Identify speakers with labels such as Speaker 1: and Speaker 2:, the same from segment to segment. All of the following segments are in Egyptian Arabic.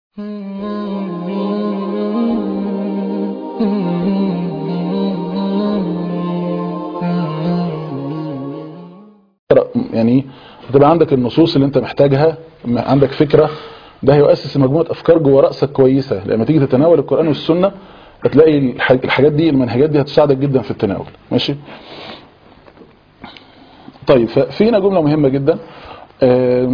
Speaker 1: يعني هتبقى عندك النصوص اللي انت محتاجها عندك فكرة ده هيؤسس مجموعة افكار جوه رأسك كويسة لما تيجي تتناول القرآن والسنة هتلاقي الحاجات دي المنهجات دي هتساعدك جدا في التناول ماشي طيب ففينا جملة مهمة جدا آه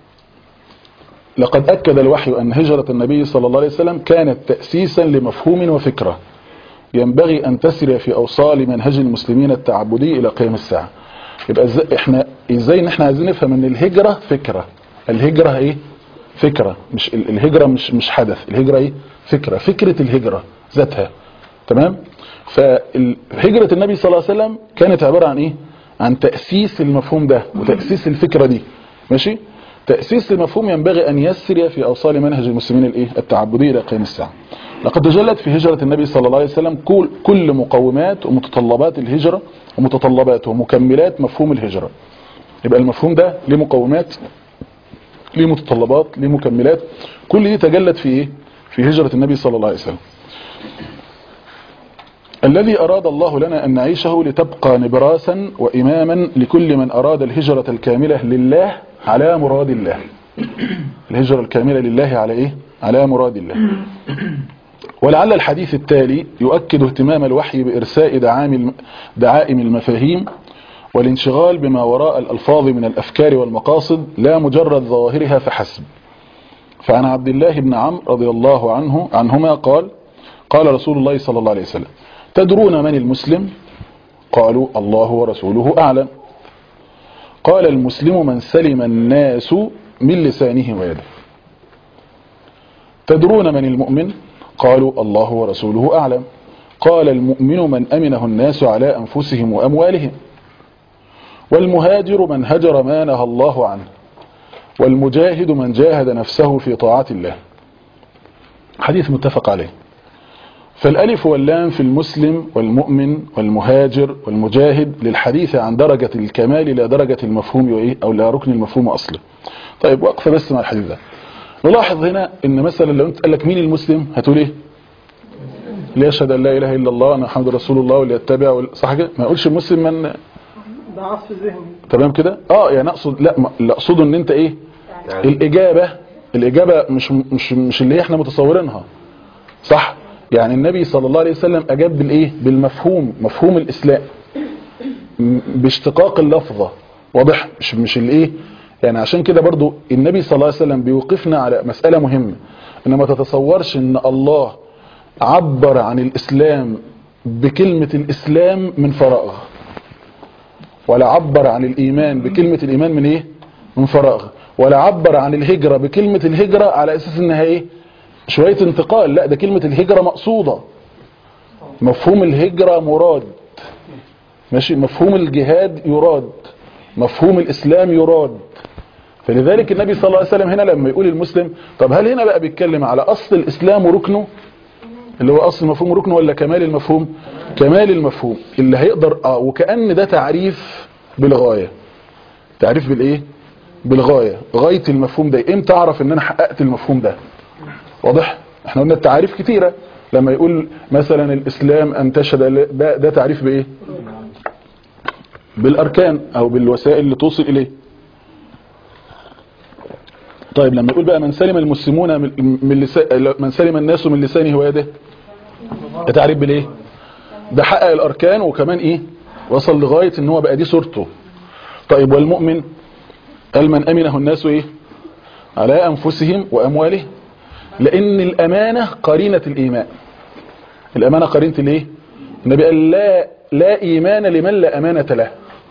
Speaker 1: لقد أكد الوحي أن هجرة النبي صلى الله عليه وسلم كانت تأسيسا لمفهوم وفكرة ينبغي أن تسري في أوصال منهج المسلمين التعبدي إلى قيام الساعة يبقى ازاي احنا ازاي ان احنا عايزين نفهم ان الهجرة فكرة الهجرة ايه فكرة مش الهجرة مش مش حدث الهجرة ايه فكرة فكرة الهجرة ذاتها تمام فهجرة النبي صلى الله عليه وسلم كانت عبارة عن ايه عن تأسيس المفهوم ده وتأسيس الفكرة دي ماشي تأسيس المفهوم ينبغي أن يسري في أوصال منهج المسلمين الايه التعبدي إلى قيام الساعة لقد تجلت في هجرة النبي صلى الله عليه وسلم كل, كل مقومات ومتطلبات الهجرة ومتطلبات ومكملات مفهوم الهجرة يبقى المفهوم ده ليه مقومات ليه متطلبات ليه مكملات كل دي تجلت في ايه في هجرة النبي صلى الله عليه وسلم الذي أراد الله لنا أن نعيشه لتبقى نبراسا وإماما لكل من أراد الهجرة الكاملة لله على مراد الله الهجرة الكاملة لله على إيه؟ على مراد الله ولعل الحديث التالي يؤكد اهتمام الوحي بإرساء دعائم دعائم المفاهيم والانشغال بما وراء الألفاظ من الأفكار والمقاصد لا مجرد ظواهرها فحسب فعن عبد الله بن عمرو رضي الله عنه عنهما قال قال رسول الله صلى الله عليه وسلم تدرون من المسلم قالوا الله ورسوله أعلم قال المسلم من سلم الناس من لسانه ويده تدرون من المؤمن قالوا الله ورسوله أعلم قال المؤمن من أمنه الناس على أنفسهم وأموالهم والمهاجر من هجر ما نهى الله عنه والمجاهد من جاهد نفسه في طاعة الله حديث متفق عليه فالألف واللام في المسلم والمؤمن والمهاجر والمجاهد للحديث عن درجة الكمال إلى درجة المفهوم وإيه أو لا ركن المفهوم أصلا طيب وقف بس مع الحديث ده نلاحظ هنا ان مثلا لو انت قال لك مين المسلم هتقول ايه اللي يشهد ان لا اله الا الله ان محمد رسول الله واللي يتبع صح كده ما يقولش المسلم من
Speaker 2: ده عصف ذهني
Speaker 1: تمام كده اه يعني اقصد لا اللي اقصده ان انت ايه يعني الاجابه الاجابه مش مش مش اللي احنا متصورينها صح يعني النبي صلى الله عليه وسلم اجاب بالايه بالمفهوم مفهوم الاسلام باشتقاق اللفظه واضح مش مش الايه يعني عشان كده برضو النبي صلى الله عليه وسلم بيوقفنا على مسألة مهمة ان ما تتصورش ان الله عبر عن الاسلام بكلمة الاسلام من فراغ ولا عبر عن الايمان بكلمة الايمان من ايه من فراغ ولا عبر عن الهجرة بكلمة الهجرة على اساس انها ايه شوية انتقال لا ده كلمة الهجرة مقصودة مفهوم الهجرة مراد ماشي مفهوم الجهاد يراد مفهوم الاسلام يراد فلذلك النبي صلى الله عليه وسلم هنا لما يقول المسلم طب هل هنا بقى بيتكلم على اصل الاسلام وركنه اللي هو اصل المفهوم ركنه ولا كمال المفهوم كمال المفهوم اللي هيقدر اه وكأن ده تعريف بالغاية تعريف بالايه بالغاية غاية المفهوم ده امتى اعرف ان انا حققت المفهوم ده واضح احنا قلنا التعريف كتيرة لما يقول مثلا الاسلام ان تشهد ده, ده تعريف بايه بالاركان او بالوسائل اللي توصل اليه طيب لما يقول بقى من سلم المسلمون من لسان من سلم الناس من لسانه ويده ده تعريف بالايه ده حقق الاركان وكمان ايه وصل لغايه ان هو بقى دي صورته طيب والمؤمن قال من امنه الناس ايه على انفسهم واموالهم لان الامانه قرينه الايمان الامانه قرينه الايه النبي قال لا لا ايمان لمن لا امانه له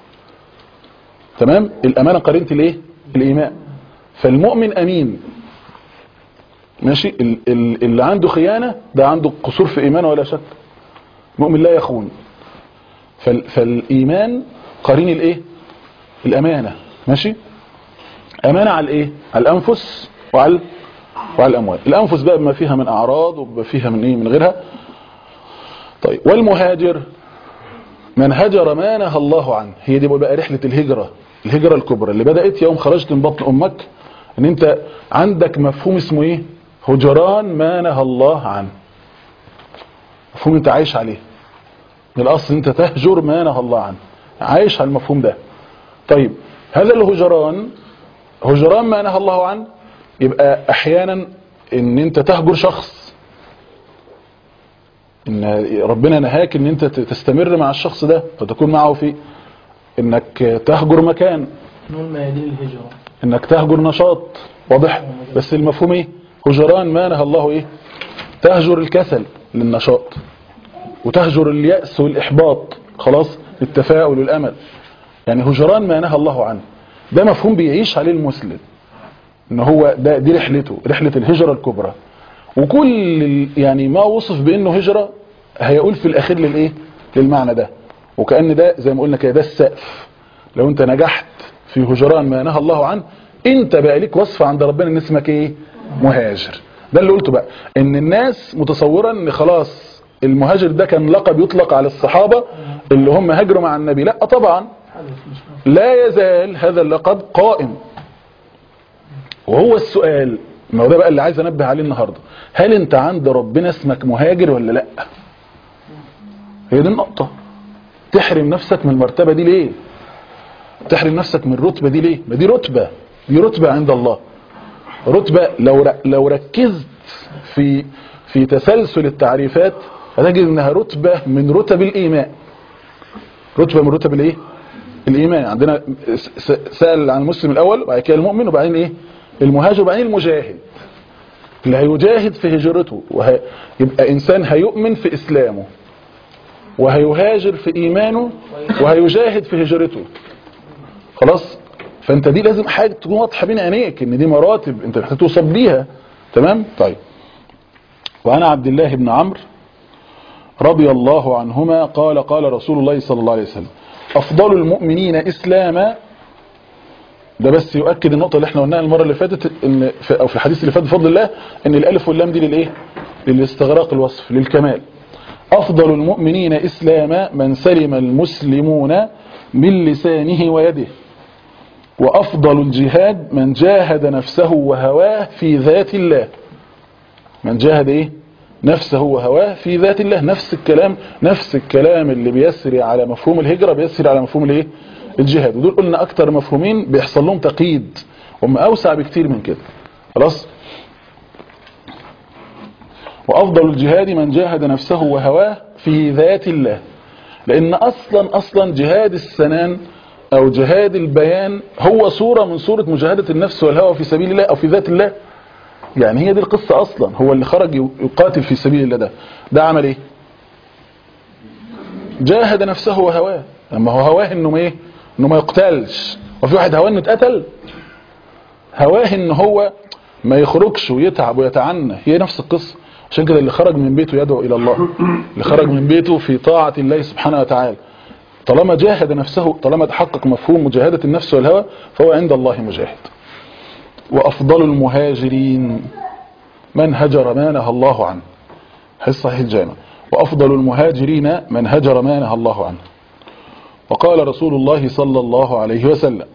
Speaker 1: تمام الامانه قرينه الايه الايمان فالمؤمن امين ماشي اللي عنده خيانة ده عنده قصور في ايمانه ولا شك المؤمن لا يخون فالايمان قرين الايه الامانة ماشي امانة على الايه على الانفس وعلى وعلى الاموال الانفس بقى بما فيها من اعراض وبما فيها من ايه من غيرها طيب والمهاجر من هجر ما نهى الله عنه هي دي بقى رحلة الهجرة الهجرة الكبرى اللي بدأت يوم خرجت من بطن امك ان انت عندك مفهوم اسمه ايه هجران ما نهى الله عنه مفهوم انت عايش عليه من الاصل انت تهجر ما نهى الله عنه عايش على المفهوم ده طيب هذا الهجران هجران ما نهى الله عنه يبقى احيانا ان انت تهجر شخص ان ربنا نهاك ان انت تستمر مع الشخص ده فتكون معه في انك تهجر مكان
Speaker 2: نون ميادين الهجرة
Speaker 1: انك تهجر نشاط واضح بس المفهوم ايه هجران ما نهى الله ايه تهجر الكسل للنشاط وتهجر اليأس والإحباط خلاص التفاؤل والأمل يعني هجران ما نهى الله عنه ده مفهوم بيعيش عليه المسلم ان هو ده دي رحلته رحلة الهجرة الكبرى وكل ال- يعني ما وصف بانه هجرة هيقول في الاخير للايه للمعنى ده وكأن ده زي ما قلنا كده ده السقف لو انت نجحت في هجران ما نهى الله عنه انت بقى ليك وصف عند ربنا ان اسمك ايه مهاجر ده اللي قلته بقى ان الناس متصوره ان خلاص المهاجر ده كان لقب يطلق على الصحابة اللي هم هاجروا مع النبي لا طبعا لا يزال هذا اللقب قائم وهو السؤال ما هو ده بقى اللي عايز انبه عليه النهارده هل انت عند ربنا اسمك مهاجر ولا لا هي دي النقطة تحرم نفسك من المرتبة دي ليه تحرم نفسك من الرتبة دي ليه ما دي رتبة دي رتبة عند الله رتبة لو ر- لو ركزت في في تسلسل التعريفات هتجد انها رتبة من رتب الايمان رتبة من رتب الايه الايمان عندنا س- س- سأل عن المسلم الاول وبعد كده المؤمن وبعدين ايه المهاجر وبعدين المجاهد اللي هيجاهد في هجرته وه... يبقى انسان هيؤمن في اسلامه وهيهاجر في ايمانه وهيجاهد في هجرته خلاص فانت دي لازم حاجه تكون واضحه بين عينيك ان دي مراتب انت محتاج توصل بيها تمام طيب وعن عبد الله بن عمرو رضي الله عنهما قال قال رسول الله صلى الله عليه وسلم افضل المؤمنين اسلاما ده بس يؤكد النقطه اللي احنا قلناها المره اللي فاتت ان في او في الحديث اللي فات بفضل الله ان الالف واللام دي للايه للاستغراق الوصف للكمال افضل المؤمنين اسلاما من سلم المسلمون من لسانه ويده وأفضل الجهاد من جاهد نفسه وهواه في ذات الله من جاهد إيه؟ نفسه وهواه في ذات الله نفس الكلام نفس الكلام اللي بيسري على مفهوم الهجرة بيسري على مفهوم الايه الجهاد ودول قلنا أكتر مفهومين بيحصل لهم تقييد هم أوسع بكتير من كده خلاص وأفضل الجهاد من جاهد نفسه وهواه في ذات الله لأن أصلا أصلا جهاد السنان أو جهاد البيان هو صورة من صورة مجاهدة النفس والهوى في سبيل الله أو في ذات الله يعني هي دي القصة أصلا هو اللي خرج يقاتل في سبيل الله ده ده عمل إيه جاهد نفسه وهواه أما هو هواه إنه ما إيه إنه ما يقتلش وفي واحد هواه إنه اتقتل هواه إن هو ما يخرجش ويتعب ويتعنى هي نفس القصة عشان كده اللي خرج من بيته يدعو إلى الله اللي خرج من بيته في طاعة الله سبحانه وتعالى طالما جاهد نفسه طالما تحقق مفهوم مجاهدة النفس والهوى فهو عند الله مجاهد وأفضل المهاجرين من هجر ما نهى الله عنه حديث صحيح الجامع وأفضل المهاجرين من هجر ما نهى الله عنه وقال رسول الله صلى الله عليه وسلم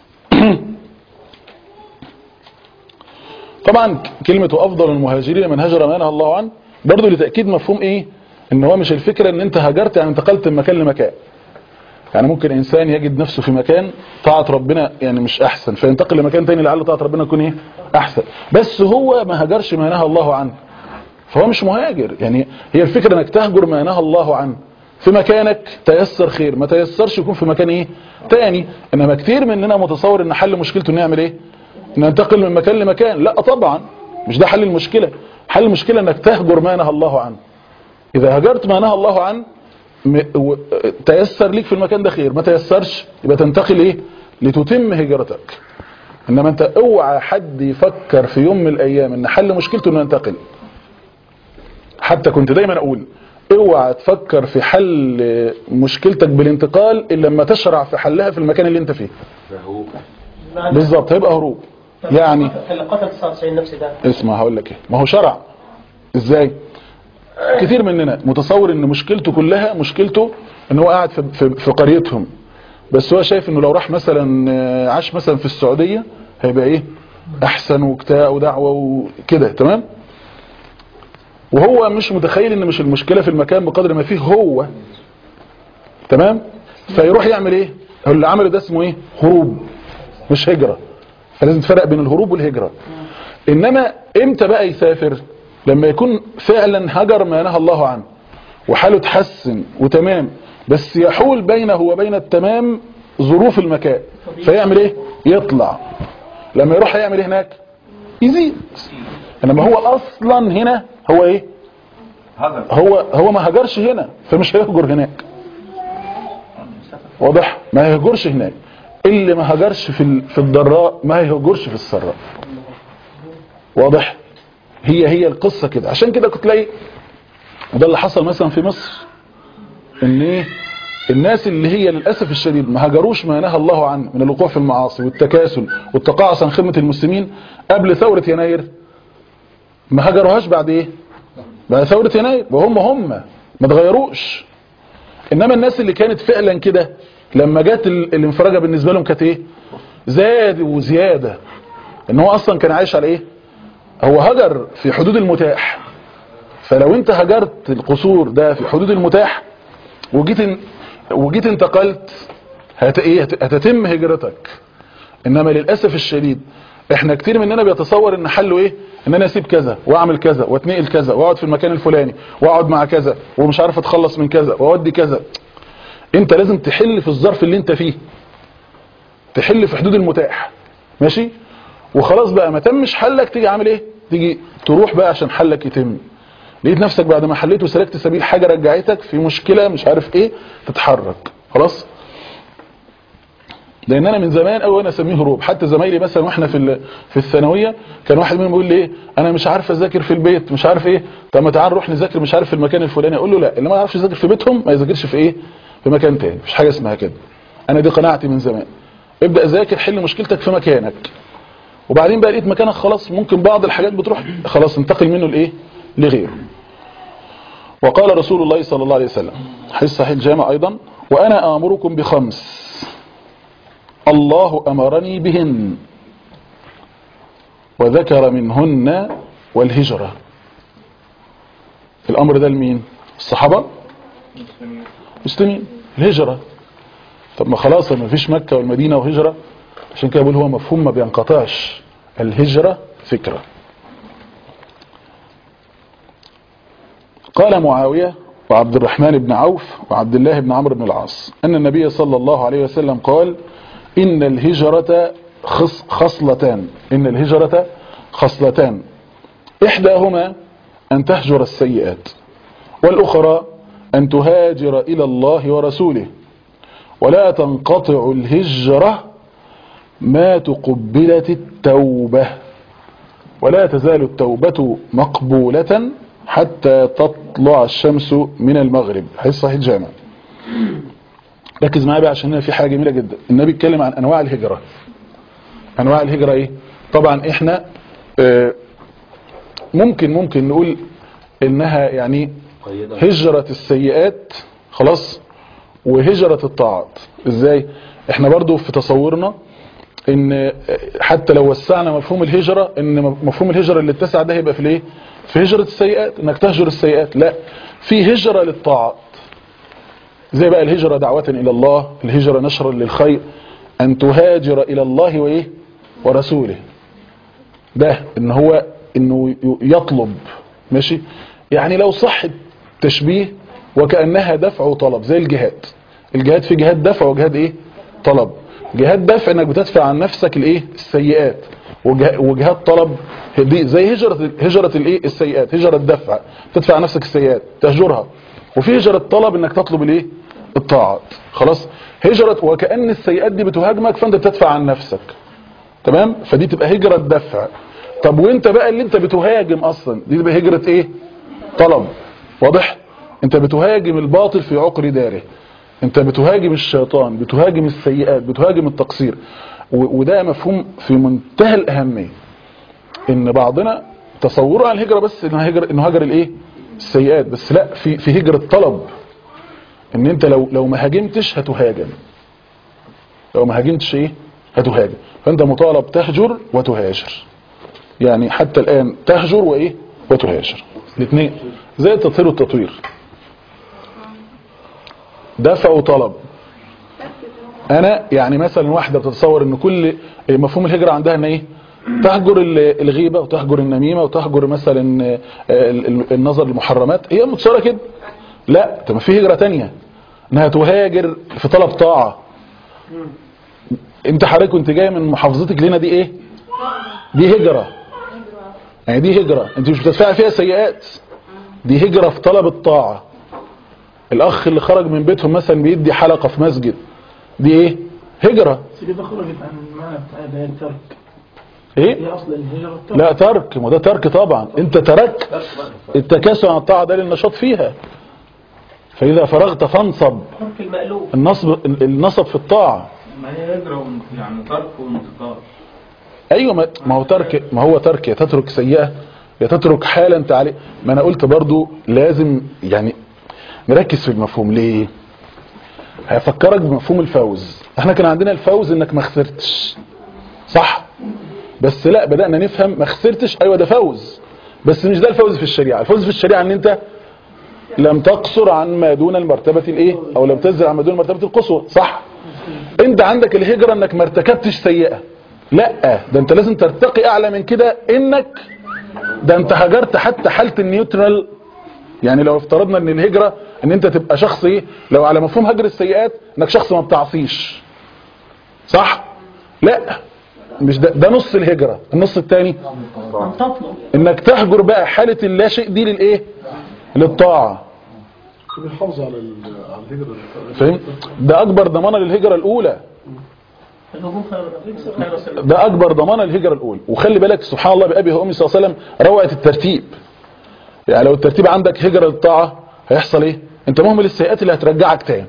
Speaker 1: طبعا كلمة أفضل المهاجرين من هجر ما نهى الله عنه برضو لتأكيد مفهوم إيه ان هو مش الفكرة ان انت هاجرت يعني انتقلت من مكان لمكان يعني ممكن انسان يجد نفسه في مكان طاعة ربنا يعني مش احسن فينتقل لمكان تاني لعل طاعة ربنا تكون ايه احسن بس هو ما هاجرش ما نهى الله عنه فهو مش مهاجر يعني هي الفكرة انك تهجر ما نهى الله عنه في مكانك تيسر خير ما تيسرش يكون في مكان ايه تاني انما كتير مننا متصور ان حل مشكلته انه يعمل ايه انه ينتقل من مكان لمكان لا طبعا مش ده حل المشكلة حل المشكلة انك تهجر ما نهى الله عنه اذا هجرت ما نهى الله عنه م- و- تيسر ليك في المكان ده خير ما تيسرش يبقى تنتقل ايه لتتم هجرتك انما انت اوعى حد يفكر في يوم من الايام ان حل مشكلته انه ينتقل حتى كنت دايما اقول اوعى تفكر في حل مشكلتك بالانتقال الا لما تشرع في حلها في المكان اللي انت فيه بالظبط هيبقى هروب يعني
Speaker 2: اللي قتل 99 نفس ده
Speaker 1: اسمع هقول لك ايه ما هو شرع ازاي كثير مننا متصور ان مشكلته كلها مشكلته ان هو قاعد في, في, في قريتهم بس هو شايف انه لو راح مثلا عاش مثلا في السعودية هيبقى ايه احسن وبتاع ودعوة وكده تمام وهو مش متخيل ان مش المشكلة في المكان بقدر ما فيه هو تمام فيروح يعمل ايه هو اللي عمله ده اسمه ايه هروب مش هجرة فلازم تفرق بين الهروب والهجرة انما امتى بقى يسافر لما يكون فعلا هجر ما نهى الله عنه وحاله تحسن وتمام بس يحول بينه وبين التمام ظروف المكان فيعمل ايه يطلع لما يروح يعمل ايه هناك يزيد انما هو اصلا هنا هو ايه
Speaker 3: هذا
Speaker 1: هو هو ما هجرش هنا فمش هيهجر هناك واضح ما هيهجرش هناك اللي ما هجرش في ال- في الضراء ما هيهجرش في السراء واضح هي هي القصة كده عشان كده كنت تلاقي وده اللي حصل مثلا في مصر ان ايه الناس اللي هي للأسف الشديد ما هجروش ما نهى الله عنه من الوقوع في المعاصي والتكاسل والتقاعس عن خدمة المسلمين قبل ثورة يناير ما هجروهاش بعد ايه بعد ثورة يناير وهم هم ما اتغيروش انما الناس اللي كانت فعلا كده لما جت ال- الانفراجة بالنسبة لهم كانت ايه زاد وزيادة ان هو اصلا كان عايش على ايه هو هجر في حدود المتاح فلو انت هجرت القصور ده في حدود المتاح وجيت ان وجيت انتقلت هت ايه هت- هتتم هجرتك انما للاسف الشديد احنا كتير مننا بيتصور ان حله ايه ان انا اسيب كذا واعمل كذا واتنقل كذا واقعد في المكان الفلاني واقعد مع كذا ومش عارف اتخلص من كذا واودي كذا انت لازم تحل في الظرف اللي انت فيه تحل في حدود المتاح ماشي وخلاص بقى ما تمش حلك تيجي عامل ايه تيجي تروح بقى عشان حلك يتم لقيت نفسك بعد ما حليت وسلكت سبيل حاجة رجعتك في مشكلة مش عارف ايه تتحرك خلاص لان انا من زمان قوي انا اسميه هروب حتى زمايلي مثلا واحنا في ال- في الثانويه كان واحد منهم يقول لي ايه انا مش عارف اذاكر في البيت مش عارف ايه طب ما تعال نروح نذاكر مش عارف في المكان الفلاني اقول له لا اللي ما يعرفش يذاكر في بيتهم ما يذاكرش في ايه في مكان تاني مفيش حاجه اسمها كده انا دي قناعتي من زمان ابدا ذاكر حل مشكلتك في مكانك وبعدين بقى لقيت مكانك خلاص ممكن بعض الحاجات بتروح خلاص انتقل منه لايه لغيره وقال رسول الله صلى الله عليه وسلم حديث صحيح الجامع ايضا وانا امركم بخمس الله امرني بهن وذكر منهن والهجرة الامر ده لمين الصحابة مسلمين الهجرة طب ما خلاص ما فيش مكة والمدينة وهجرة عشان كده بقول هو مفهوم ما بينقطعش الهجرة فكرة قال معاوية وعبد الرحمن بن عوف وعبد الله بن عمرو بن العاص أن النبي صلى الله عليه وسلم قال إن الهجرة خص خصلتان إن الهجرة خصلتان إحداهما أن تهجر السيئات والأخرى أن تهاجر إلى الله ورسوله ولا تنقطع الهجرة ما تقبلت التوبة ولا تزال التوبة مقبولة حتى تطلع الشمس من المغرب حديث صحيح الجامع ركز معايا بقى عشان هنا في حاجة جميلة جدا النبي اتكلم عن انواع الهجرة انواع الهجرة ايه طبعا احنا آه، ممكن ممكن نقول انها يعني هجرة السيئات خلاص وهجرة الطاعات ازاي احنا برضو في تصورنا ان حتى لو وسعنا مفهوم الهجرة ان مفهوم الهجرة اللي اتسع ده هيبقى في الايه في هجرة السيئات انك تهجر السيئات لا في هجرة للطاعات زي بقى الهجرة دعوة الى الله الهجرة نشرا للخير ان تهاجر الى الله وايه ورسوله ده ان هو انه يطلب ماشي يعني لو صح التشبيه وكأنها دفع وطلب زي الجهاد الجهاد في جهاد دفع وجهاد ايه طلب جهاد دفع انك بتدفع عن نفسك الايه السيئات وجه- وجهاد طلب دي زي هجرة هجرة الايه السيئات هجرة دفع تدفع عن نفسك السيئات تهجرها وفي هجرة طلب انك تطلب الايه الطاعات خلاص هجرة وكأن السيئات دي بتهاجمك فانت بتدفع عن نفسك تمام فدي تبقى هجرة دفع طب وانت بقى اللي انت بتهاجم اصلا دي تبقى هجرة ايه طلب واضح انت بتهاجم الباطل في عقر داره انت بتهاجم الشيطان بتهاجم السيئات بتهاجم التقصير و- وده مفهوم في منتهى الاهمية ان بعضنا تصوره عن الهجرة بس انه هجر انه هجر الايه السيئات بس لا في في هجرة طلب ان انت لو لو ما هاجمتش هتهاجم لو ما هاجمتش ايه هتهاجم فانت مطالب تهجر وتهاجر يعني حتى الان تهجر وايه وتهاجر الاثنين زي التطهير والتطوير دفع وطلب انا يعني مثلا واحده بتتصور ان كل مفهوم الهجره عندها ان ايه تهجر ال- الغيبه وتهجر النميمه وتهجر مثلا آه، ال- ال- النظر للمحرمات هي متصوره كده لا طب ما في هجره تانية انها تهاجر في طلب طاعه انت حضرتك كنت جاي من محافظتك لنا دي ايه دي هجره يعني دي هجره انت مش بتدفع فيها سيئات دي هجره في طلب الطاعه الاخ اللي خرج من بيتهم مثلا بيدي حلقه في مسجد دي ايه هجره
Speaker 2: بس كده خرجت عن المعنى بتاع ده الترك
Speaker 1: ايه
Speaker 2: هي اصل الهجرة الترك
Speaker 1: لا ترك ما ده ترك طبعا انت تركت التكاسل عن الطاعه ده للنشاط فيها فاذا فرغت فانصب
Speaker 2: ترك المألوف
Speaker 1: النصب النصب في الطاعه
Speaker 3: ما هي هجرة وانت- يعني ترك وانتقال
Speaker 1: ايوه ما ما هو ترك ما هو ترك يا تترك سيئه يا تترك حالا انت عليه ما انا قلت برضو لازم يعني نركز في المفهوم ليه هيفكرك بمفهوم الفوز احنا كان عندنا الفوز انك ما خسرتش صح بس لا بدأنا نفهم ما خسرتش ايوه ده فوز بس مش ده الفوز في الشريعه الفوز في الشريعه ان انت لم تقصر عن ما دون المرتبه الايه او لم تزل عن ما دون المرتبه القصوى صح انت عندك الهجره انك ما ارتكبتش سيئه لا ده انت لازم ترتقي اعلى من كده انك ده انت هجرت حتى حاله النيوترال يعني لو افترضنا ان الهجره ان انت تبقى شخص ايه لو على مفهوم هجر السيئات انك شخص ما بتعصيش صح لا مش ده, ده نص الهجره النص الثاني
Speaker 2: أن تطلب
Speaker 1: انك تهجر بقى حاله اللا شيء دي للايه للطاعه
Speaker 4: بيحافظ على ال- على الهجرة
Speaker 1: فاهم ده اكبر ضمانه للهجره الاولى
Speaker 2: الهجوم خير الرفيق خير السبيل
Speaker 1: ده اكبر ضمانه للهجره الاولى وخلي بالك سبحان الله بابي وامي صلى الله عليه وسلم روعه الترتيب يعني لو الترتيب عندك هجره للطاعه هيحصل ايه انت مهمل السيئات اللي هترجعك تاني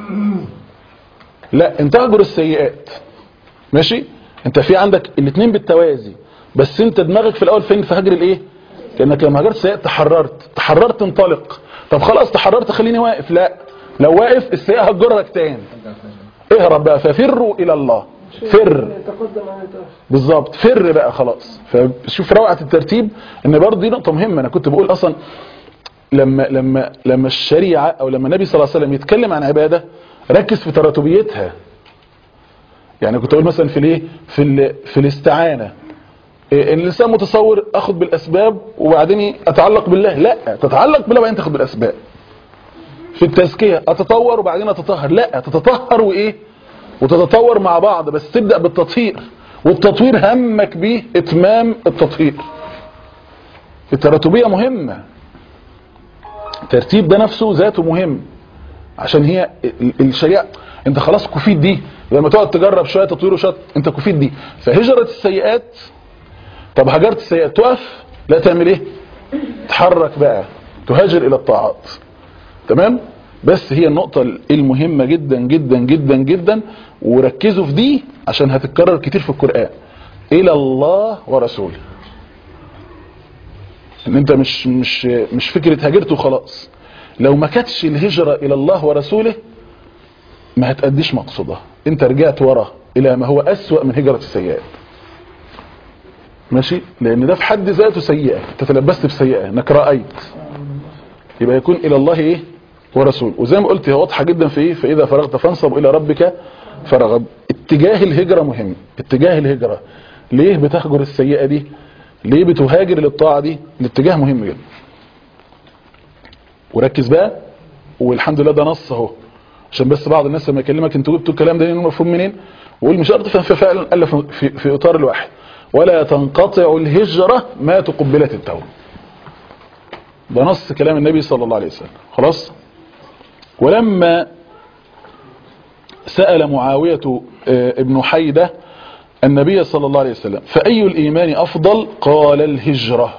Speaker 1: لا انت اهجر السيئات ماشي انت في عندك الاثنين بالتوازي بس انت دماغك في الاول فين في هجر الايه كانك لما هجرت السيئات تحررت تحررت انطلق طب خلاص تحررت خليني واقف لا لو واقف السيئه هتجرك تاني اهرب بقى ففروا الى الله فر
Speaker 2: تقدم عن التأخر
Speaker 1: بالظبط فر بقى خلاص فشوف روعه الترتيب ان برضه دي نقطه مهمه انا كنت بقول اصلا لما لما لما الشريعه او لما النبي صلى الله عليه وسلم يتكلم عن عباده ركز في تراتبيتها يعني كنت اقول مثلا في الايه في ال- في الاستعانه إيه، ان الانسان متصور اخذ بالاسباب وبعدين اتعلق بالله لا تتعلق بالله وبعدين تاخد بالاسباب في التزكيه اتطور وبعدين اتطهر لا تتطهر وايه وتتطور مع بعض بس تبدا بالتطهير والتطوير همك بيه اتمام التطهير التراتبيه مهمه الترتيب ده نفسه ذاته مهم عشان هي ال- الشريعه انت خلاص كفيت دي لما تقعد تجرب شويه تطوير وشويه انت كفيت دي فهجره السيئات طب هجرت السيئات تقف لا تعمل ايه تحرك بقى تهاجر الى الطاعات تمام بس هي النقطة المهمة جدا جدا جدا جدا وركزوا في دي عشان هتتكرر كتير في القرآن إلى الله ورسوله ان انت مش مش مش فكرة هاجرت وخلاص لو ما كانتش الهجرة الى الله ورسوله ما هتأديش مقصودها انت رجعت ورا الى ما هو اسوأ من هجرة السيئات ماشي لان ده في حد ذاته سيئة انت تلبست بسيئة انك رأيت يبقى يكون الى الله ايه ورسول وزي ما قلت هي واضحه جدا في ايه فاذا فرغت فانصب الى ربك فرغب اتجاه الهجره مهم اتجاه الهجره ليه بتهجر السيئه دي ليه بتهاجر للطاعه دي الاتجاه مهم جدا وركز بقى والحمد لله ده نص اهو عشان بس بعض الناس لما يكلمك انتوا جبتوا الكلام ده منين مفهوم منين ويقول مش شرط فهم فعلا قال في, في, في اطار الواحد ولا تنقطع الهجره ما تقبلت التوبه ده نص كلام النبي صلى الله عليه وسلم خلاص ولما سأل معاوية آه، ابن حيدة النبي صلى الله عليه وسلم فأي الإيمان أفضل قال الهجرة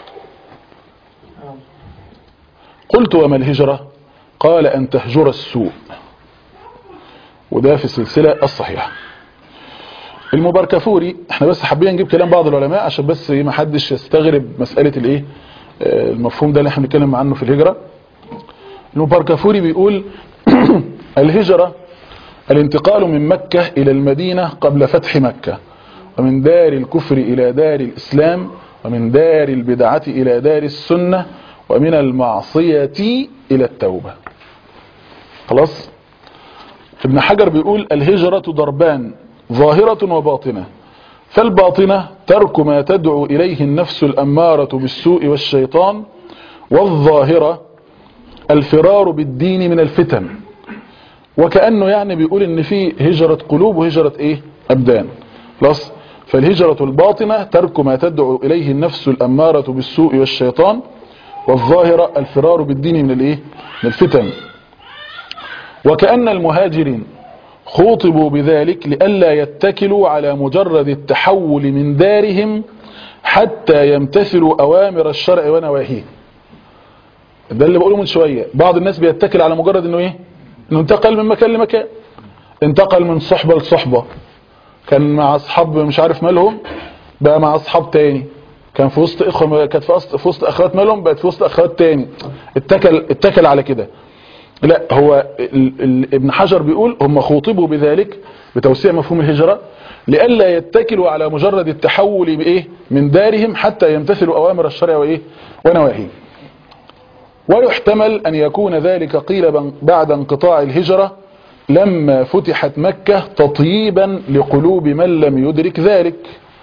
Speaker 1: قلت وما الهجرة قال أن تهجر السوء وده في السلسلة الصحيحة المباركفوري احنا بس حابين نجيب كلام بعض العلماء عشان بس ما حدش يستغرب مسألة الايه آه، المفهوم ده اللي احنا بنتكلم عنه في الهجرة المباركفوري بيقول الهجرة الانتقال من مكة إلى المدينة قبل فتح مكة ومن دار الكفر إلى دار الإسلام ومن دار البدعة إلى دار السنة ومن المعصية إلى التوبة خلاص ابن حجر بيقول الهجرة ضربان ظاهرة وباطنة فالباطنة ترك ما تدعو إليه النفس الأمارة بالسوء والشيطان والظاهرة الفرار بالدين من الفتن وكأنه يعني بيقول ان في هجرة قلوب وهجرة ايه ابدان خلاص فالهجرة الباطنة ترك ما تدعو اليه النفس الامارة بالسوء والشيطان والظاهرة الفرار بالدين من الايه من الفتن وكأن المهاجرين خوطبوا بذلك لئلا يتكلوا على مجرد التحول من دارهم حتى يمتثلوا اوامر الشرع ونواهيه ده اللي بقوله من شوية بعض الناس بيتكل على مجرد انه ايه انه انتقل من مكان لمكان انتقل من صحبة لصحبة كان مع اصحاب مش عارف مالهم بقى مع اصحاب تاني كان في وسط اخوة كانت في وسط في وسط اخوات مالهم بقت في وسط اخوات تاني اتكل اتكل على كده لا هو ال ال ابن حجر بيقول هم خوطبوا بذلك بتوسيع مفهوم الهجرة لئلا يتكلوا على مجرد التحول بايه من دارهم حتى يمتثلوا اوامر الشرع وايه ونواهيه ويحتمل أن يكون ذلك قيل بعد انقطاع الهجرة لما فتحت مكة تطييبا لقلوب من لم يدرك ذلك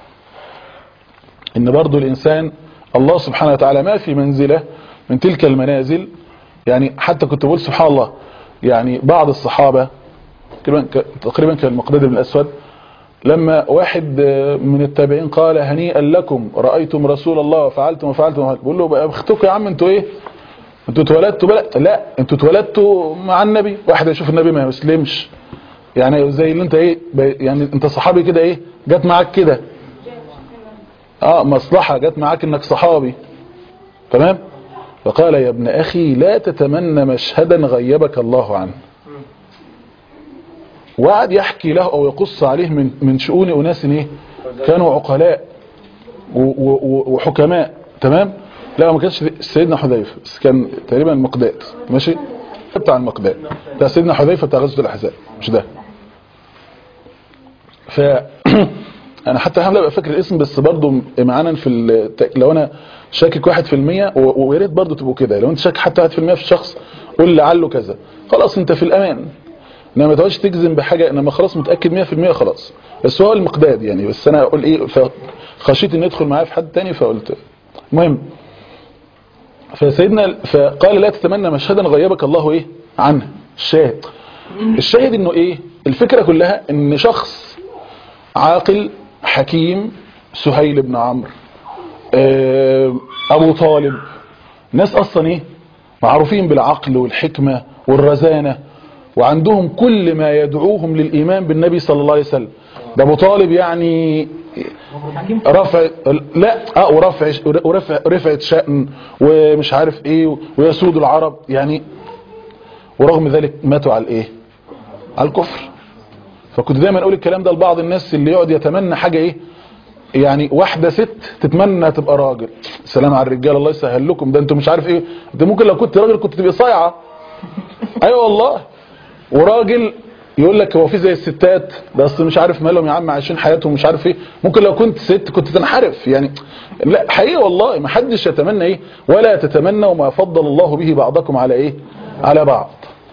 Speaker 1: إن برضو الإنسان الله سبحانه وتعالى ما في منزلة من تلك المنازل يعني حتى كنت بقول سبحان الله يعني بعض الصحابة تقريبا كان المقداد بن الأسود لما واحد من التابعين قال هنيئا لكم رأيتم رسول الله وفعلتم وفعلتم وفعلتم بقول له اختكم يا عم انتوا ايه انتوا اتولدتوا بلا لا انتوا اتولدتوا مع النبي واحد يشوف النبي ما يسلمش يعني زي اللي انت ايه يعني انت صحابي كده ايه جت معاك كده اه مصلحة جت معاك انك صحابي تمام فقال يا ابن اخي لا تتمنى مشهدا غيبك الله عنه وقعد يحكي له او يقص عليه من من شؤون اناس ايه كانوا عقلاء وحكماء تمام لا ما كانش سيدنا حذيفه بس كان تقريبا المقداد ماشي بتاع المقداد ده سيدنا حذيفه بتاع غزوه الاحزاب مش ده ف انا حتى الحمد لله فاكر الاسم بس برضه معانا في الت... لو انا شاكك 1% ويا ريت برضه تبقوا كده لو انت شاكك حتى 1% في الشخص قول لعله كذا خلاص انت في الامان انما ما تقعدش تجزم بحاجه انما خلاص متاكد 100% خلاص بس هو المقداد يعني بس انا اقول ايه فخشيت ان يدخل معايا في حد تاني فقلت المهم فسيدنا فقال لا تتمنى مشهدا غيبك الله ايه عنه الشاهد الشاهد انه ايه الفكرة كلها ان شخص عاقل حكيم سهيل بن عمرو ابو طالب ناس اصلا ايه معروفين بالعقل والحكمة والرزانة وعندهم كل ما يدعوهم للايمان بالنبي صلى الله عليه وسلم ده ابو طالب يعني رفع لا اه ورفع ورفع رفعت شأن ومش عارف ايه ويسود العرب يعني ورغم ذلك ماتوا على الايه على الكفر فكنت دايما اقول الكلام ده لبعض الناس اللي يقعد يتمنى حاجة ايه يعني واحدة ست تتمنى تبقى راجل سلام على الرجال الله يسهل لكم ده انتوا مش عارف ايه انت ممكن لو كنت راجل كنت تبقى صايعة ايوه والله وراجل يقول لك هو في زي الستات بس مش عارف مالهم يا عم عايشين حياتهم مش عارف ايه ممكن لو كنت ست كنت تنحرف يعني لا حقيقه والله ما حدش يتمنى ايه ولا تتمنوا ما فضل الله به بعضكم على ايه على بعض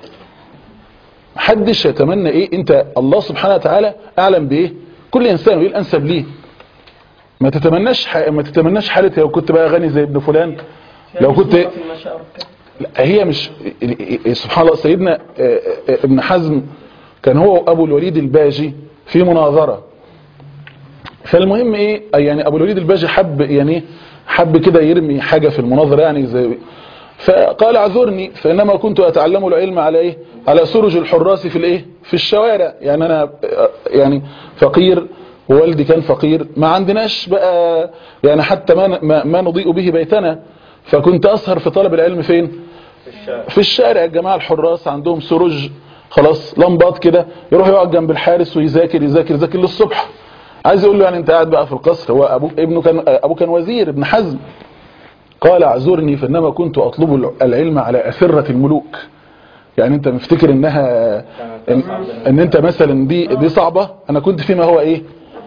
Speaker 1: محدش يتمنى ايه انت الله سبحانه وتعالى اعلم بايه كل انسان وايه الانسب ليه ما تتمناش ح... ما تتمناش حاله لو كنت بقى غني زي ابن فلان لو كنت لا هي مش سبحان الله سيدنا ابن حزم كان هو ابو الوليد الباجي في مناظرة فالمهم ايه يعني ابو الوليد الباجي حب يعني حب كده يرمي حاجة في المناظرة يعني زي فقال اعذرني فانما كنت اتعلم العلم على ايه على سرج الحراس في الايه في الشوارع يعني انا يعني فقير ووالدي كان فقير ما عندناش بقى يعني حتى ما, ما, ما نضيء به بيتنا فكنت اسهر في طلب العلم فين في الشارع الجماعة الحراس عندهم سرج خلاص لمبات كده يروح يقعد جنب الحارس ويذاكر يذاكر يذاكر للصبح عايز يقول له يعني انت قاعد بقى في القصر هو ابوه ابنه كان ابوه كان وزير ابن حزم قال اعذرني فانما كنت اطلب العلم على اثرة الملوك يعني انت مفتكر انها ان, ان انت مثلا دي دي صعبة انا كنت فيما هو ايه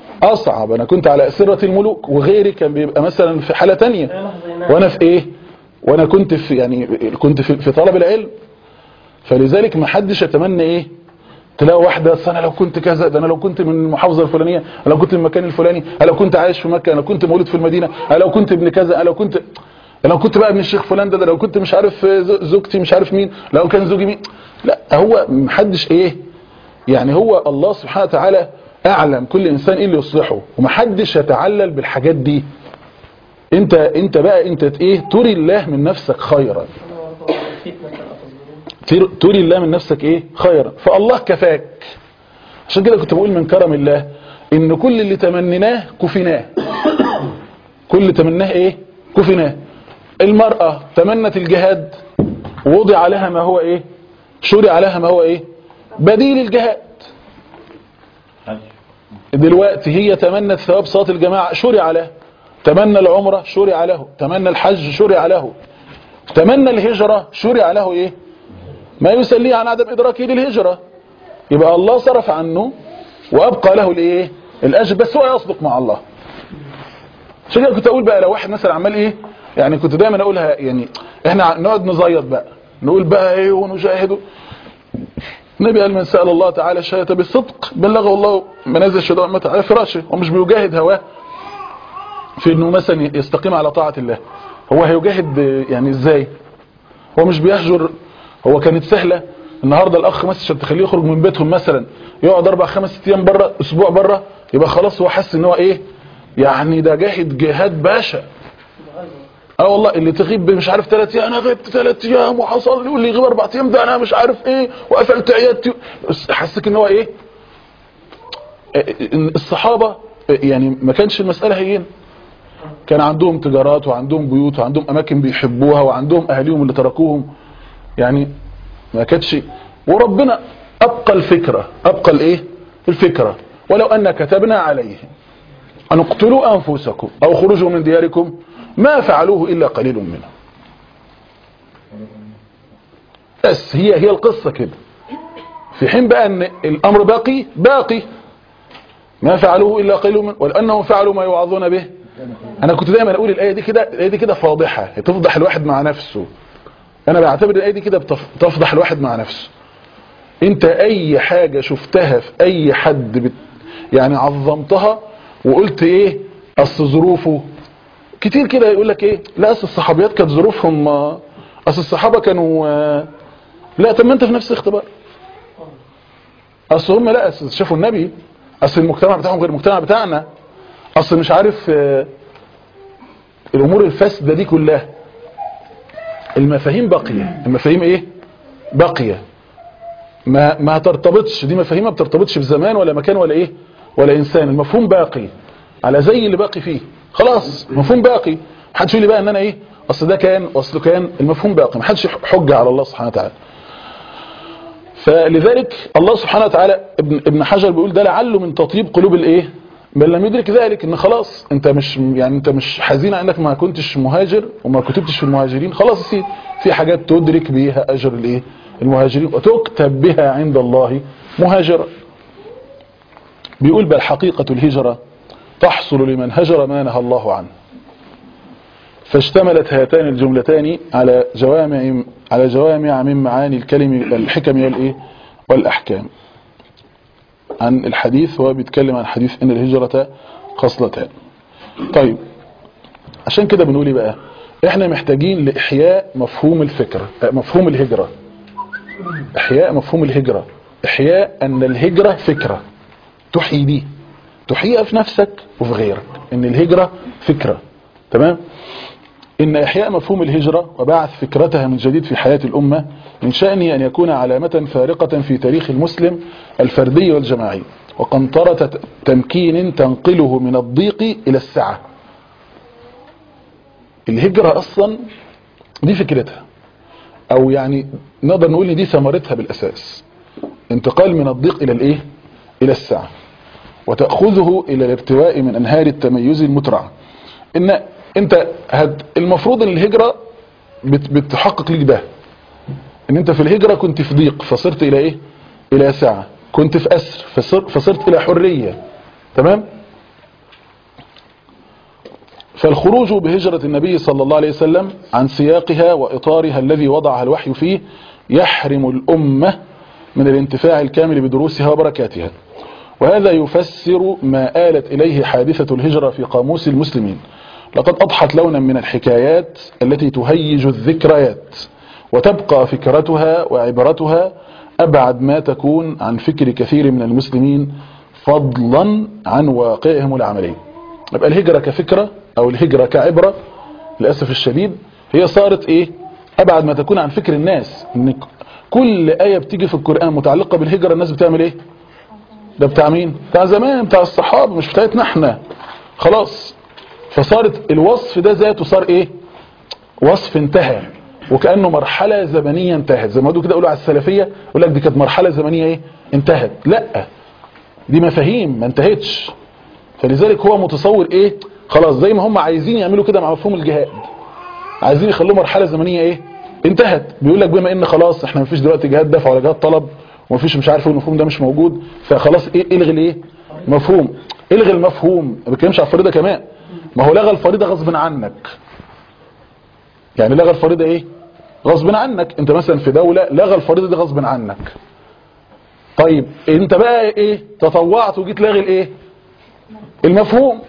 Speaker 1: اصعب انا كنت على اثرة الملوك وغيري كان بيبقى مثلا في حالة تانية وانا في ايه وانا كنت في يعني كنت في, في طلب العلم فلذلك ما حدش يتمنى ايه تلاقي واحده اصل انا لو كنت كذا ده انا لو كنت من المحافظه الفلانيه أنا لو كنت من المكان الفلاني أنا لو كنت عايش في مكه أنا لو كنت مولود في المدينه أنا لو كنت ابن كذا أنا لو كنت أنا لو كنت بقى ابن الشيخ فلان ده, ده لو كنت مش عارف ز- زوجتي مش عارف مين لو كان زوجي مين لا هو محدش ايه يعني هو الله سبحانه وتعالى اعلم كل انسان ايه اللي يصلحه ومحدش يتعلل بالحاجات دي انت انت بقى انت ايه تري الله من نفسك خيرا
Speaker 2: فتنة أتصبرون
Speaker 1: تر- تري الله من نفسك ايه خيرا فالله كفاك عشان كده كنت بقول من كرم الله ان كل اللي تمنيناه كفيناه كل اللي تمناه ايه كفيناه المرأة تمنت الجهاد ووضع لها ما هو ايه شرع لها ما هو ايه بديل الجهاد دلوقتي هي تمنت ثواب صلاة الجماعة شرع له تمنى العمرة شرع له تمنى الحج شرع له تمنى الهجرة شرع له ايه ما يسليه عن عدم ادراكه للهجرة يبقى الله صرف عنه وابقى له الايه الاجر بس هو يصدق مع الله عشان كده كنت اقول بقى لو واحد مثلا عمال ايه يعني كنت دايما اقولها يعني احنا نقعد نزيط بقى نقول بقى ايه ونجاهد النبي قال من سأل الله تعالى الشهادة بالصدق بلغه الله منازل الشهداء مات على فراشه ومش بيجاهد هواه في انه مثلا يستقيم على طاعة الله هو هيجاهد يعني ازاي هو مش بيهجر هو كانت سهلة النهاردة الاخ مثلا عشان تخليه يخرج من بيتهم مثلا يقعد اربع خمس ست ايام بره اسبوع بره يبقى خلاص هو حس ان هو ايه يعني ده جاهد جهاد باشا اه والله اللي تغيب مش عارف ثلاث ايام انا غبت ثلاث ايام وحصل لي واللي يغيب اربع ايام ده انا مش عارف ايه وقفلت عيادتي بس حسك ان هو ايه إن الصحابة يعني ما كانش المسألة هين كان عندهم تجارات وعندهم بيوت وعندهم اماكن بيحبوها وعندهم اهاليهم اللي تركوهم يعني ما كانتش وربنا ابقى الفكرة ابقى الايه الفكرة ولو ان كتبنا عليهم ان اقتلوا انفسكم او خرجوا من دياركم ما فعلوه الا قليل منهم بس هي هي القصة كده في حين بقى ان الامر باقي باقي ما فعلوه الا قليل منهم ولانهم فعلوا ما يوعظون به انا كنت دايما اقول الايه دي كده الايه دي كده فاضحه تفضح الواحد مع نفسه انا بعتبر الايه دي كده بتف- بتفضح الواحد مع نفسه انت اي حاجه شفتها في اي حد بت يعني عظمتها وقلت ايه اصل ظروفه كتير كده يقول لك ايه لا اصل الصحابيات كانت ظروفهم آه، اصل الصحابه كانوا آه، لا طب ما انت في نفس الاختبار اصل هم لا أصل شافوا النبي اصل المجتمع بتاعهم غير المجتمع بتاعنا اصل مش عارف آه، الامور الفاسده دي كلها المفاهيم باقيه المفاهيم ايه باقيه ما ما ترتبطش دي مفاهيم ما بترتبطش بزمان ولا مكان ولا ايه ولا انسان المفهوم باقي على زي اللي باقي فيه خلاص مفهوم باقي محدش يقول لي بقى ان انا ايه اصل ده كان واصل كان المفهوم باقي محدش حجه على الله سبحانه وتعالى فلذلك الله سبحانه وتعالى ابن, ابن حجر بيقول ده لعله من تطيب قلوب الايه بل لم يدرك ذلك ان خلاص انت مش يعني انت مش حزين انك ما كنتش مهاجر وما كتبتش في المهاجرين خلاص يا سيدي في حاجات تدرك بيها اجر الايه المهاجرين وتكتب بها عند الله مهاجرا بيقول بل حقيقة الهجرة تحصل لمن هجر ما نهى الله عنه فاشتملت هاتان الجملتان على جوامع على جوامع من معاني الكلم الحكم والايه والاحكام عن الحديث هو بيتكلم عن حديث ان الهجرة خصلتان طيب عشان كده بنقول ايه بقى احنا محتاجين لاحياء مفهوم الفكرة آه، مفهوم الهجرة احياء مفهوم الهجرة احياء ان الهجرة فكرة تحيي دي تحييها في نفسك وفي غيرك ان الهجرة فكرة تمام إن إحياء مفهوم الهجرة وبعث فكرتها من جديد في حياة الأمة من شأنه أن يكون علامة فارقة في تاريخ المسلم الفردي والجماعي وقنطرة تمكين تنقله من الضيق إلى السعة الهجرة أصلا دي فكرتها أو يعني نقدر نقول إن دي ثمرتها بالأساس انتقال من الضيق إلى الإيه؟ إلى السعة وتأخذه إلى الارتواء من أنهار التميز المترعة ان انت هت المفروض ان الهجرة بت بتحقق ليك ده ان انت في الهجرة كنت في ضيق فصرت الى ايه الى سعة كنت في اسر فصر فصرت الى حرية تمام فالخروج بهجرة النبي صلى الله عليه وسلم عن سياقها وإطارها الذي وضعها الوحي فيه يحرم الأمة من الانتفاع الكامل بدروسها وبركاتها وهذا يفسر ما آلت إليه حادثة الهجرة في قاموس المسلمين لقد أضحت لونا من الحكايات التي تهيج الذكريات وتبقى فكرتها وعبرتها أبعد ما تكون عن فكر كثير من المسلمين فضلا عن واقعهم العملي يبقى الهجرة كفكرة أو الهجرة كعبرة للأسف الشديد هي صارت إيه أبعد ما تكون عن فكر الناس إن كل آية بتيجي في القرآن متعلقة بالهجرة الناس بتعمل إيه ده بتاع مين بتاع زمان بتاع الصحابة مش بتاعتنا احنا خلاص فصارت الوصف ده ذاته صار ايه وصف انتهى وكأنه مرحلة زمنية انتهت زي ما يقولوا كده يقولوا على السلفية يقول لك دي كانت مرحلة زمنية ايه انتهت لا دي مفاهيم ما انتهتش فلذلك هو متصور ايه خلاص زي ما هم عايزين يعملوا كده مع مفهوم الجهاد عايزين يخلوه مرحلة زمنية ايه انتهت بيقول لك بما ان خلاص احنا مفيش دلوقتي جهاد دفع ولا جهاد طلب ومفيش مش عارف ايه المفهوم ده مش موجود فخلاص ايه الغي الايه مفهوم الغي المفهوم ما بتكلمش على الفريضه كمان ما هو لغى الفريضه غصب عنك يعني لغى الفريضه ايه غصب عنك انت مثلا في دوله لغى الفريضه دي غصب عنك طيب انت بقى ايه تطوعت وجيت لاغي الايه المفهوم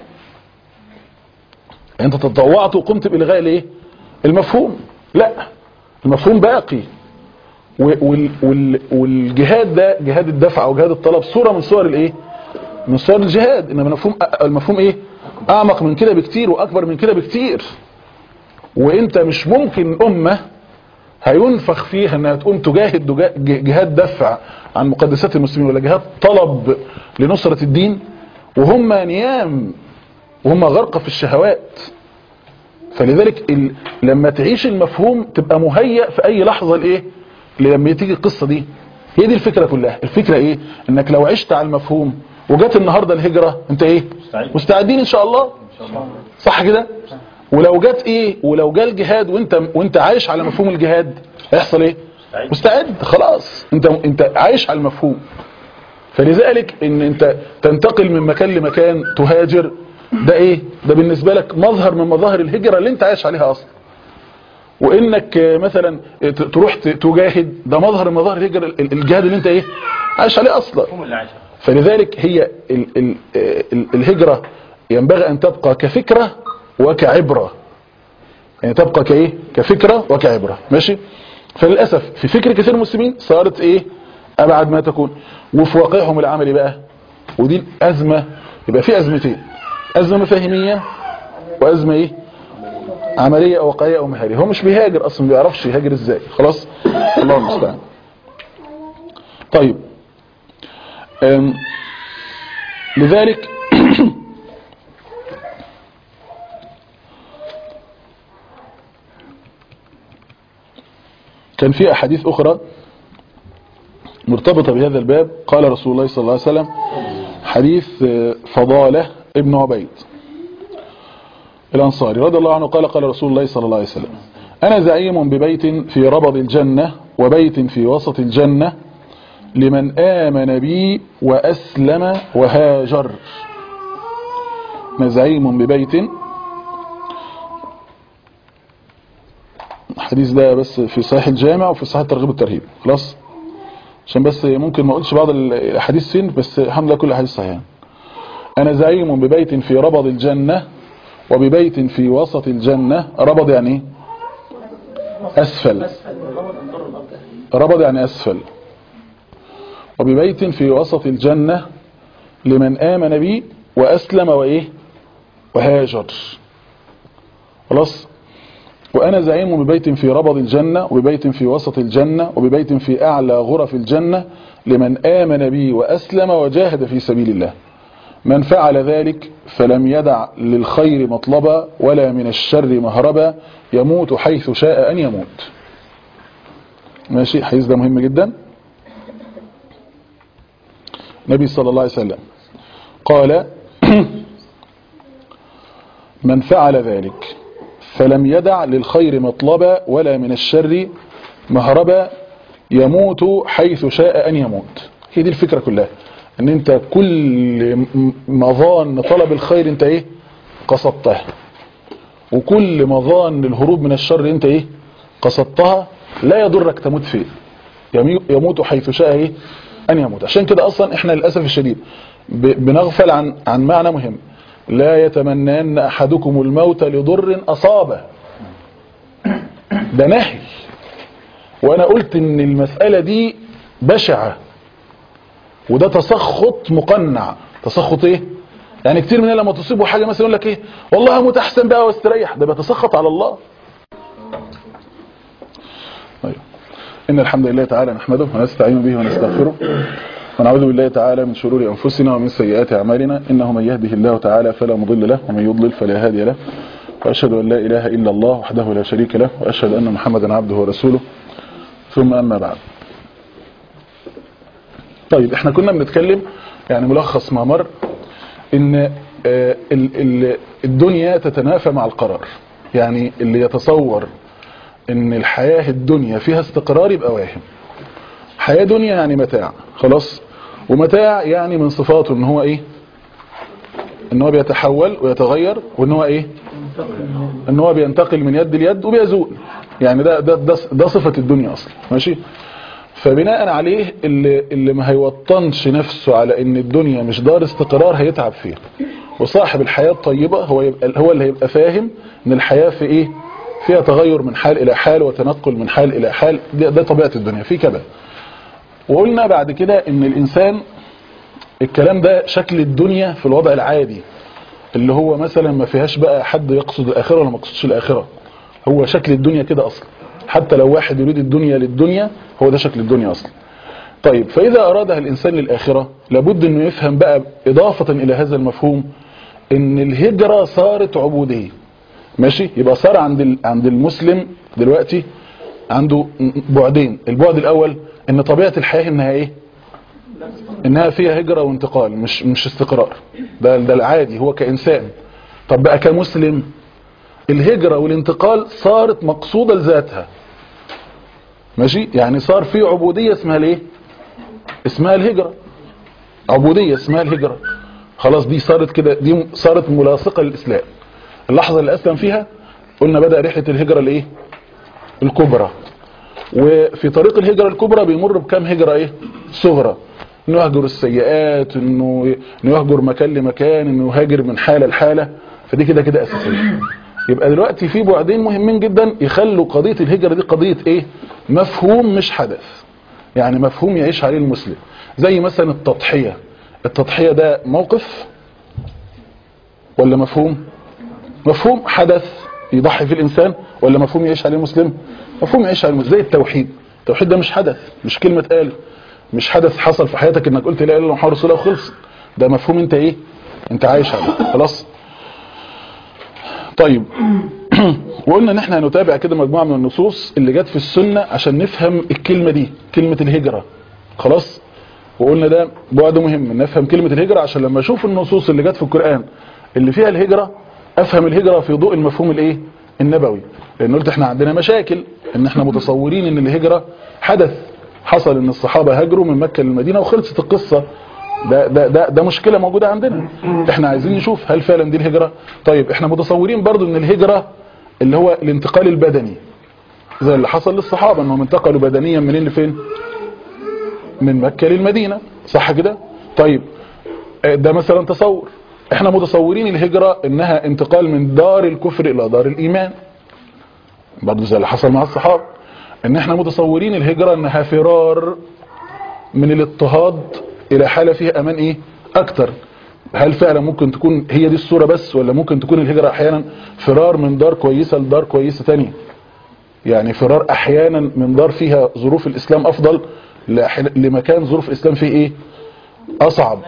Speaker 1: انت تطوعت وقمت بالغاء الايه المفهوم لا المفهوم باقي وال وال والجهاد ده جهاد الدفع او جهاد الطلب صورة من صور الايه من صور الجهاد انما المفهوم المفهوم ايه اعمق من كده بكتير واكبر من كده بكتير وانت مش ممكن امة هينفخ فيها انها تقوم تجاهد جهاد دفع عن مقدسات المسلمين ولا جهاد طلب لنصرة الدين وهم نيام وهم غرقى في الشهوات فلذلك ال... لما تعيش المفهوم تبقى مهيأ في اي لحظة لايه لما تيجي القصة دي هي دي الفكرة كلها الفكرة ايه انك لو عشت على المفهوم وجات النهاردة الهجرة انت ايه
Speaker 3: مستعد.
Speaker 1: مستعدين ان شاء الله صح كده ولو جات ايه ولو جاء الجهاد وانت وانت عايش على مفهوم الجهاد هيحصل ايه
Speaker 3: مستعد.
Speaker 1: مستعد خلاص انت انت عايش على المفهوم فلذلك ان انت تنتقل من مكان لمكان تهاجر ده ايه ده بالنسبة لك مظهر من مظاهر الهجرة اللي انت عايش عليها اصلا وانك مثلا تروح تجاهد ده مظهر من مظاهر الهجرة الجهاد اللي انت ايه عايش عليه اصلا
Speaker 3: هم اللي عايشة
Speaker 1: فلذلك هي ال ال ال الهجرة ينبغي ان تبقى كفكرة وكعبرة يعني تبقى كايه كفكرة وكعبرة ماشي فللأسف في فكر كثير من المسلمين صارت ايه ابعد ما تكون وفي واقعهم العملي بقى ودي الازمة يبقى في ازمتين ازمة مفاهيمية وازمة ايه عملية او واقعية او مهارية هو مش بيهاجر اصلا ما بيعرفش يهاجر ازاي خلاص الله المستعان طيب أم لذلك كان في أحاديث أخرى مرتبطة بهذا الباب قال رسول الله صلى الله عليه وسلم حديث فضالة ابن عبيد الأنصاري رضي الله عنه قال قال رسول الله صلى الله عليه وسلم أنا زعيم ببيت في ربض الجنة وبيت في وسط الجنة لمن آمن بي وأسلم وهاجر أنا زعيم ببيت الحديث ده بس في صحيح الجامع وفي صحيح الترغيب والترهيب خلاص عشان بس ممكن ما اقولش بعض الاحاديث فين بس الحمد لله كل الاحاديث صحيحه انا زعيم ببيت في ربض الجنة وببيت في وسط الجنة ربض يعني ايه اسفل ربض يعني اسفل وببيت في وسط الجنة لمن آمن بي وأسلم وإيه وهاجر خلاص وأنا زعيم ببيت في ربض الجنة وببيت في وسط الجنة وببيت في أعلى غرف الجنة لمن آمن بي وأسلم وجاهد في سبيل الله من فعل ذلك فلم يدع للخير مطلبا ولا من الشر مهربا يموت حيث شاء أن يموت ماشي حيث ده مهم جدا النبي صلى الله عليه وسلم قال من فعل ذلك فلم يدع للخير مطلبا ولا من الشر مهربا يموت حيث شاء أن يموت هي دي الفكرة كلها ان انت كل مظان طلب الخير انت ايه قصدته وكل مظان الهروب من الشر انت ايه قصدتها لا يضرك تموت فيه يمي- يموت حيث شاء ايه ان يموت عشان كده اصلا احنا للاسف الشديد ب- بنغفل عن عن معنى مهم لا يتمنين احدكم الموت لضر اصابه ده نهي وانا قلت ان المسألة دي بشعة وده تسخط مقنع تسخط ايه يعني كتير مننا لما تصيبه حاجة مثلا يقول لك ايه والله هموت احسن بقى واستريح ده بيتسخط على الله طيب ان الحمد لله تعالى نحمده ونستعين به ونستغفره ونعوذ بالله تعالى من شرور انفسنا ومن سيئات اعمالنا انه من يهده الله تعالى فلا مضل له ومن يضلل فلا هادي له واشهد ان لا اله الا الله وحده لا شريك له واشهد ان محمدا عبده ورسوله ثم أما بعد طيب احنا كنا بنتكلم يعني ملخص ما مر ان آه، ال- ال- الدنيا تتنافى مع القرار يعني اللي يتصور ان الحياة الدنيا فيها استقرار يبقى واهم حياة دنيا يعني متاع خلاص ومتاع يعني من صفاته ان هو ايه ان هو بيتحول ويتغير وان هو ايه ان هو بينتقل من يد ليد وبيزول يعني ده ده ده, ده صفة الدنيا اصلا ماشي فبناء عليه اللي, اللي ما هيوطنش نفسه على ان الدنيا مش دار استقرار هيتعب فيها وصاحب الحياة الطيبة هو يبقى هو اللي هيبقى فاهم ان الحياة في ايه فيها تغير من حال الى حال وتنقل من حال الى حال ده, ده طبيعة الدنيا في كده وقلنا بعد كده ان الانسان الكلام ده شكل الدنيا في الوضع العادي اللي هو مثلا ما فيهاش بقى حد يقصد الآخرة ولا ما يقصدش الآخرة هو شكل الدنيا كده أصلا حتى لو واحد يريد الدنيا للدنيا هو ده شكل الدنيا أصلا طيب فإذا أرادها الإنسان للآخرة لابد أنه يفهم بقى إضافة إلى هذا المفهوم أن الهجرة صارت عبودية ماشي يبقى صار عند ال- عند المسلم دلوقتي عنده بعدين البعد الأول أن طبيعة الحياة إنها إيه انها فيها هجرة وانتقال مش مش استقرار ده ده العادي هو كإنسان طب بقى كمسلم الهجرة والانتقال صارت مقصودة لذاتها ماشي يعني صار في عبودية اسمها الايه اسمها الهجرة عبودية اسمها الهجرة خلاص دي صارت كده دي صارت ملاصقة للإسلام اللحظة اللي أسلم فيها قلنا بدأ رحلة الهجرة الايه الكبرى وفي طريق الهجرة الكبرى بيمر بكام هجرة ايه صغرى انه يهجر السيئات انه انه يهجر مكان لمكان انه يهاجر من حالة لحالة فدي كده كده اساسية يبقى دلوقتي في بعدين مهمين جدا يخلوا قضية الهجرة دي قضية ايه مفهوم مش حدث يعني مفهوم يعيش عليه المسلم زي مثلا التضحية التضحية ده موقف ولا مفهوم مفهوم حدث يضحي فيه الإنسان ولا مفهوم يعيش عليه المسلم مفهوم يعيش عليه المسلم زي التوحيد التوحيد ده مش حدث مش كلمة قال مش حدث حصل في حياتك انك قلت لا اله الا الله محمد رسول الله وخلص ده مفهوم انت ايه انت عايش عليه خلاص طيب وقلنا ان احنا هنتابع كده مجموعة من النصوص اللي جت في السنة عشان نفهم الكلمة دي كلمة الهجرة خلاص وقلنا ده بعد مهم ان نفهم كلمة الهجرة عشان لما اشوف النصوص اللي جت في القرآن اللي فيها الهجرة افهم الهجرة في ضوء المفهوم الايه النبوي لان قلت احنا عندنا مشاكل ان احنا متصورين ان الهجرة حدث حصل ان الصحابة هاجروا من مكة للمدينة وخلصت القصة ده, ده, ده, ده مشكلة موجودة عندنا احنا عايزين نشوف هل فعلا دي الهجرة طيب احنا متصورين برضو ان الهجرة اللي هو الانتقال البدني زي اللي حصل للصحابة انهم انتقلوا بدنيا منين لفين من مكة للمدينة صح كده طيب اه ده مثلا تصور احنا متصورين الهجرة انها انتقال من دار الكفر الى دار الايمان برضو زي اللي حصل مع الصحابة ان احنا متصورين الهجرة انها فرار من الاضطهاد الى حالة فيها امان ايه اكتر هل فعلا ممكن تكون هي دي الصورة بس ولا ممكن تكون الهجرة احيانا فرار من دار كويسة لدار كويسة تانية يعني فرار احيانا من دار فيها ظروف الاسلام افضل لح- لمكان ظروف الاسلام فيه ايه اصعب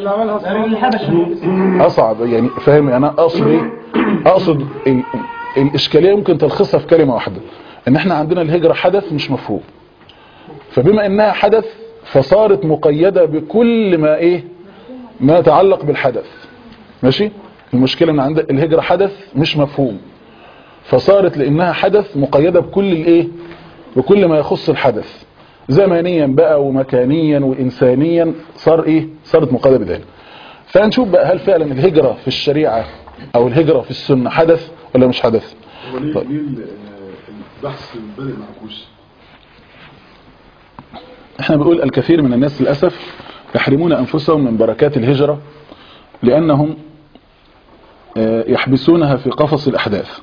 Speaker 1: اصعب يعني فاهم يعني انا اقصد ايه اقصد ال- الاشكاليه ممكن تلخصها في كلمه واحده ان احنا عندنا الهجره حدث مش مفهوم فبما انها حدث فصارت مقيده بكل ما ايه ما يتعلق بالحدث ماشي المشكله ان عند الهجره حدث مش مفهوم فصارت لانها حدث مقيده بكل الايه بكل ما يخص الحدث زمانيا بقى ومكانيا وانسانيا صار ايه صارت مقيده بذلك فهنشوف بقى هل فعلا الهجرة في الشريعة او الهجرة في السنة حدث ولا مش حدث
Speaker 4: هو ليه
Speaker 1: طيب.
Speaker 4: ليه ال- البحث بادئ معكوس
Speaker 1: احنا بنقول الكثير من الناس للأسف يحرمون أنفسهم من بركات الهجرة لأنهم آه، يحبسونها في قفص الأحداث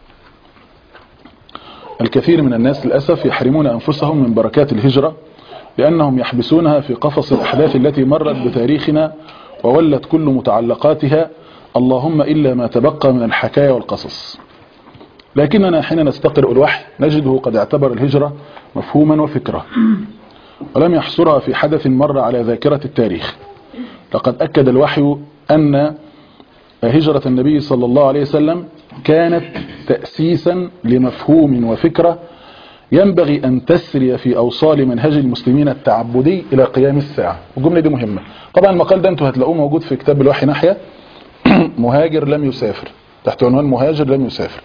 Speaker 1: الكثير من الناس للأسف يحرمون أنفسهم من بركات الهجرة لأنهم يحبسونها في قفص الأحداث التي مرت بتاريخنا وولت كل متعلقاتها اللهم إلا ما تبقى من الحكاية والقصص لكننا حين نستقرئ الوحي نجده قد اعتبر الهجرة مفهوما وفكرة ولم يحصرها في حدث مر على ذاكرة التاريخ لقد أكد الوحي أن هجرة النبي صلى الله عليه وسلم كانت تأسيسا لمفهوم وفكرة ينبغي أن تسري في أوصال منهج المسلمين التعبدي إلى قيام الساعة والجملة دي مهمة طبعا المقال ده انتوا هتلاقوه موجود في كتاب الوحي ناحية مهاجر لم يسافر تحت عنوان مهاجر لم يسافر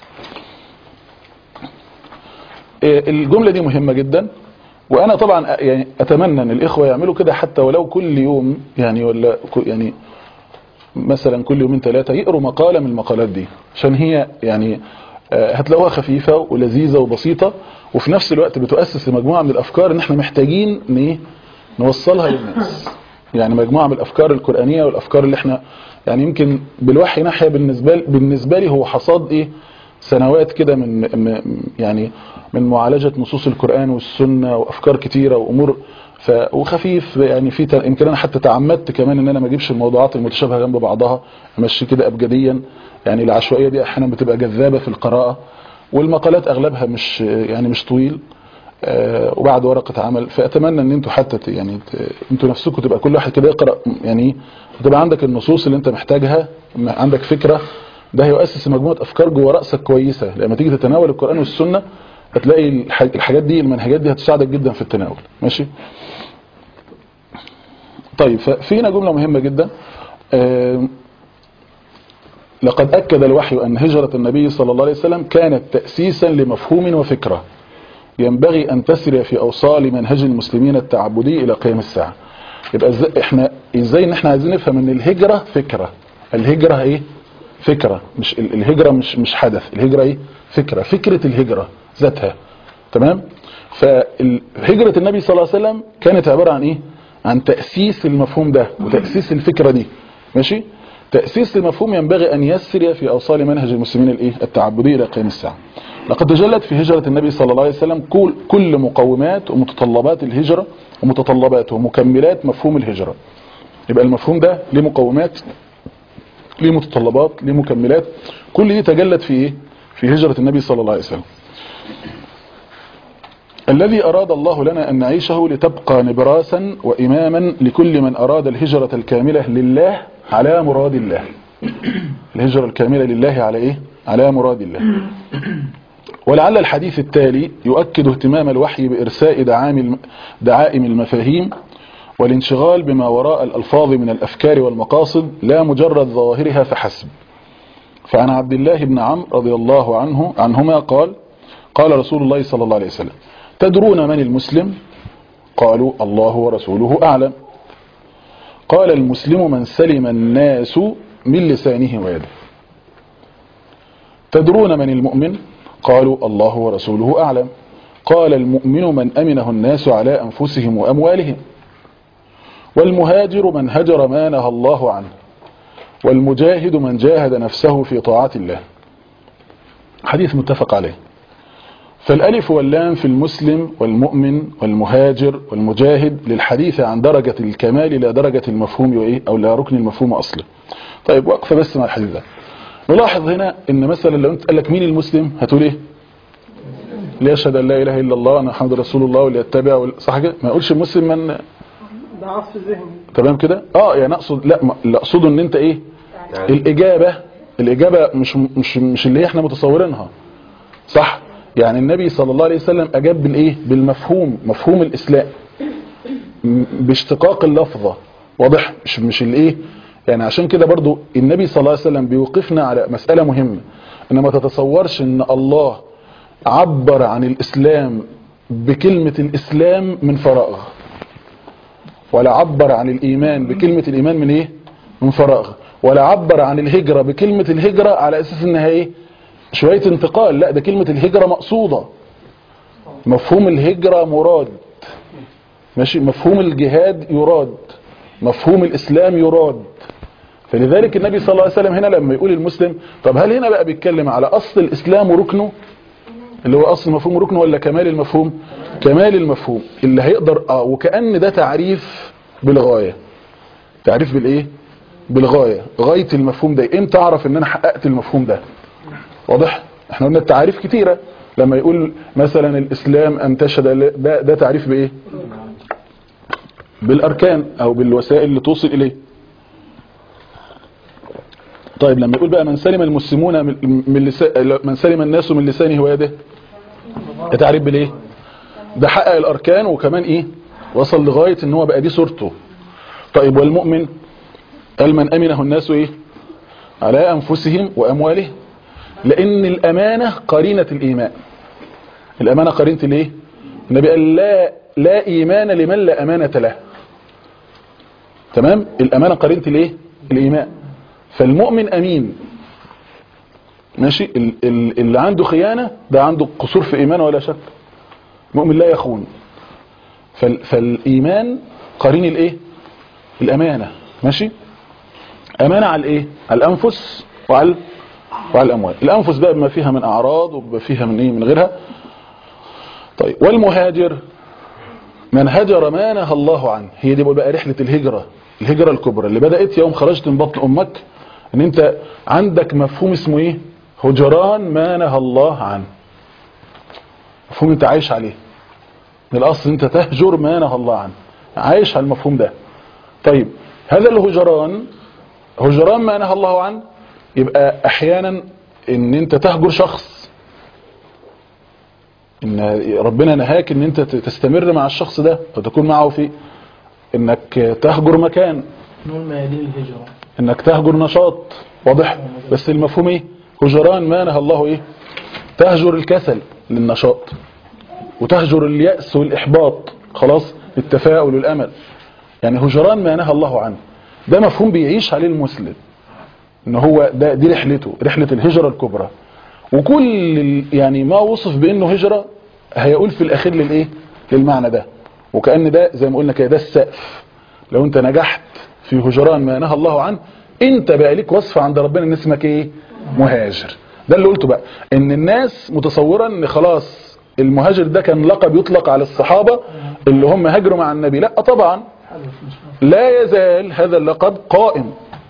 Speaker 1: إيه، الجملة دي مهمة جدا وانا طبعا أ- يعني اتمنى ان الاخوة يعملوا كده حتى ولو كل يوم يعني ولا ك- يعني مثلا كل يومين ثلاثة يقروا مقالة من المقالات دي عشان هي يعني آه، هتلاقوها خفيفة ولذيذة وبسيطة وفي نفس الوقت بتؤسس لمجموعة من الافكار ان احنا محتاجين ن- إيه؟ نوصلها للناس يعني مجموعة من الافكار القرآنية والافكار اللي احنا يعني يمكن بالوحي ناحية بالنسبة بالنسبة لي هو حصاد ايه سنوات كده من م- يعني من معالجة نصوص القرآن والسنة وأفكار كتيرة وأمور ف وخفيف يعني في ت- يمكن أنا حتى تعمدت كمان إن أنا ما أجيبش الموضوعات المتشابهة جنب بعضها أمشي كده أبجديا يعني العشوائية دي أحيانا بتبقى جذابة في القراءة والمقالات أغلبها مش يعني مش طويل آه، وبعد ورقة عمل فأتمنى ان انتوا حتى ت- يعني ت- انتوا نفسكم تبقى كل واحد كده يقرأ يعني تبقى عندك النصوص اللي انت محتاجها م- عندك فكرة ده هيؤسس مجموعة افكار جوه رأسك كويسة لما تيجي تتناول القرآن والسنة هتلاقي الح- الحاجات دي المنهجات دي هتساعدك جدا في التناول ماشي طيب ففي هنا جملة مهمة جدا آم، لقد أكد الوحي أن هجرة النبي صلى الله عليه وسلم كانت تأسيسا لمفهوم وفكرة ينبغي أن تسري في أوصال منهج المسلمين التعبدي إلى قيام الساعة يبقى إزاي احنا ازاي ان احنا عايزين نفهم ان الهجرة فكرة الهجرة ايه فكرة مش ال- الهجرة مش مش حدث الهجرة ايه فكرة فكرة الهجرة ذاتها تمام فهجرة النبي صلى الله عليه وسلم كانت عبارة عن ايه عن تأسيس المفهوم ده وتأسيس الفكرة دي ماشي تأسيس المفهوم ينبغي أن يسري في أوصال منهج المسلمين الإيه؟ التعبدي إلى قيام الساعة لقد تجلت في هجرة النبي صلى الله عليه وسلم كل, كل مقومات ومتطلبات الهجرة ومتطلبات ومكملات مفهوم الهجرة يبقى المفهوم ده ليه مقومات ليه متطلبات ليه مكملات كل دي تجلت في إيه؟ في هجرة النبي صلى الله عليه وسلم الذي أراد الله لنا أن نعيشه لتبقى نبراسا وإماما لكل من أراد الهجرة الكاملة لله على مراد الله الهجرة الكاملة لله على إيه؟ على مراد الله ولعل الحديث التالي يؤكد اهتمام الوحي بإرساء دعام الم- دعائم المفاهيم والانشغال بما وراء الألفاظ من الأفكار والمقاصد لا مجرد ظواهرها فحسب فعن عبد الله بن عمرو رضي الله عنه عنهما قال قال رسول الله صلى الله عليه وسلم تدرون من المسلم قالوا الله ورسوله أعلم قال المسلم من سلم الناس من لسانه ويده تدرون من المؤمن قالوا الله ورسوله أعلم قال المؤمن من أمنه الناس على أنفسهم وأموالهم والمهاجر من هجر ما نهى الله عنه والمجاهد من جاهد نفسه في طاعة الله حديث متفق عليه فالألف واللام في المسلم والمؤمن والمهاجر والمجاهد للحديث عن درجة الكمال لا درجة المفهوم وإيه أو لا ركن المفهوم أصلا طيب وقفة بس مع الحديث ده نلاحظ هنا ان مثلا لو انت قال لك مين المسلم هتقول ايه اللي يشهد ان لا اله الا الله وان محمد رسول الله واللي يتبع وال- صح كده ما يقولش المسلم من
Speaker 2: ده عصف ذهني
Speaker 1: تمام كده اه يعني اقصد لا ما- اللي اقصده ان انت ايه الاجابه الاجابه مش مش مش اللي احنا متصورينها صح يعني النبي صلى الله عليه وسلم اجاب بالايه بالمفهوم مفهوم الاسلام م- باشتقاق اللفظه واضح مش مش الايه يعني عشان كده برضو النبي صلى الله عليه وسلم بيوقفنا على مسألة مهمة ان ما تتصورش ان الله عبر عن الاسلام بكلمة الاسلام من فراغ ولا عبر عن الايمان بكلمة الايمان من ايه من فراغ ولا عبر عن الهجرة بكلمة الهجرة على اساس انها ايه شوية انتقال لا ده كلمة الهجرة مقصودة مفهوم الهجرة مراد ماشي مفهوم الجهاد يراد مفهوم الإسلام يراد فلذلك النبي صلى الله عليه وسلم هنا لما يقول المسلم طب هل هنا بقى بيتكلم على أصل الإسلام وركنه اللي هو أصل مفهوم ركنه ولا كمال المفهوم كمال المفهوم اللي هيقدر آه وكأن ده تعريف بالغاية تعريف بالإيه بالغاية غاية المفهوم ده امتى اعرف ان انا حققت المفهوم ده واضح احنا قلنا التعريف كتيرة لما يقول مثلا الاسلام ان تشهد لا- ده, ده تعريف بايه بالاركان او بالوسائل اللي توصل اليه طيب لما يقول بقى من سلم المسلمون من من لسا... من سلم الناس من لسانه ويده ده تعريف بالايه ده حقق الاركان وكمان ايه وصل لغاية ان هو بقى دي صورته طيب والمؤمن قال من امنه الناس ايه على انفسهم واموالهم لان الامانة قرينة الايمان الامانة قرينة الايه النبي قال لا لا ايمان لمن لا امانة له تمام الامانة قرينة الايه الايمان فالمؤمن امين ماشي ال- ال- اللي عنده خيانة ده عنده قصور في ايمانه ولا شك المؤمن لا يخون فال فالايمان قرين الايه الامانة ماشي امانة على الايه على الانفس وعلى وعلى الاموال الانفس بقى بما فيها من اعراض وبما فيها من ايه من غيرها طيب والمهاجر من هجر ما نهى الله عنه هي دي بقى رحلة الهجرة الهجرة الكبرى اللي بدأت يوم خرجت من بطن امك ان انت عندك مفهوم اسمه ايه هجران ما نهى الله عنه مفهوم انت عايش عليه من الاصل انت تهجر ما نهى الله عنه عايش على المفهوم ده طيب هذا الهجران هجران ما نهى الله عنه يبقى احيانا ان انت تهجر شخص ان ربنا نهاك ان انت تستمر مع الشخص ده وتكون معه في انك تهجر مكان
Speaker 2: نقول ميادين الهجرة
Speaker 1: انك تهجر نشاط واضح بس المفهوم ايه هجران ما نهى الله ايه تهجر الكسل للنشاط وتهجر اليأس والإحباط خلاص التفاؤل والأمل يعني هجران ما نهى الله عنه ده مفهوم بيعيش عليه المسلم ان هو ده دي رحلته رحلة الهجرة الكبرى وكل ال- يعني ما وصف بانه هجرة هيقول في الاخير للايه للمعنى ده وكأن ده زي ما قلنا كده ده السقف لو انت نجحت في هجران ما نهى الله عنه انت بقى ليك وصف عند ربنا ان اسمك ايه مهاجر ده اللي قلته بقى ان الناس متصورة ان خلاص المهاجر ده كان لقب يطلق على الصحابة اللي هم هاجروا مع النبي لا طبعا لا يزال هذا اللقب قائم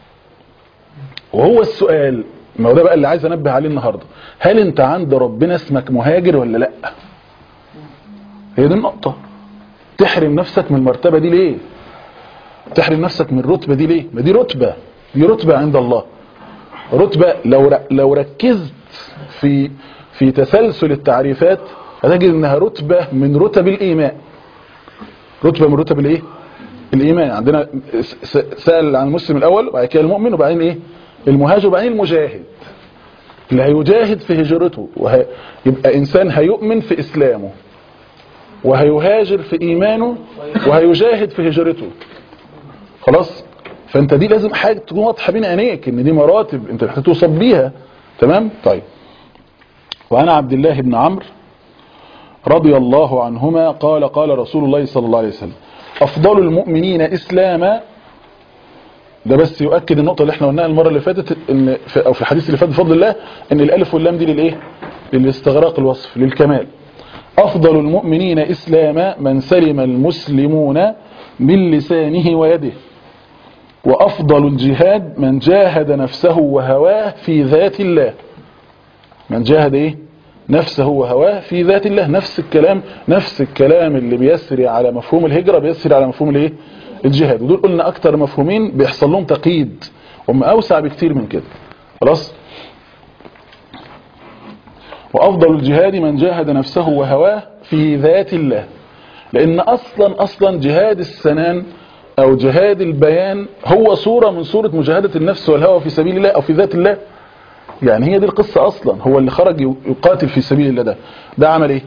Speaker 1: وهو السؤال ما هو ده بقى اللي عايز انبه عليه النهارده هل انت عند ربنا اسمك مهاجر ولا لا هي دي النقطه تحرم نفسك من المرتبه دي ليه تحرم نفسك من الرتبه دي ليه ما دي رتبه دي رتبه عند الله رتبه لو ر- لو ركزت في في تسلسل التعريفات هتجد انها رتبه من رتب الايمان رتبه من رتب الايه الايمان عندنا س- س- سأل عن المسلم الاول وبعد كده المؤمن وبعدين ايه المهاجر وبعدين المجاهد اللي هيجاهد في هجرته وهي يبقى انسان هيؤمن في اسلامه وهيهاجر في ايمانه وهيجاهد في هجرته خلاص فانت دي لازم حاجه تكون واضحه بين عينيك ان دي مراتب انت محتاج توصل بيها تمام طيب وعن عبد الله بن عمرو رضي الله عنهما قال قال رسول الله صلى الله عليه وسلم أفضل المؤمنين إسلاما ده بس يؤكد النقطة اللي احنا قلناها المرة اللي فاتت ان في أو في الحديث اللي فات بفضل الله ان الألف واللام دي للإيه للاستغراق الوصف للكمال أفضل المؤمنين إسلاما من سلم المسلمون من لسانه ويده وأفضل الجهاد من جاهد نفسه وهواه في ذات الله من جاهد ايه نفسه وهواه في ذات الله نفس الكلام نفس الكلام اللي بيسري على مفهوم الهجرة بيسري على مفهوم الايه الجهاد ودول قلنا اكتر مفهومين بيحصل لهم تقييد هم اوسع بكتير من كده خلاص وافضل الجهاد من جاهد نفسه وهواه في ذات الله لان اصلا اصلا جهاد السنان او جهاد البيان هو صورة من صورة مجاهدة النفس والهوى في سبيل الله او في ذات الله يعني هي دي القصة اصلا هو اللي خرج يقاتل في سبيل الله ده ده عمل ايه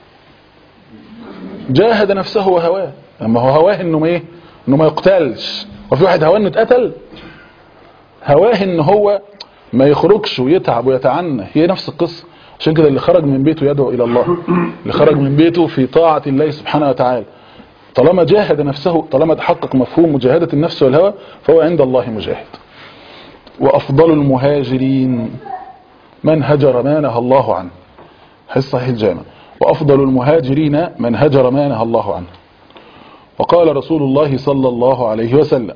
Speaker 1: جاهد نفسه وهواه اما هو هواه انه ما ايه انه ما يقتلش وفي واحد هواه انه اتقتل هواه ان هو ما يخرجش ويتعب ويتعنى هي نفس القصة عشان كده اللي خرج من بيته يدعو إلى الله اللي خرج من بيته في طاعة الله سبحانه وتعالى طالما جاهد نفسه طالما تحقق مفهوم مجاهدة النفس والهوى فهو عند الله مجاهد وأفضل المهاجرين من هجر ما نهى الله عنه حديث صحيح الجامع وأفضل المهاجرين من هجر ما نهى الله عنه وقال رسول الله صلى الله عليه وسلم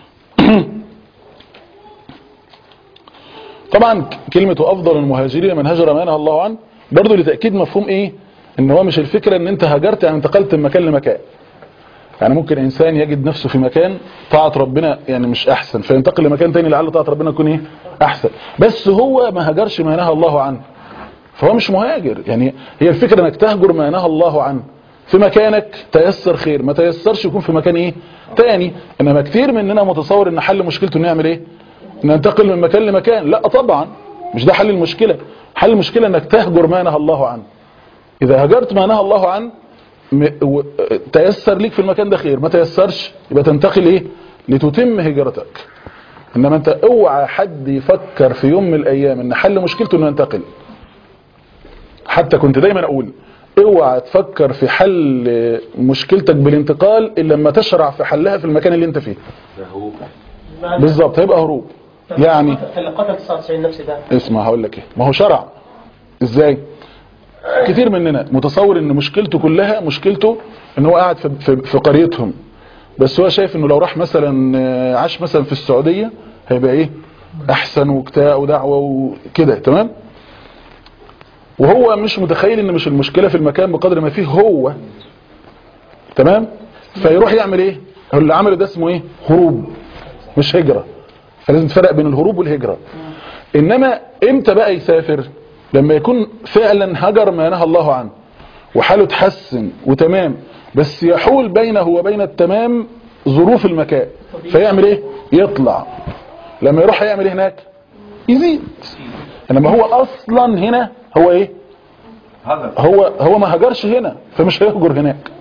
Speaker 1: طبعا كلمة أفضل المهاجرين من هجر ما نهى الله عنه برضو لتأكيد مفهوم إيه إن هو مش الفكرة إن أنت هاجرت يعني انتقلت من مكان لمكان يعني ممكن إنسان يجد نفسه في مكان طاعة ربنا يعني مش أحسن فينتقل لمكان تاني لعل طاعة ربنا تكون إيه أحسن بس هو ما هاجرش ما نهى الله عنه فهو مش مهاجر يعني هي الفكرة انك تهجر ما نهى الله عنه في مكانك تيسر خير ما تيسرش يكون في مكان ايه تاني انما كتير مننا متصور ان حل مشكلته انه يعمل ايه ننتقل من مكان لمكان لا طبعا مش ده حل المشكلة حل المشكلة انك تهجر ما نهى الله عنه اذا هجرت ما نهى الله عنه م- و- تيسر ليك في المكان ده خير ما تيسرش يبقى تنتقل ايه لتتم هجرتك انما انت اوعى حد يفكر في يوم من الايام ان حل مشكلته انه ينتقل حتى كنت دايما اقول اوعى تفكر في حل مشكلتك بالانتقال الا لما تشرع في حلها في المكان اللي انت فيه بالظبط هيبقى هروب يعني
Speaker 2: اللي قتل 99 نفس ده
Speaker 1: اسمع هقول لك ايه ما هو شرع ازاي كتير مننا متصور ان مشكلته كلها مشكلته ان هو قاعد في, في, في قريتهم بس هو شايف انه لو راح مثلا آه، عاش مثلا في السعودية هيبقى ايه احسن وبتاع ودعوة وكده تمام وهو مش متخيل ان مش المشكلة في المكان بقدر ما فيه هو تمام فيروح يعمل ايه هو اللي عمله ده اسمه ايه هروب مش هجرة فلازم تفرق بين الهروب والهجرة انما امتى بقى يسافر لما يكون فعلا هجر ما نهى الله عنه وحاله تحسن وتمام بس يحول بينه وبين التمام ظروف المكان فيعمل ايه يطلع لما يروح يعمل ايه هناك يزيد انما هو اصلا هنا هو ايه
Speaker 3: هذا
Speaker 1: هو هو ما هجرش هنا فمش هيهجر هناك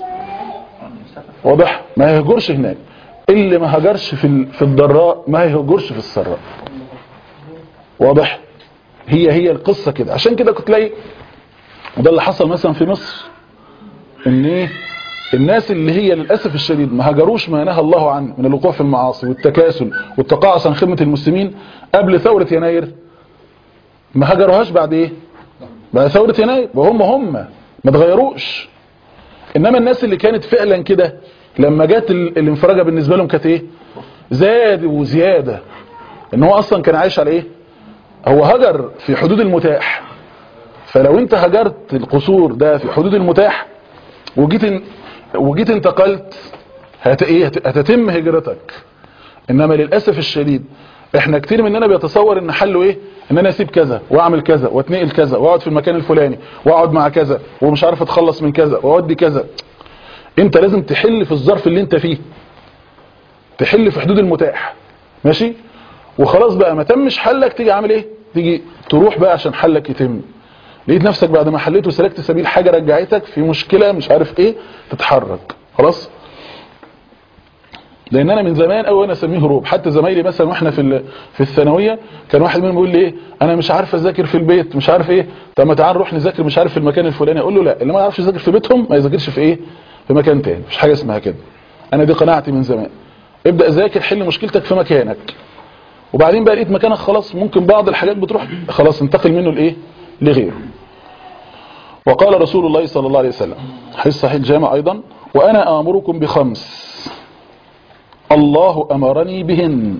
Speaker 1: واضح ما هيهجرش هناك اللي ما هجرش في ال- في الضراء ما هيهجرش في السراء واضح هي هي القصة كده عشان كده كنت تلاقي وده اللي حصل مثلا في مصر ان ايه الناس اللي هي للأسف الشديد ما هجروش ما نهى الله عنه من الوقوع في المعاصي والتكاسل والتقاعس عن خدمة المسلمين قبل ثورة يناير ما هجروهاش بعد ايه بعد ثورة يناير وهم هم ما تغيروش انما الناس اللي كانت فعلا كده لما جت ال- الانفراجة بالنسبة لهم كانت ايه زاد وزيادة ان هو اصلا كان عايش على ايه هو هجر في حدود المتاح فلو انت هجرت القصور ده في حدود المتاح وجيت ان وجيت انتقلت هت ايه هت- هتتم هجرتك انما للاسف الشديد احنا كتير مننا بيتصور ان حله ايه ان انا اسيب كذا واعمل كذا واتنقل كذا واقعد في المكان الفلاني واقعد مع كذا ومش عارف اتخلص من كذا واودي كذا انت لازم تحل في الظرف اللي انت فيه تحل في حدود المتاح ماشي وخلاص بقى ما تمش حلك تيجي عامل ايه تيجي تروح بقى عشان حلك يتم لقيت نفسك بعد ما حليت وسلكت سبيل حاجة رجعتك في مشكلة مش عارف ايه تتحرك خلاص لان انا من زمان قوي انا اسميه هروب حتى زمايلي مثلا واحنا في ال- في الثانويه كان واحد منهم يقول لي ايه انا مش عارف اذاكر في البيت مش عارف ايه طب ما تعال نروح نذاكر مش عارف في المكان الفلاني اقول له لا اللي ما يعرفش يذاكر في بيتهم ما يذاكرش في ايه في مكان تاني مفيش حاجه اسمها كده انا دي قناعتي من زمان ابدا ذاكر حل مشكلتك في مكانك وبعدين بقى لقيت مكانك خلاص ممكن بعض الحاجات بتروح خلاص انتقل منه لايه لغيره وقال رسول الله صلى الله عليه وسلم حديث صحيح الجامع ايضا وانا امركم بخمس الله أمرني بهن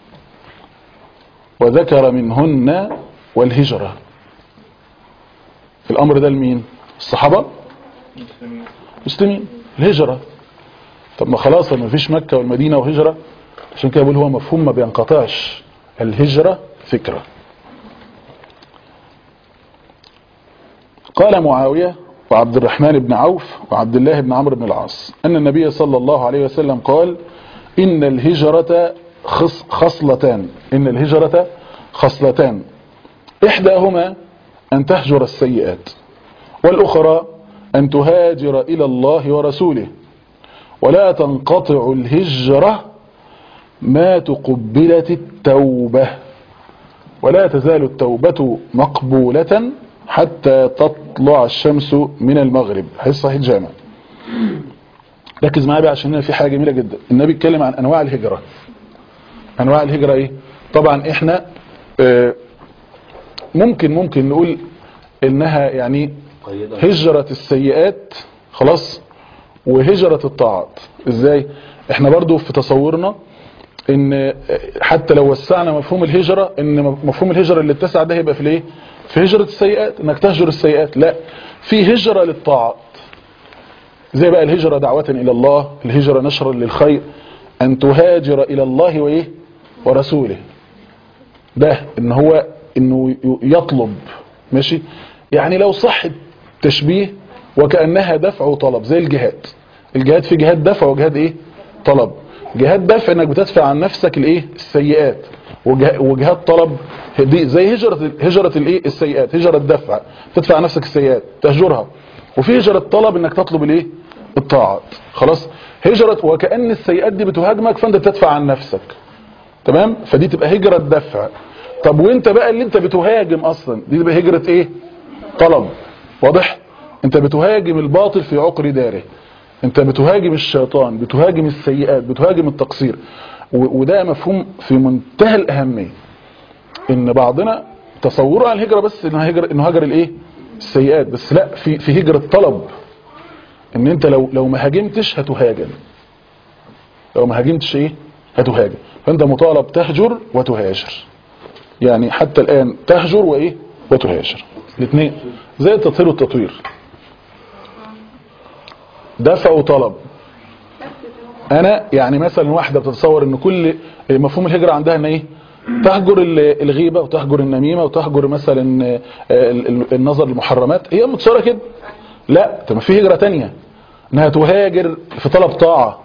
Speaker 1: وذكر منهن والهجرة الأمر ده لمين الصحابة مسلمين الهجرة طب ما خلاص ما فيش مكة والمدينة وهجرة عشان كده بقول هو مفهوم ما بينقطعش الهجرة فكرة قال معاوية وعبد الرحمن بن عوف وعبد الله بن عمرو بن العاص أن النبي صلى الله عليه وسلم قال إن الهجرة خص خصلتان إن الهجرة خصلتان إحداهما أن تهجر السيئات والأخرى أن تهاجر إلى الله ورسوله ولا تنقطع الهجرة ما تقبلت التوبة ولا تزال التوبة مقبولة حتى تطلع الشمس من المغرب حديث صحيح الجامع ركز معايا بقى عشان هنا في حاجة جميلة جدا النبي اتكلم عن انواع الهجرة انواع الهجرة ايه طبعا احنا آه، ممكن ممكن نقول انها يعني هجرة السيئات خلاص وهجرة الطاعات ازاي احنا برضو في تصورنا ان حتى لو وسعنا مفهوم الهجرة ان مفهوم الهجرة اللي اتسع ده هيبقى في الايه في هجرة السيئات انك تهجر السيئات لا في هجرة للطاعات زي بقى الهجرة دعوة الى الله الهجرة نشرا للخير ان تهاجر الى الله وايه ورسوله ده ان هو انه يطلب ماشي يعني لو صح التشبيه وكأنها دفع وطلب زي الجهاد الجهاد في جهاد دفع وجهاد ايه طلب جهاد دفع انك بتدفع عن نفسك الايه السيئات وجه- وجهاد طلب دي زي هجرة هجرة الايه السيئات هجرة الدفع تدفع عن نفسك السيئات تهجرها وفي هجرة طلب انك تطلب الايه الطاعات خلاص هجرة وكأن السيئات دي بتهاجمك فانت بتدفع عن نفسك تمام فدي تبقى هجرة دفع طب وانت بقى اللي انت بتهاجم اصلا دي تبقى هجرة ايه طلب واضح انت بتهاجم الباطل في عقر داره انت بتهاجم الشيطان بتهاجم السيئات بتهاجم التقصير و- وده مفهوم في منتهى الاهميه ان بعضنا تصوره عن الهجره بس انه هجر انه هجر الايه السيئات بس لا في في هجره طلب ان انت لو لو ما هاجمتش هتهاجم لو ما هاجمتش ايه هتهاجم فانت مطالب تهجر وتهاجر يعني حتى الان تهجر وايه وتهاجر الاثنين زي التطهير والتطوير دفع وطلب انا يعني مثلا واحده بتتصور ان كل مفهوم الهجره عندها ان ايه تهجر ال- الغيبه وتهجر النميمه وتهجر مثلا آه، ال- ال- النظر للمحرمات هي متصوره كده لا طب ما في هجره تانية انها تهاجر في طلب طاعه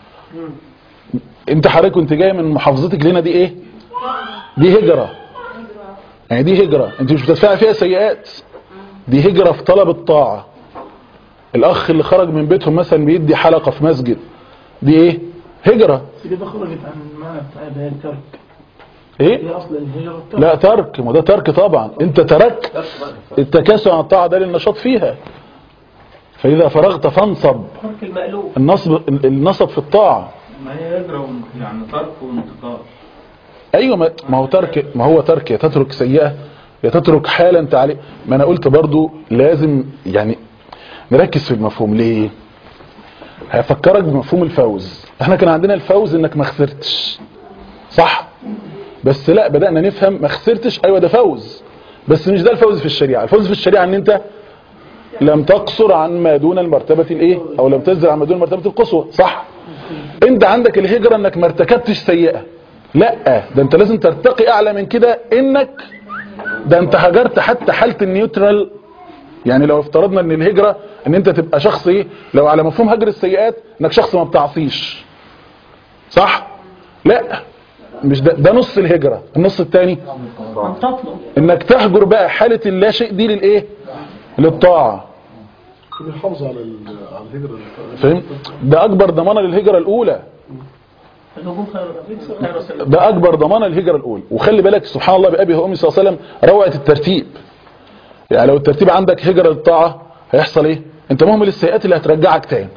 Speaker 1: انت حضرتك وانت جاي من محافظتك لنا دي ايه دي هجره يعني دي هجره انت مش بتدفعي فيها سيئات دي هجره في طلب الطاعه الاخ اللي خرج من بيتهم مثلا بيدي حلقه في مسجد دي ايه هجره
Speaker 5: بس كده خرجت عن المعنى بتاع اللي هي الترك
Speaker 1: ايه
Speaker 5: هي اصل الهجرة الترك
Speaker 1: لا ترك ما ده ترك طبعا انت تركت التكاسل عن الطاعه ده للنشاط فيها فاذا فرغت فانصب
Speaker 2: ترك المألوف
Speaker 1: النصب النصب في الطاعه
Speaker 3: ما هي هجرة وانت- يعني ترك وانتقال
Speaker 1: ايوه ما ما هو ترك ما هو ترك يا تترك سيئه يا تترك حاله انت عليه ما انا قلت برضو لازم يعني نركز في المفهوم ليه هفكرك بمفهوم الفوز احنا كان عندنا الفوز انك ما خسرتش صح بس لا بدأنا نفهم ما خسرتش ايوه ده فوز بس مش ده الفوز في الشريعه الفوز في الشريعه ان انت لم تقصر عن ما دون المرتبه الايه او لم تنزل عن ما دون المرتبه القصوى صح انت عندك الهجره انك ما ارتكبتش سيئه لا ده انت لازم ترتقي اعلى من كده انك ده انت هجرت حتى حاله النيوترال يعني لو افترضنا ان الهجره ان انت تبقى شخص ايه لو على مفهوم هجر السيئات انك شخص ما بتعصيش صح لا مش ده, ده نص الهجره النص الثاني
Speaker 2: أن تطلب
Speaker 1: انك تهجر بقى حاله اللا شيء دي للايه للطاعه
Speaker 4: بيحافظ على ال- على الهجرة
Speaker 1: فاهم ده اكبر ضمانه للهجره الاولى
Speaker 2: الهجوم خير خير سلام
Speaker 1: ده اكبر ضمانه للهجره الاولى وخلي بالك سبحان الله بابي وامي صلى الله عليه وسلم روعه الترتيب يعني لو الترتيب عندك هجره للطاعه هيحصل ايه انت مهمل السيئات اللي هترجعك تاني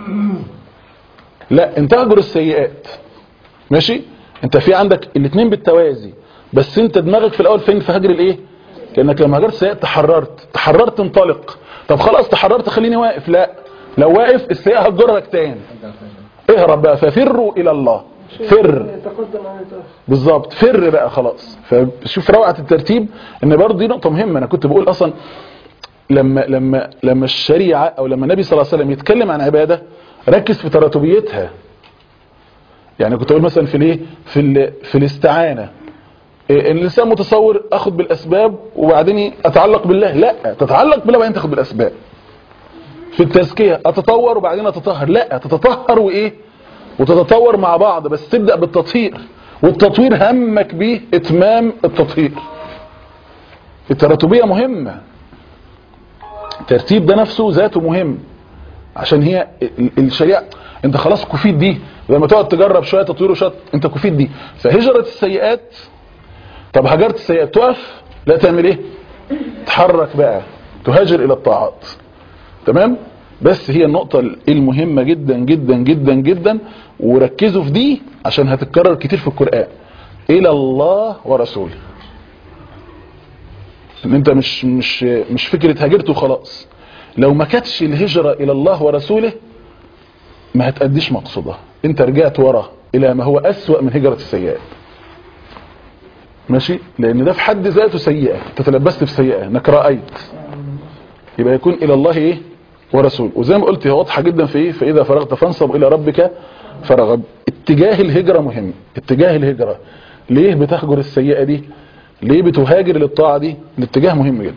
Speaker 1: لا انت اهجر السيئات ماشي انت في عندك الاثنين بالتوازي بس انت دماغك في الاول فين في هجر الايه لانك لما هجرت السيئات تحررت تحررت انطلق طب خلاص تحررت خليني واقف لا لو واقف السيئه هتجرك تاني اهرب بقى ففروا الى الله فر
Speaker 5: يتقدم عن يتأخر
Speaker 1: بالظبط فر بقى خلاص فشوف روعه الترتيب ان برضه دي نقطه مهمه انا كنت بقول اصلا لما لما لما الشريعه او لما النبي صلى الله عليه وسلم يتكلم عن عباده ركز في تراتبيتها يعني كنت اقول مثلا في الايه في ال- في الاستعانه إيه، ان الانسان متصور اخد بالاسباب وبعدين اتعلق بالله لا تتعلق بالله وبعدين تاخد بالاسباب في التزكيه اتطور وبعدين اتطهر لا تتطهر وايه وتتطور مع بعض بس تبدا بالتطهير والتطوير همك بيه اتمام التطهير التراتبيه مهمه الترتيب ده نفسه ذاته مهم عشان هي ال- الشريعه انت خلاص كفيت دي لما تقعد تجرب شويه تطوير وشويه انت كفيت دي فهجره السيئات طب هجرت السيئات تقف لا تعمل ايه تحرك بقى تهاجر الى الطاعات تمام بس هي النقطة المهمة جدا جدا جدا جدا وركزوا في دي عشان هتتكرر كتير في القرآن الى الله ورسوله ان انت مش مش مش فكرة هاجرت وخلاص لو ما كانتش الهجرة الى الله ورسوله ما هتأديش مقصودها انت رجعت ورا الى ما هو اسوأ من هجرة السيئات ماشي لان ده في حد ذاته سيئة انت تلبست في سيئة انك رأيت يبقى يكون الى الله ايه ورسول وزي ما قلت هي واضحة جدا في ايه فاذا فرغت فانصب الى ربك فرغب اتجاه الهجرة مهم اتجاه الهجرة ليه بتهجر السيئة دي ليه بتهاجر للطاعة دي الاتجاه مهم جدا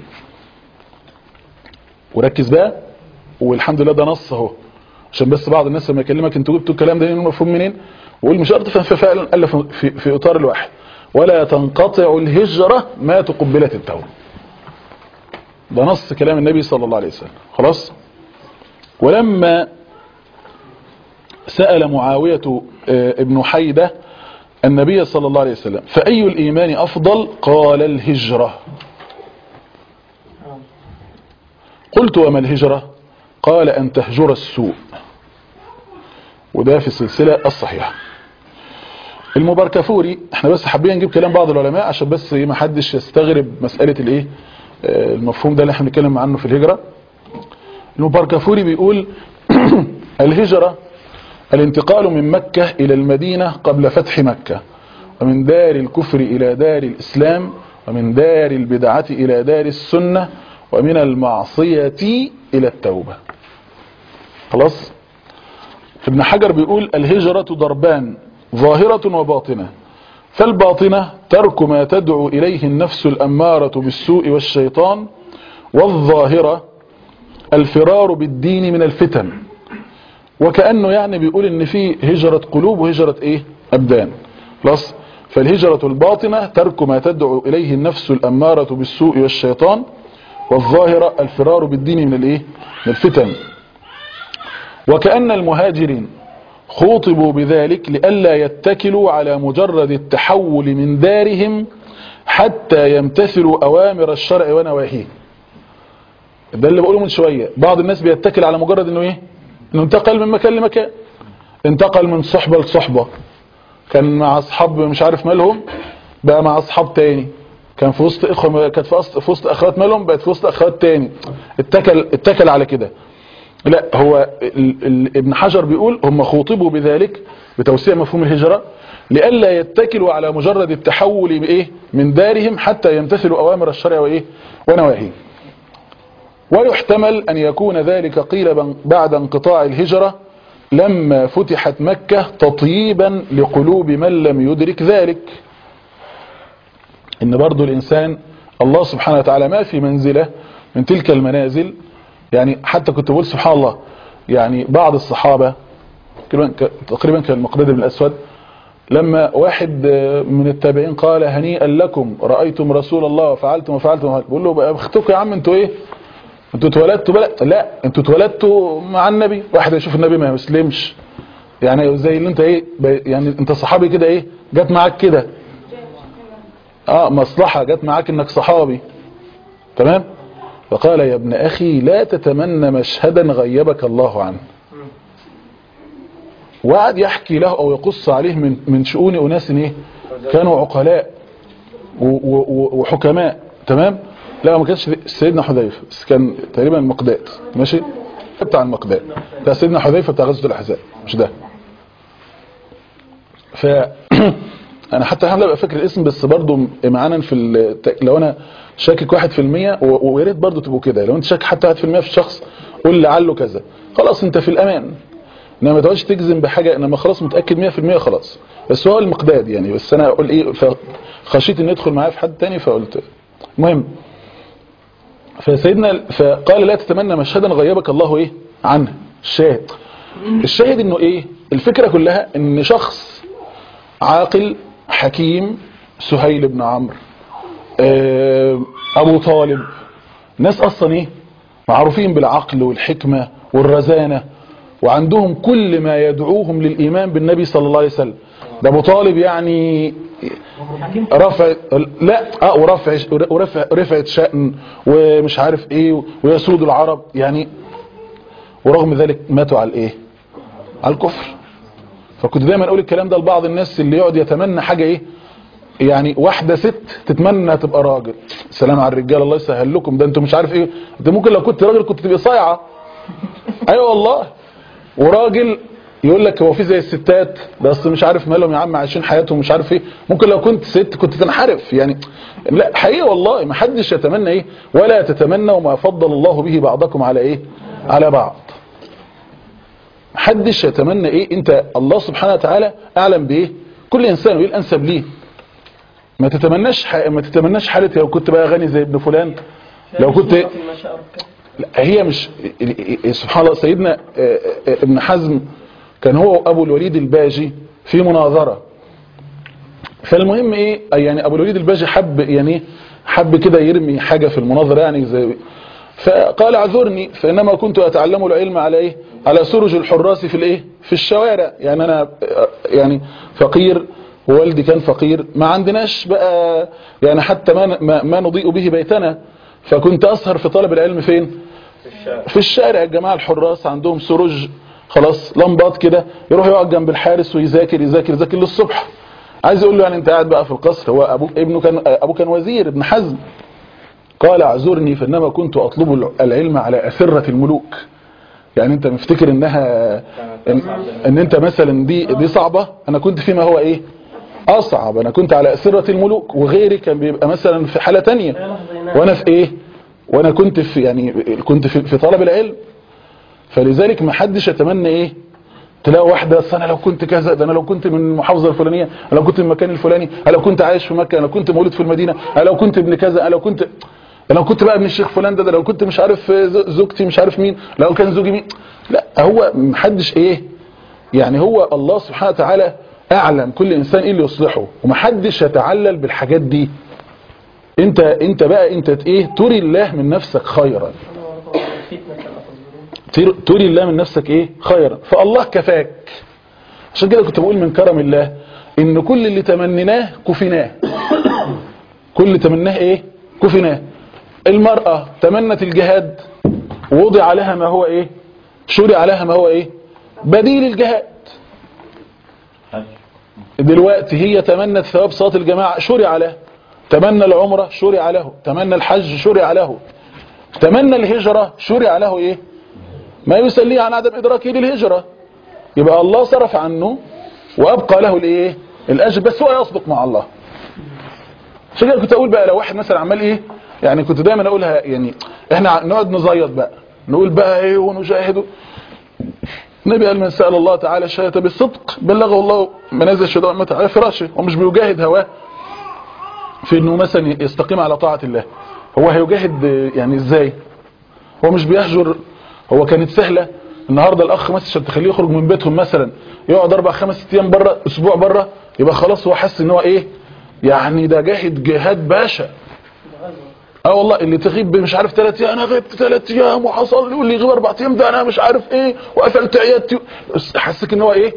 Speaker 1: وركز بقى والحمد لله ده نص اهو عشان بس بعض الناس لما يكلمك انتوا جبتوا الكلام ده مفهوم منين ويقول مش شرط ففعلا قال في, في اطار الواحد ولا تنقطع الهجرة ما تقبلت التوبة ده نص كلام النبي صلى الله عليه وسلم خلاص ولما سأل معاوية ابن حيدة النبي صلى الله عليه وسلم فأي الإيمان أفضل قال الهجرة قلت وما الهجرة قال أن تهجر السوء وده في السلسلة الصحيحة المباركفوري احنا بس حابين نجيب كلام بعض العلماء عشان بس ما حدش يستغرب مسألة الايه المفهوم ده اللي احنا بنتكلم عنه في الهجرة المباركفوري بيقول الهجرة الانتقال من مكة إلى المدينة قبل فتح مكة ومن دار الكفر إلى دار الإسلام ومن دار البدعة إلى دار السنة ومن المعصية إلى التوبة خلاص ابن حجر بيقول الهجرة ضربان ظاهرة وباطنة فالباطنة ترك ما تدعو إليه النفس الأمارة بالسوء والشيطان والظاهرة الفرار بالدين من الفتن وكأنه يعني بيقول ان في هجرة قلوب وهجرة ايه ابدان خلاص فالهجرة الباطنة ترك ما تدعو اليه النفس الامارة بالسوء والشيطان والظاهرة الفرار بالدين من الايه من الفتن وكأن المهاجرين خوطبوا بذلك لئلا يتكلوا على مجرد التحول من دارهم حتى يمتثلوا اوامر الشرع ونواهيه ده اللي بقوله من شوية بعض الناس بيتكل على مجرد انه ايه انه انتقل من مكان لمكان انتقل من صحبة لصحبة كان مع اصحاب مش عارف مالهم بقى مع اصحاب تاني كان في وسط اخوه كانت في وسط في وسط اخوات مالهم بقت في وسط اخوات تاني اتكل اتكل على كده لا هو ال ال ابن حجر بيقول هم خوطبوا بذلك بتوسيع مفهوم الهجرة لئلا يتكلوا على مجرد التحول بايه من دارهم حتى يمتثلوا اوامر الشرع وايه ونواهيه ويحتمل أن يكون ذلك قيل بعد انقطاع الهجرة لما فتحت مكة تطييبا لقلوب من لم يدرك ذلك إن برضو الإنسان الله سبحانه وتعالى ما في منزله من تلك المنازل يعني حتى كنت بقول سبحان الله يعني بعض الصحابة تقريبا كان المقداد بن الأسود لما واحد من التابعين قال هنيئا لكم رأيتم رسول الله وفعلتم وفعلتم بقول له بقى اختكم يا عم انتوا ايه انتوا اتولدتوا بلا لا انتوا اتولدتوا مع النبي واحد يشوف النبي ما يسلمش يعني زي اللي انت ايه يعني انت صحابي كده ايه جت معاك كده اه مصلحة جت معاك انك صحابي تمام فقال يا ابن اخي لا تتمنى مشهدا غيبك الله عنه وقعد يحكي له او يقص عليه من من شؤون اناس ايه كانوا عقلاء وحكماء تمام لا ما كانش سيدنا حذيفه بس كان تقريبا المقداد ماشي بتاع المقداد ده سيدنا حذيفه بتاع غزوه الاحزاب مش ده ف انا حتى هحاول ابقى فاكر الاسم بس برضو معانا في الت... لو انا شاكك 1% ويا ريت برضو تبقوا كده لو انت شاكك حتى 1% في الشخص قول لعله كذا خلاص انت في الامان انما ما تقعدش تجزم بحاجه انما خلاص متاكد 100% خلاص بس هو المقداد يعني بس انا اقول ايه فخشيت ان يدخل معايا في حد تاني فقلت المهم فسيدنا فقال لا تتمنى مشهدا غيبك الله ايه عنه الشاهد الشاهد انه ايه الفكرة كلها ان شخص عاقل حكيم سهيل بن عمرو ابو طالب ناس اصلا ايه معروفين بالعقل والحكمة والرزانة وعندهم كل ما يدعوهم للايمان بالنبي صلى الله عليه وسلم ده ابو طالب يعني رفع لا اه ورفع ورفع رفعه شأن ومش عارف ايه ويسود العرب يعني ورغم ذلك ماتوا على الايه على الكفر فكنت دايما اقول الكلام ده لبعض الناس اللي يقعد يتمنى حاجه ايه يعني واحده ست تتمنى تبقى راجل سلام على الرجاله الله يسهل لكم ده انتوا مش عارف ايه انت ممكن لو كنت راجل كنت تبقى صايعه ايوه والله وراجل يقول لك هو في زي الستات بس مش عارف مالهم يا عم عايشين حياتهم مش عارف ايه ممكن لو كنت ست كنت تنحرف يعني لا حقيقه والله ما حدش يتمنى ايه ولا تتمنوا ما فضل الله به بعضكم على ايه على بعض محدش يتمنى ايه انت الله سبحانه وتعالى اعلم بايه كل انسان وايه الانسب ليه ما تتمناش ح... ما تتمناش حاله لو كنت بقى غني زي ابن فلان لو كنت
Speaker 2: ما شاء ربك
Speaker 1: لا هي مش سبحان الله سيدنا ابن حزم كان هو وابو الوليد الباجي في مناظره فالمهم ايه يعني ابو الوليد الباجي حب يعني حب كده يرمي حاجه في المناظره يعني زي فقال اعذرني فانما كنت اتعلم العلم على ايه على سرج الحراس في الايه في الشوارع يعني انا يعني فقير ووالدي كان فقير ما عندناش بقى يعني حتى ما ما, ما نضيء به بيتنا فكنت اسهر في طلب العلم فين في الشارع الجماعه الحراس عندهم سرج خلاص لمبات كده يروح يقعد جنب الحارس ويذاكر يذاكر يذاكر للصبح عايز يقول له يعني انت قاعد بقى في القصر هو ابوه ابنه كان ابوه كان وزير ابن حزم قال اعذرني فانما كنت اطلب العلم على اثره الملوك يعني انت مفتكر انها ان, ان انت مثلا دي دي صعبه انا كنت فيما هو ايه اصعب انا كنت على اثره الملوك وغيري كان بيبقى مثلا في حاله تانية وانا في ايه وانا كنت في يعني كنت في, في طلب العلم فلذلك ما حدش يتمنى ايه تلاقي واحدة اصل انا لو كنت كذا ده انا لو كنت من المحافظة الفلانية انا لو كنت من المكان الفلاني انا لو كنت عايش في مكة انا لو كنت مولود في المدينة انا لو كنت ابن كذا انا لو كنت انا لو كنت بقى ابن الشيخ فلان ده, ده لو كنت مش عارف زوجتي مش عارف مين لو كان زوجي مين لا هو محدش ايه يعني هو الله سبحانه وتعالى اعلم كل انسان ايه اللي يصلحه ومحدش يتعلل بالحاجات دي انت انت بقى انت ايه تري الله من نفسك خيرا تري الله من نفسك ايه خيرا فالله كفاك عشان كده كنت بقول من كرم الله ان كل اللي تمنيناه كفيناه كل اللي تمناه ايه كفيناه المرأة تمنت الجهاد ووضع لها ما هو ايه شرع لها ما هو ايه بديل الجهاد دلوقتي هي تمنت ثواب صلاة الجماعة شرع له تمنى العمرة شرع له تمنى الحج شرع له تمنى الهجرة شرع له ايه ما يسليه عن عدم ادراكه للهجرة يبقى الله صرف عنه وابقى له الايه الاجر بس هو يصدق مع الله عشان كده كنت اقول بقى لو واحد مثلا عمال ايه يعني كنت دايما اقولها يعني احنا نقعد نزيط بقى نقول بقى ايه ونجاهد النبي قال من سأل الله تعالى الشهادة بالصدق بلغه الله منازل الشهداء والمتع على فراشه ومش بيجاهد هواه في انه مثلا يستقيم على طاعة الله هو هيجاهد يعني ازاي هو مش بيهجر هو كانت سهلة النهاردة الاخ مثلا عشان تخليه يخرج من بيتهم مثلا يقعد اربع خمس ايام بره اسبوع بره يبقى خلاص هو حس ان هو ايه يعني ده جاهد جهاد باشا اه والله اللي تغيب مش عارف ثلاث ايام انا غبت ثلاث ايام وحصل لي واللي يغيب اربع ايام ده انا مش عارف ايه وقفلت عيادتي حسك ان هو ايه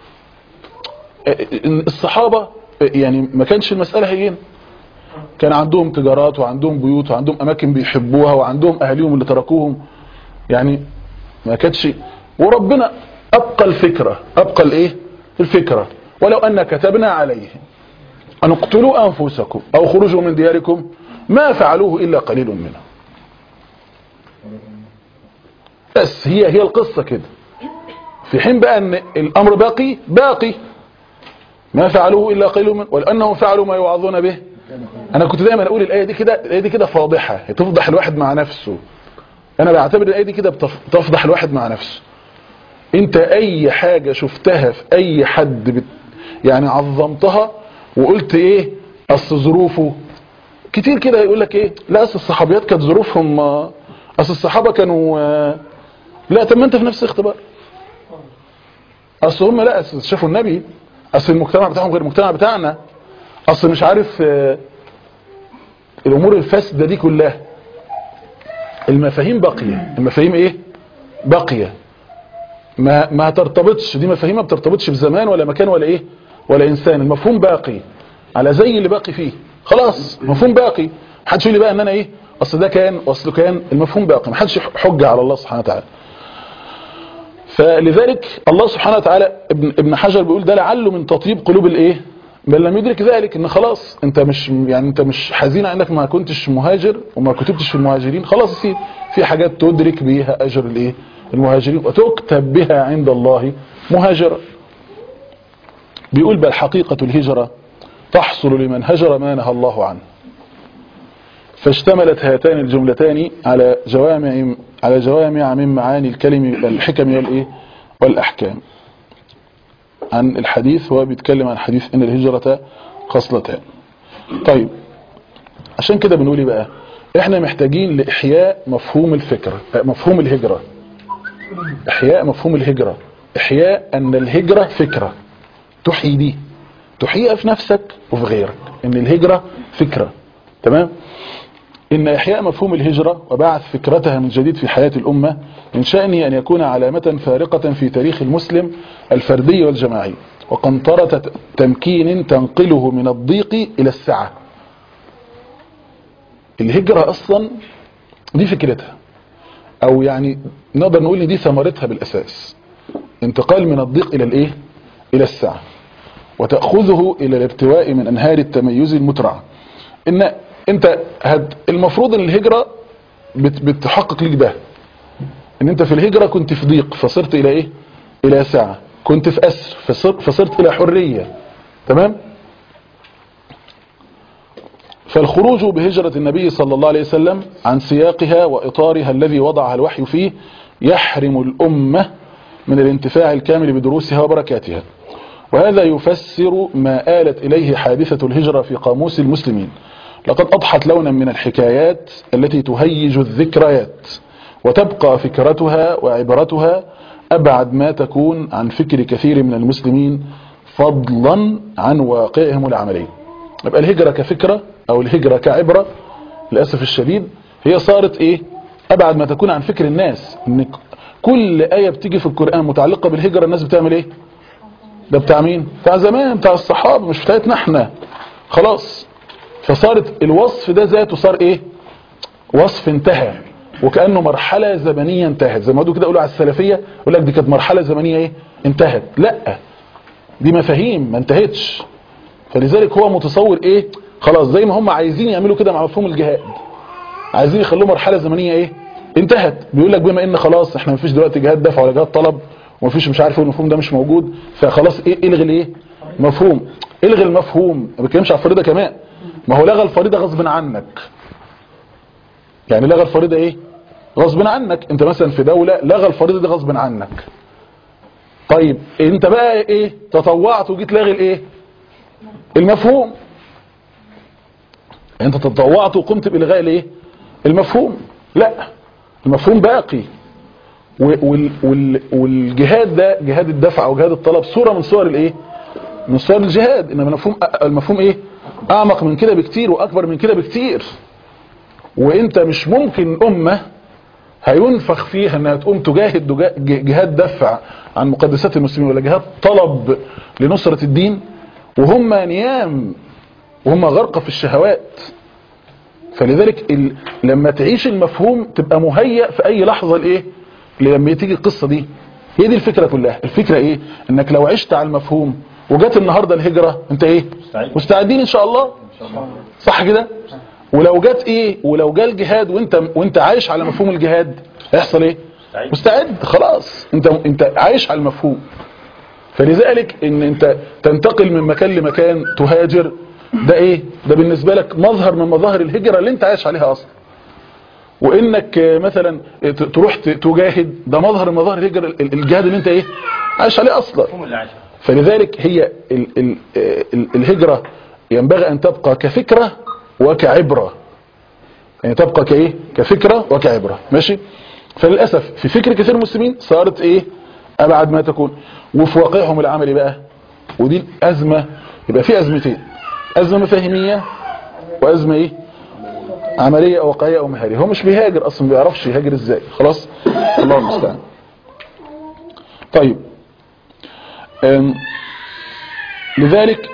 Speaker 1: الصحابه يعني ما كانش المساله هين كان عندهم تجارات وعندهم بيوت وعندهم اماكن بيحبوها وعندهم اهاليهم اللي تركوهم يعني ما كانتش وربنا ابقى الفكره ابقى الايه الفكره ولو ان كتبنا عليهم ان اقتلوا انفسكم او خرجوا من دياركم ما فعلوه إلا قليل منهم بس هي هي القصة كده في حين بقى أن الأمر باقي باقي ما فعلوه إلا قليل منهم ولأنهم فعلوا ما يوعظون به أنا كنت دايما أقول الآية دي كده الآية دي كده فاضحة تفضح الواحد مع نفسه أنا بعتبر الآية دي كده بتفضح الواحد مع نفسه أنت أي حاجة شفتها في أي حد بت يعني عظمتها وقلت إيه أصل ظروفه كتير كده يقول لك ايه لا اصل الصحابيات كانت ظروفهم اصل الصحابه كانوا لا طب ما انت في نفس الاختبار اصل هم لا اصل شافوا النبي اصل المجتمع بتاعهم غير المجتمع بتاعنا اصل مش عارف الامور الفاسده دي كلها المفاهيم باقيه المفاهيم ايه باقيه ما ما ترتبطش دي مفاهيم ما بترتبطش بزمان ولا مكان ولا ايه ولا انسان المفهوم باقي على زي اللي باقي فيه خلاص مفهوم باقي محدش يقول لي بقى ان انا ايه اصل ده كان واصل كان المفهوم باقي محدش حجه على الله سبحانه وتعالى فلذلك الله سبحانه وتعالى ابن ابن حجر بيقول ده لعله من تطيب قلوب الايه بل لم يدرك ذلك ان خلاص انت مش يعني انت مش حزين انك ما كنتش مهاجر وما كتبتش في المهاجرين خلاص يا سيدي في حاجات تدرك بيها اجر الايه المهاجرين وتكتب بها عند الله مهاجرة بيقول بل حقيقة الهجرة تحصل لمن هجر ما نهى الله عنه فاشتملت هاتان الجملتان على جوامع على جوامع من معاني الكلم الحكم والايه والاحكام عن الحديث هو بيتكلم عن حديث ان الهجرة خصلتان طيب عشان كده بنقول ايه بقى احنا محتاجين لاحياء مفهوم الفكرة مفهوم الهجرة احياء مفهوم الهجرة احياء ان الهجرة فكرة تحيي دي تحييها في نفسك وفي غيرك ان الهجرة فكرة تمام إن إحياء مفهوم الهجرة وبعث فكرتها من جديد في حياة الأمة من شأنه أن يكون علامة فارقة في تاريخ المسلم الفردي والجماعي وقنطرة تمكين تنقله من الضيق إلى السعة الهجرة أصلا دي فكرتها أو يعني نقدر نقول إن دي ثمرتها بالأساس انتقال من الضيق إلى الإيه؟ إلى السعة وتأخذه إلى الارتواء من أنهار التميز المترعة إن انت هد المفروض ان الهجرة بت بتحقق ليك ده ان انت في الهجرة كنت في ضيق فصرت الى ايه الى ساعة كنت في اسر فصر فصرت الى حرية تمام فالخروج بهجرة النبي صلى الله عليه وسلم عن سياقها وإطارها الذي وضعها الوحي فيه يحرم الأمة من الانتفاع الكامل بدروسها وبركاتها وهذا يفسر ما آلت إليه حادثة الهجرة في قاموس المسلمين لقد أضحت لونا من الحكايات التي تهيج الذكريات وتبقى فكرتها وعبرتها أبعد ما تكون عن فكر كثير من المسلمين فضلا عن واقعهم العملي يبقى الهجرة كفكرة أو الهجرة كعبرة للأسف الشديد هي صارت إيه أبعد ما تكون عن فكر الناس إن كل آية بتيجي في القرآن متعلقة بالهجرة الناس بتعمل إيه ده بتاع مين بتاع زمان بتاع الصحابة مش بتاعتنا احنا خلاص فصارت الوصف ده ذاته صار ايه وصف انتهى وكأنه مرحلة زمنية انتهت زي ما قالوا كده يقولوا على السلفية يقول لك دي كانت مرحلة زمنية ايه انتهت لا دي مفاهيم ما انتهتش فلذلك هو متصور ايه خلاص زي ما هم عايزين يعملوا كده مع مفهوم الجهاد عايزين يخلوه مرحلة زمنية ايه انتهت بيقول لك بما ان خلاص احنا مفيش دلوقتي جهاد دفع ولا جهاد طلب ومفيش مش عارف ايه المفهوم ده مش موجود فخلاص ايه الغي الايه مفهوم الغي المفهوم ما بتكلمش على الفريضه كمان ما هو لغى الفريضه غصب عنك يعني لغى الفريضه ايه غصب عنك انت مثلا في دولة لغى الفريضه دي غصب عنك طيب انت بقى ايه تطوعت وجيت لاغي الايه المفهوم انت تطوعت وقمت بالغاء الايه المفهوم لا المفهوم باقي وال وال والجهاد ده جهاد الدفع او جهاد الطلب صورة من صور الايه من صور الجهاد انما المفهوم المفهوم ايه اعمق من كده بكتير واكبر من كده بكتير وانت مش ممكن امة هينفخ فيها انها تقوم تجاهد جهاد دفع عن مقدسات المسلمين ولا جهاد طلب لنصرة الدين وهم نيام وهم غرقة في الشهوات فلذلك ال... لما تعيش المفهوم تبقى مهيأ في اي لحظة لايه لما تيجي القصة دي هي دي الفكرة كلها الفكرة ايه انك لو عشت على المفهوم وجات النهاردة الهجرة انت ايه مستعدين ان شاء الله صح كده ولو جات ايه ولو جاء الجهاد وانت وانت عايش على مفهوم الجهاد هيحصل ايه مستعد خلاص انت انت عايش على المفهوم فلذلك ان انت تنتقل من مكان لمكان تهاجر ده ايه ده بالنسبة لك مظهر من مظاهر الهجرة اللي انت عايش عليها اصلا وانك مثلا تروح تجاهد ده مظهر من مظاهر الهجرة الجهاد اللي انت ايه عايش عليه اصلا فلذلك هي ال ال ال الهجرة ينبغي ان تبقى كفكرة وكعبرة يعني تبقى كايه كفكرة وكعبرة ماشي فللأسف في فكر كثير المسلمين صارت ايه ابعد ما تكون وفي واقعهم العملي بقى ودي ازمة يبقى في ازمتين ازمة مفاهيمية وازمة ايه عملية او واقعية او مهارية هو مش بيهاجر اصلا ما بيعرفش يهاجر ازاي خلاص الله المستعان طيب أم، لذلك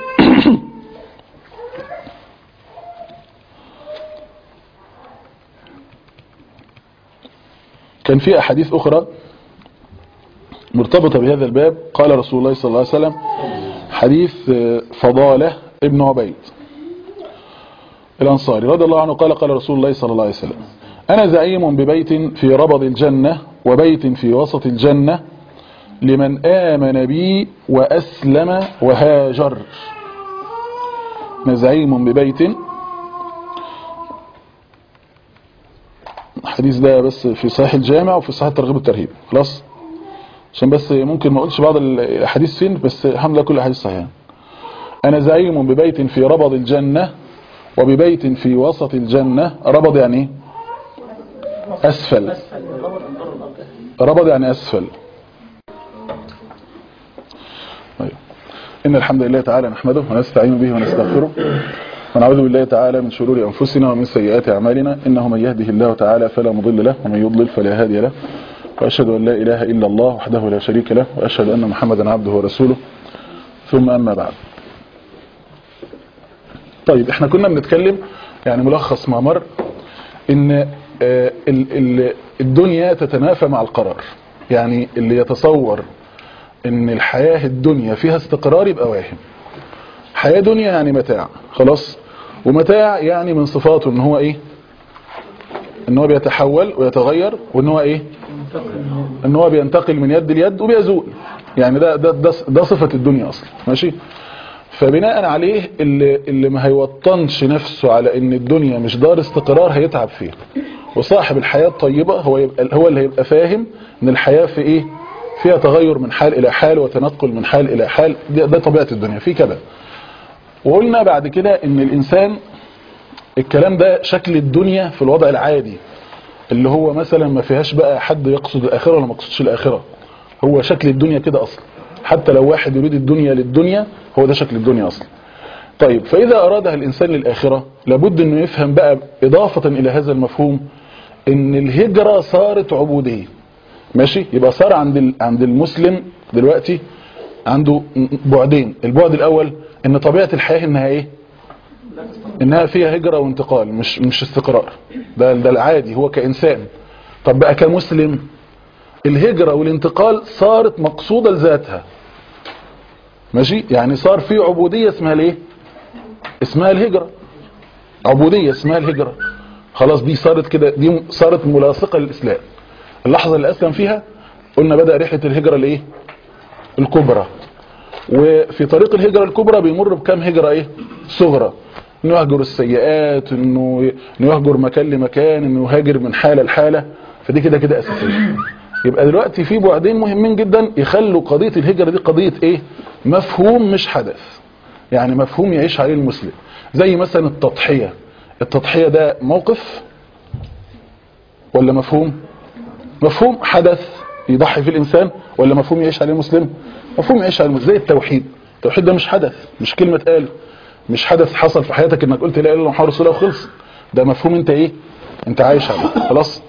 Speaker 1: كان في أحاديث أخرى مرتبطة بهذا الباب قال رسول الله صلى الله عليه وسلم حديث آه، فضالة ابن عبيد الأنصاري رضي الله عنه قال قال رسول الله صلى الله عليه وسلم أنا زعيم ببيت في ربض الجنة وبيت في وسط الجنة لمن آمن بي وأسلم وهاجر أنا زعيم ببيت الحديث ده بس في صحيح الجامع وفي صحيح الترغيب والترهيب خلاص عشان بس ممكن ما اقولش بعض الاحاديث فين بس الحمد لله كل الاحاديث صحيحه انا زعيم ببيت في ربض الجنة وببيت في وسط الجنة ربض يعني ايه اسفل ربض يعني اسفل طيب. إن الحمد لله تعالى نحمده ونستعين به ونستغفره ونعوذ بالله تعالى من شرور أنفسنا ومن سيئات أعمالنا إنه من يهده الله تعالى فلا مضل له ومن يضلل فلا هادي له وأشهد أن لا إله إلا الله وحده لا شريك له وأشهد أن محمدا عبده ورسوله ثم أما بعد طيب احنا كنا بنتكلم يعني ملخص ما مر ان آه، ال- ال- الدنيا تتنافى مع القرار يعني اللي يتصور ان الحياة الدنيا فيها استقرار يبقى واهم حياة دنيا يعني متاع خلاص ومتاع يعني من صفاته ان هو ايه ان هو بيتحول ويتغير وان هو ايه ان هو بينتقل من يد ليد وبيزول يعني ده ده ده, ده صفة الدنيا اصلا ماشي فبناء عليه اللي, اللي ما هيوطنش نفسه على ان الدنيا مش دار استقرار هيتعب فيها وصاحب الحياة الطيبة هو يبقى هو اللي هيبقى فاهم ان الحياة في ايه فيها تغير من حال الى حال وتنقل من حال الى حال ده, ده طبيعة الدنيا في كده وقلنا بعد كده ان الانسان الكلام ده شكل الدنيا في الوضع العادي اللي هو مثلا ما فيهاش بقى حد يقصد الاخرة ولا ما يقصدش الاخرة هو شكل الدنيا كده اصلا حتى لو واحد يريد الدنيا للدنيا هو ده شكل الدنيا اصلا طيب فاذا ارادها الانسان للاخرة لابد انه يفهم بقى اضافة الى هذا المفهوم ان الهجرة صارت عبودية ماشي يبقى صار عند ال- عند المسلم دلوقتي عنده بعدين البعد الاول ان طبيعة الحياة انها ايه انها فيها هجرة وانتقال مش مش استقرار ده ده العادي هو كانسان طب بقى كمسلم الهجرة والانتقال صارت مقصودة لذاتها ماشي يعني صار في عبودية اسمها الايه اسمها الهجرة عبودية اسمها الهجرة خلاص دي صارت كده دي صارت ملاصقة للإسلام اللحظة اللي أسلم فيها قلنا بدأ رحلة الهجرة الايه الكبرى وفي طريق الهجرة الكبرى بيمر بكام هجرة ايه صغرى انه يهجر السيئات انه انه يهجر مكان لمكان انه يهاجر من حالة لحالة فدي كده كده اساسية يبقى دلوقتي في بعدين مهمين جدا يخلوا قضية الهجرة دي قضية ايه مفهوم مش حدث يعني مفهوم يعيش عليه المسلم زي مثلا التضحية التضحية ده موقف ولا مفهوم مفهوم حدث يضحي فيه الإنسان ولا مفهوم يعيش عليه المسلم مفهوم يعيش عليه المسلم زي التوحيد التوحيد ده مش حدث مش كلمة قال مش حدث حصل في حياتك انك قلت لا اله الا الله محمد رسول الله وخلص ده مفهوم انت ايه انت عايش عليه خلاص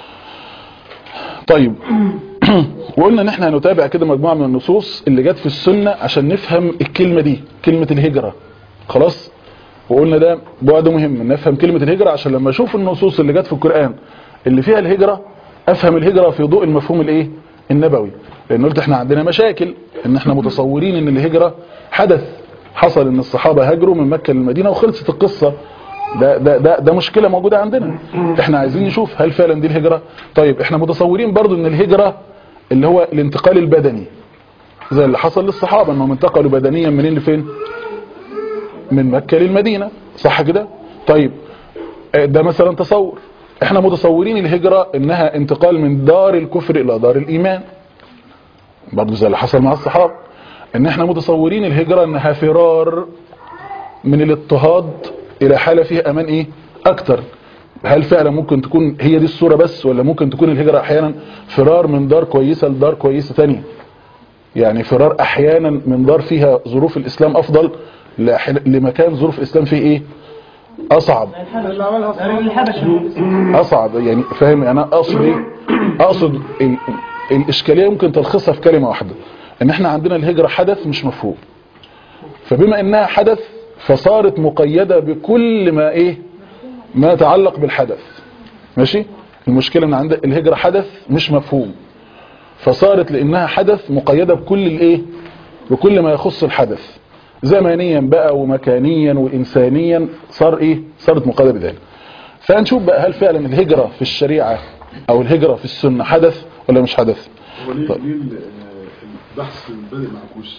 Speaker 1: طيب وقلنا ان احنا هنتابع كده مجموعة من النصوص اللي جت في السنة عشان نفهم الكلمة دي كلمة الهجرة خلاص وقلنا ده بعد مهم ان نفهم كلمة الهجرة عشان لما اشوف النصوص اللي جت في القرآن اللي فيها الهجرة افهم الهجرة في ضوء المفهوم الايه النبوي لان قلت احنا عندنا مشاكل ان احنا متصورين ان الهجرة حدث حصل ان الصحابة هاجروا من مكة للمدينة وخلصت القصة ده ده ده ده مشكلة موجودة عندنا احنا عايزين نشوف هل فعلا دي الهجرة طيب احنا متصورين برضو ان الهجرة اللي هو الانتقال البدني زي اللي حصل للصحابة انهم انتقلوا بدنيا منين لفين من مكة للمدينة صح كده طيب اه ده مثلا تصور احنا متصورين الهجرة انها انتقال من دار الكفر الى دار الايمان برضو زي اللي حصل مع الصحابة ان احنا متصورين الهجرة انها فرار من الاضطهاد الى حالة فيها امان ايه اكتر هل فعلا ممكن تكون هي دي الصورة بس ولا ممكن تكون الهجرة احيانا فرار من دار كويسة لدار كويسة تانية يعني فرار احيانا من دار فيها ظروف الاسلام افضل لح- لمكان ظروف الاسلام فيه ايه اصعب
Speaker 2: الحبشة
Speaker 1: اصعب يعني فاهم يعني انا اقصد ايه اقصد ال- الاشكاليه يمكن تلخصها في كلمه واحده ان احنا عندنا الهجره حدث مش مفهوم فبما انها حدث فصارت مقيده بكل ما ايه ما يتعلق بالحدث ماشي المشكله ان عند الهجره حدث مش مفهوم فصارت لانها حدث مقيده بكل الايه بكل ما يخص الحدث زمانيا بقى ومكانيا وانسانيا صار ايه صارت مقيده بذلك فهنشوف بقى هل فعلا الهجره في الشريعه او الهجره في السنه حدث ولا مش حدث
Speaker 4: هو ليه
Speaker 1: طيب.
Speaker 4: ليه ال- البحث بادئ معكوس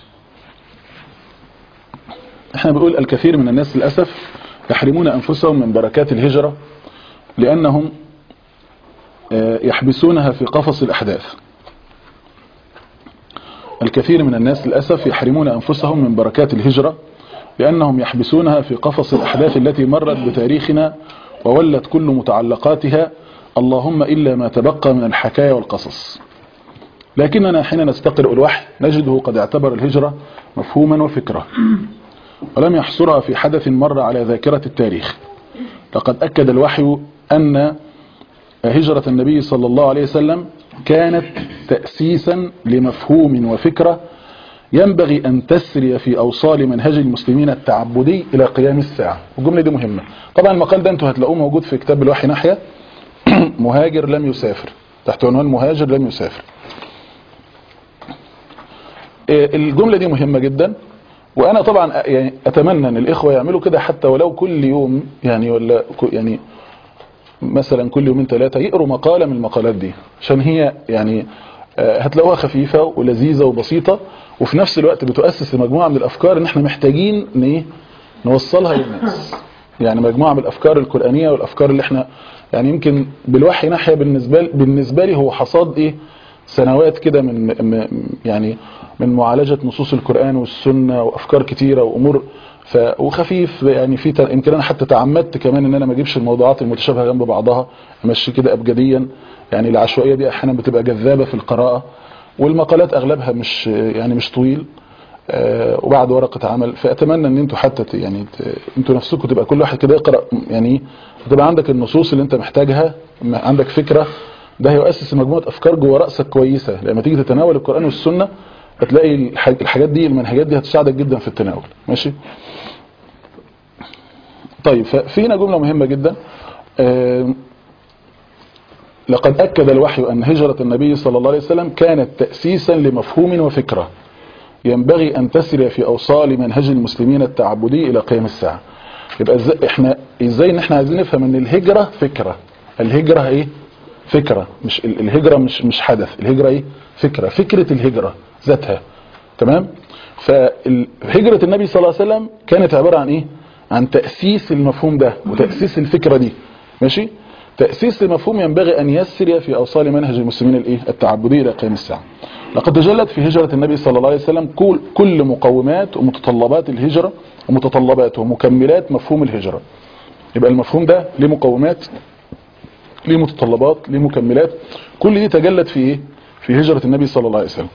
Speaker 1: احنا بنقول الكثير من الناس للأسف يحرمون أنفسهم من بركات الهجرة لأنهم آه، يحبسونها في قفص الأحداث الكثير من الناس للأسف يحرمون أنفسهم من بركات الهجرة لأنهم يحبسونها في قفص الأحداث التي مرت بتاريخنا وولت كل متعلقاتها اللهم إلا ما تبقى من الحكاية والقصص لكننا حين نستقرئ الوحي نجده قد اعتبر الهجرة مفهوما وفكرة ولم يحصرها في حدث مر على ذاكرة التاريخ لقد أكد الوحي أن هجرة النبي صلى الله عليه وسلم كانت تأسيسا لمفهوم وفكرة ينبغي أن تسري في أوصال منهج المسلمين التعبدي إلى قيام الساعة والجملة دي مهمة طبعا المقال ده انتوا هتلاقوه موجود في كتاب الوحي ناحية مهاجر لم يسافر تحت عنوان مهاجر لم يسافر إيه، الجملة دي مهمة جدا وانا طبعا أ- يعني اتمنى ان الاخوه يعملوا كده حتى ولو كل يوم يعني ولا ك- يعني مثلا كل يومين ثلاثه يقروا مقاله من المقالات دي عشان هي يعني آه، هتلاقوها خفيفه ولذيذه وبسيطه وفي نفس الوقت بتؤسس لمجموعه من الافكار ان احنا محتاجين ن- إيه؟ نوصلها للناس يعني مجموعه من الافكار القرانيه والافكار اللي احنا يعني يمكن بالوحي ناحيه بالنسبه لي بالنسبه لي هو حصاد ايه سنوات كده من م- يعني من معالجة نصوص القرآن والسنة وأفكار كتيرة وأمور ف وخفيف يعني في ت- يمكن أنا حتى تعمدت كمان إن أنا ما أجيبش الموضوعات المتشابهة جنب بعضها أمشي كده أبجديا يعني العشوائية دي أحيانا بتبقى جذابة في القراءة والمقالات أغلبها مش يعني مش طويل آه، وبعد ورقة عمل فأتمنى ان انتوا حتى ت- يعني ت- انتوا نفسكم تبقى كل واحد كده يقرأ يعني تبقى عندك النصوص اللي انت محتاجها م- عندك فكرة ده هيؤسس مجموعة افكار جوه رأسك كويسة لما تيجي تتناول القرآن والسنة هتلاقي الح- الحاجات دي المنهجات دي هتساعدك جدا في التناول ماشي طيب ففينا جملة مهمة جدا آم، لقد أكد الوحي أن هجرة النبي صلى الله عليه وسلم كانت تأسيسا لمفهوم وفكرة ينبغي أن تسري في أوصال منهج المسلمين التعبدي إلى قيام الساعة يبقى إزاي إحنا إزاي إن إحنا عايزين نفهم إن الهجرة فكرة الهجرة إيه فكرة مش ال- الهجرة مش مش حدث الهجرة إيه فكرة فكرة الهجرة ذاتها تمام فهجرة النبي صلى الله عليه وسلم كانت عبارة عن إيه عن تأسيس المفهوم ده وتأسيس الفكرة دي ماشي تأسيس المفهوم ينبغي أن يسري في أوصال منهج المسلمين الإيه التعبدي إلى قيام الساعة لقد تجلت في هجرة النبي صلى الله عليه وسلم كل, كل مقومات ومتطلبات الهجرة ومتطلبات ومكملات مفهوم الهجرة يبقى المفهوم ده ليه مقومات ليه متطلبات ليه مكملات كل دي تجلت في ايه في هجرة النبي صلى الله عليه وسلم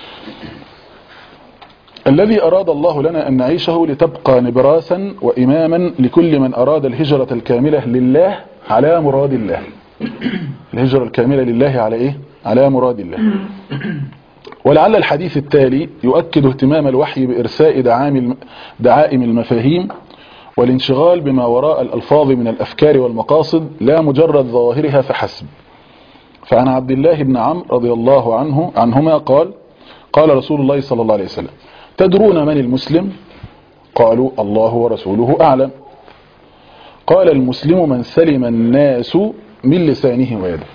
Speaker 1: الذي أراد الله لنا أن نعيشه لتبقى نبراسا وإماما لكل من أراد الهجرة الكاملة لله على مراد الله الهجرة الكاملة لله على إيه؟ على مراد الله ولعل الحديث التالي يؤكد اهتمام الوحي بإرساء دعام الم- دعائم المفاهيم والانشغال بما وراء الألفاظ من الأفكار والمقاصد لا مجرد ظواهرها فحسب فعن عبد الله بن عمرو رضي الله عنه عنهما قال قال رسول الله صلى الله عليه وسلم تدرون من المسلم قالوا الله ورسوله أعلم قال المسلم من سلم الناس من لسانه ويده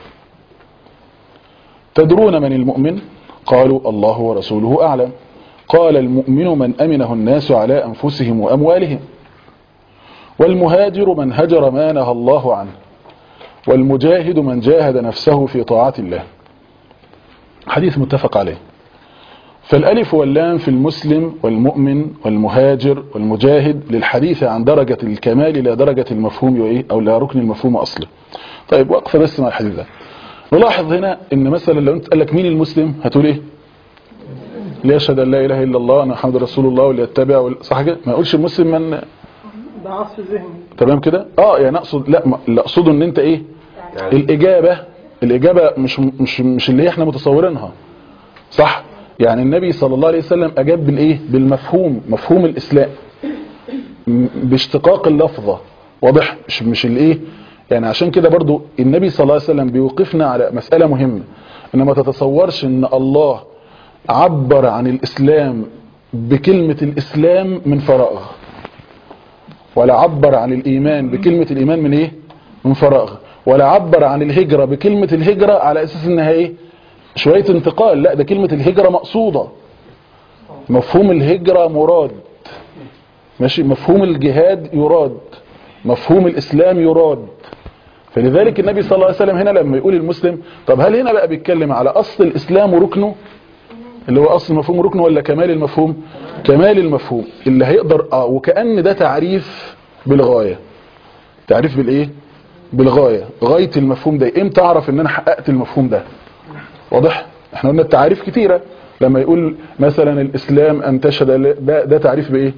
Speaker 1: تدرون من المؤمن قالوا الله ورسوله أعلم قال المؤمن من أمنه الناس على أنفسهم وأموالهم والمهاجر من هجر ما نهى الله عنه والمجاهد من جاهد نفسه في طاعة الله حديث متفق عليه فالألف واللام في المسلم والمؤمن والمهاجر والمجاهد للحديث عن درجة الكمال إلى درجة المفهوم وإيه أو لا ركن المفهوم أصله طيب وقفة بس مع الحديث ده نلاحظ هنا ان مثلا لو انت قال لك مين المسلم هتقول ايه اللي يشهد ان لا اله الا الله انا محمد رسول الله واللي يتبع وال- صح كده ما يقولش المسلم من
Speaker 5: ده عصف ذهني
Speaker 1: تمام كده اه يعني اقصد لا ما- اللي اقصده ان انت ايه الاجابه الاجابه مش مش مش اللي احنا متصورينها صح يعني النبي صلى الله عليه وسلم اجاب بالايه بالمفهوم مفهوم الاسلام م- باشتقاق اللفظه واضح مش مش الايه يعني عشان كده برضو النبي صلى الله عليه وسلم بيوقفنا على مساله مهمه ان ما تتصورش ان الله عبر عن الاسلام بكلمه الاسلام من فراغ ولا عبر عن الايمان بكلمه الايمان من ايه من فراغ ولا عبر عن الهجره بكلمه الهجره على اساس انها ايه شويه انتقال لا ده كلمه الهجره مقصوده مفهوم الهجره مراد ماشي مفهوم الجهاد يراد مفهوم الاسلام يراد فلذلك النبي صلى الله عليه وسلم هنا لما يقول المسلم طب هل هنا بقى بيتكلم على اصل الاسلام وركنه اللي هو اصل المفهوم ركنه ولا كمال المفهوم كمال المفهوم اللي هيقدر اه وكأن ده تعريف بالغاية تعريف بالايه بالغاية غاية المفهوم ده امتى اعرف ان انا حققت المفهوم ده واضح احنا قلنا التعريف كتيرة لما يقول مثلا الاسلام ان تشهد ل- ده, ده تعريف بايه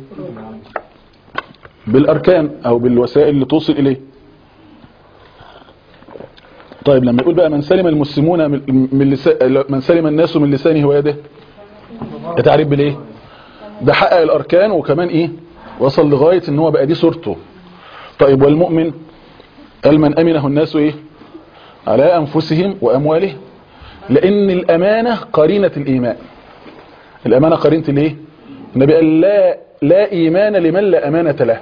Speaker 1: بالاركان او بالوسائل اللي توصل اليه طيب لما يقول بقى من سلم المسلمون من من لسا- من سلم الناس من لسانه ويده ده تعريف بالايه ده حقق الاركان وكمان ايه وصل لغايه ان هو بقى دي صورته طيب والمؤمن قال من امنه الناس ايه على انفسهم واموالهم لان الامانه قرينه الايمان الامانه قرينه الايه النبي قال لا لا ايمان لمن لا امانه له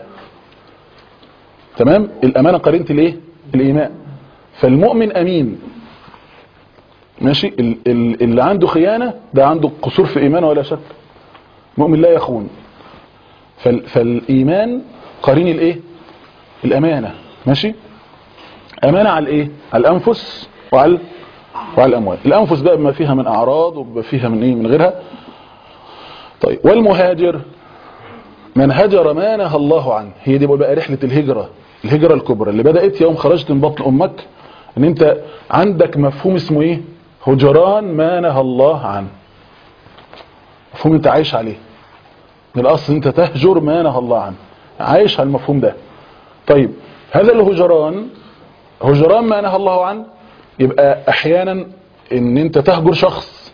Speaker 1: تمام الامانه قرينه الايه الايمان فالمؤمن امين ماشي ال- ال- اللي عنده خيانه ده عنده قصور في ايمانه ولا شك مؤمن لا يخون فال فالايمان قرين الايه الامانه ماشي امانه على الايه على الانفس وعلى وعلى الاموال الانفس بقى بما فيها من اعراض وبما فيها من ايه من غيرها طيب والمهاجر من هجر ما نهى الله عنه هي دي بقى رحله الهجره الهجره الكبرى اللي بدات يوم خرجت من بطن امك ان انت عندك مفهوم اسمه ايه هجران ما نهى الله عنه مفهوم انت عايش عليه من الاصل انت تهجر ما نهى الله عنه عايش على المفهوم ده طيب هذا الهجران هجران ما نهى الله عنه يبقى احيانا ان انت تهجر شخص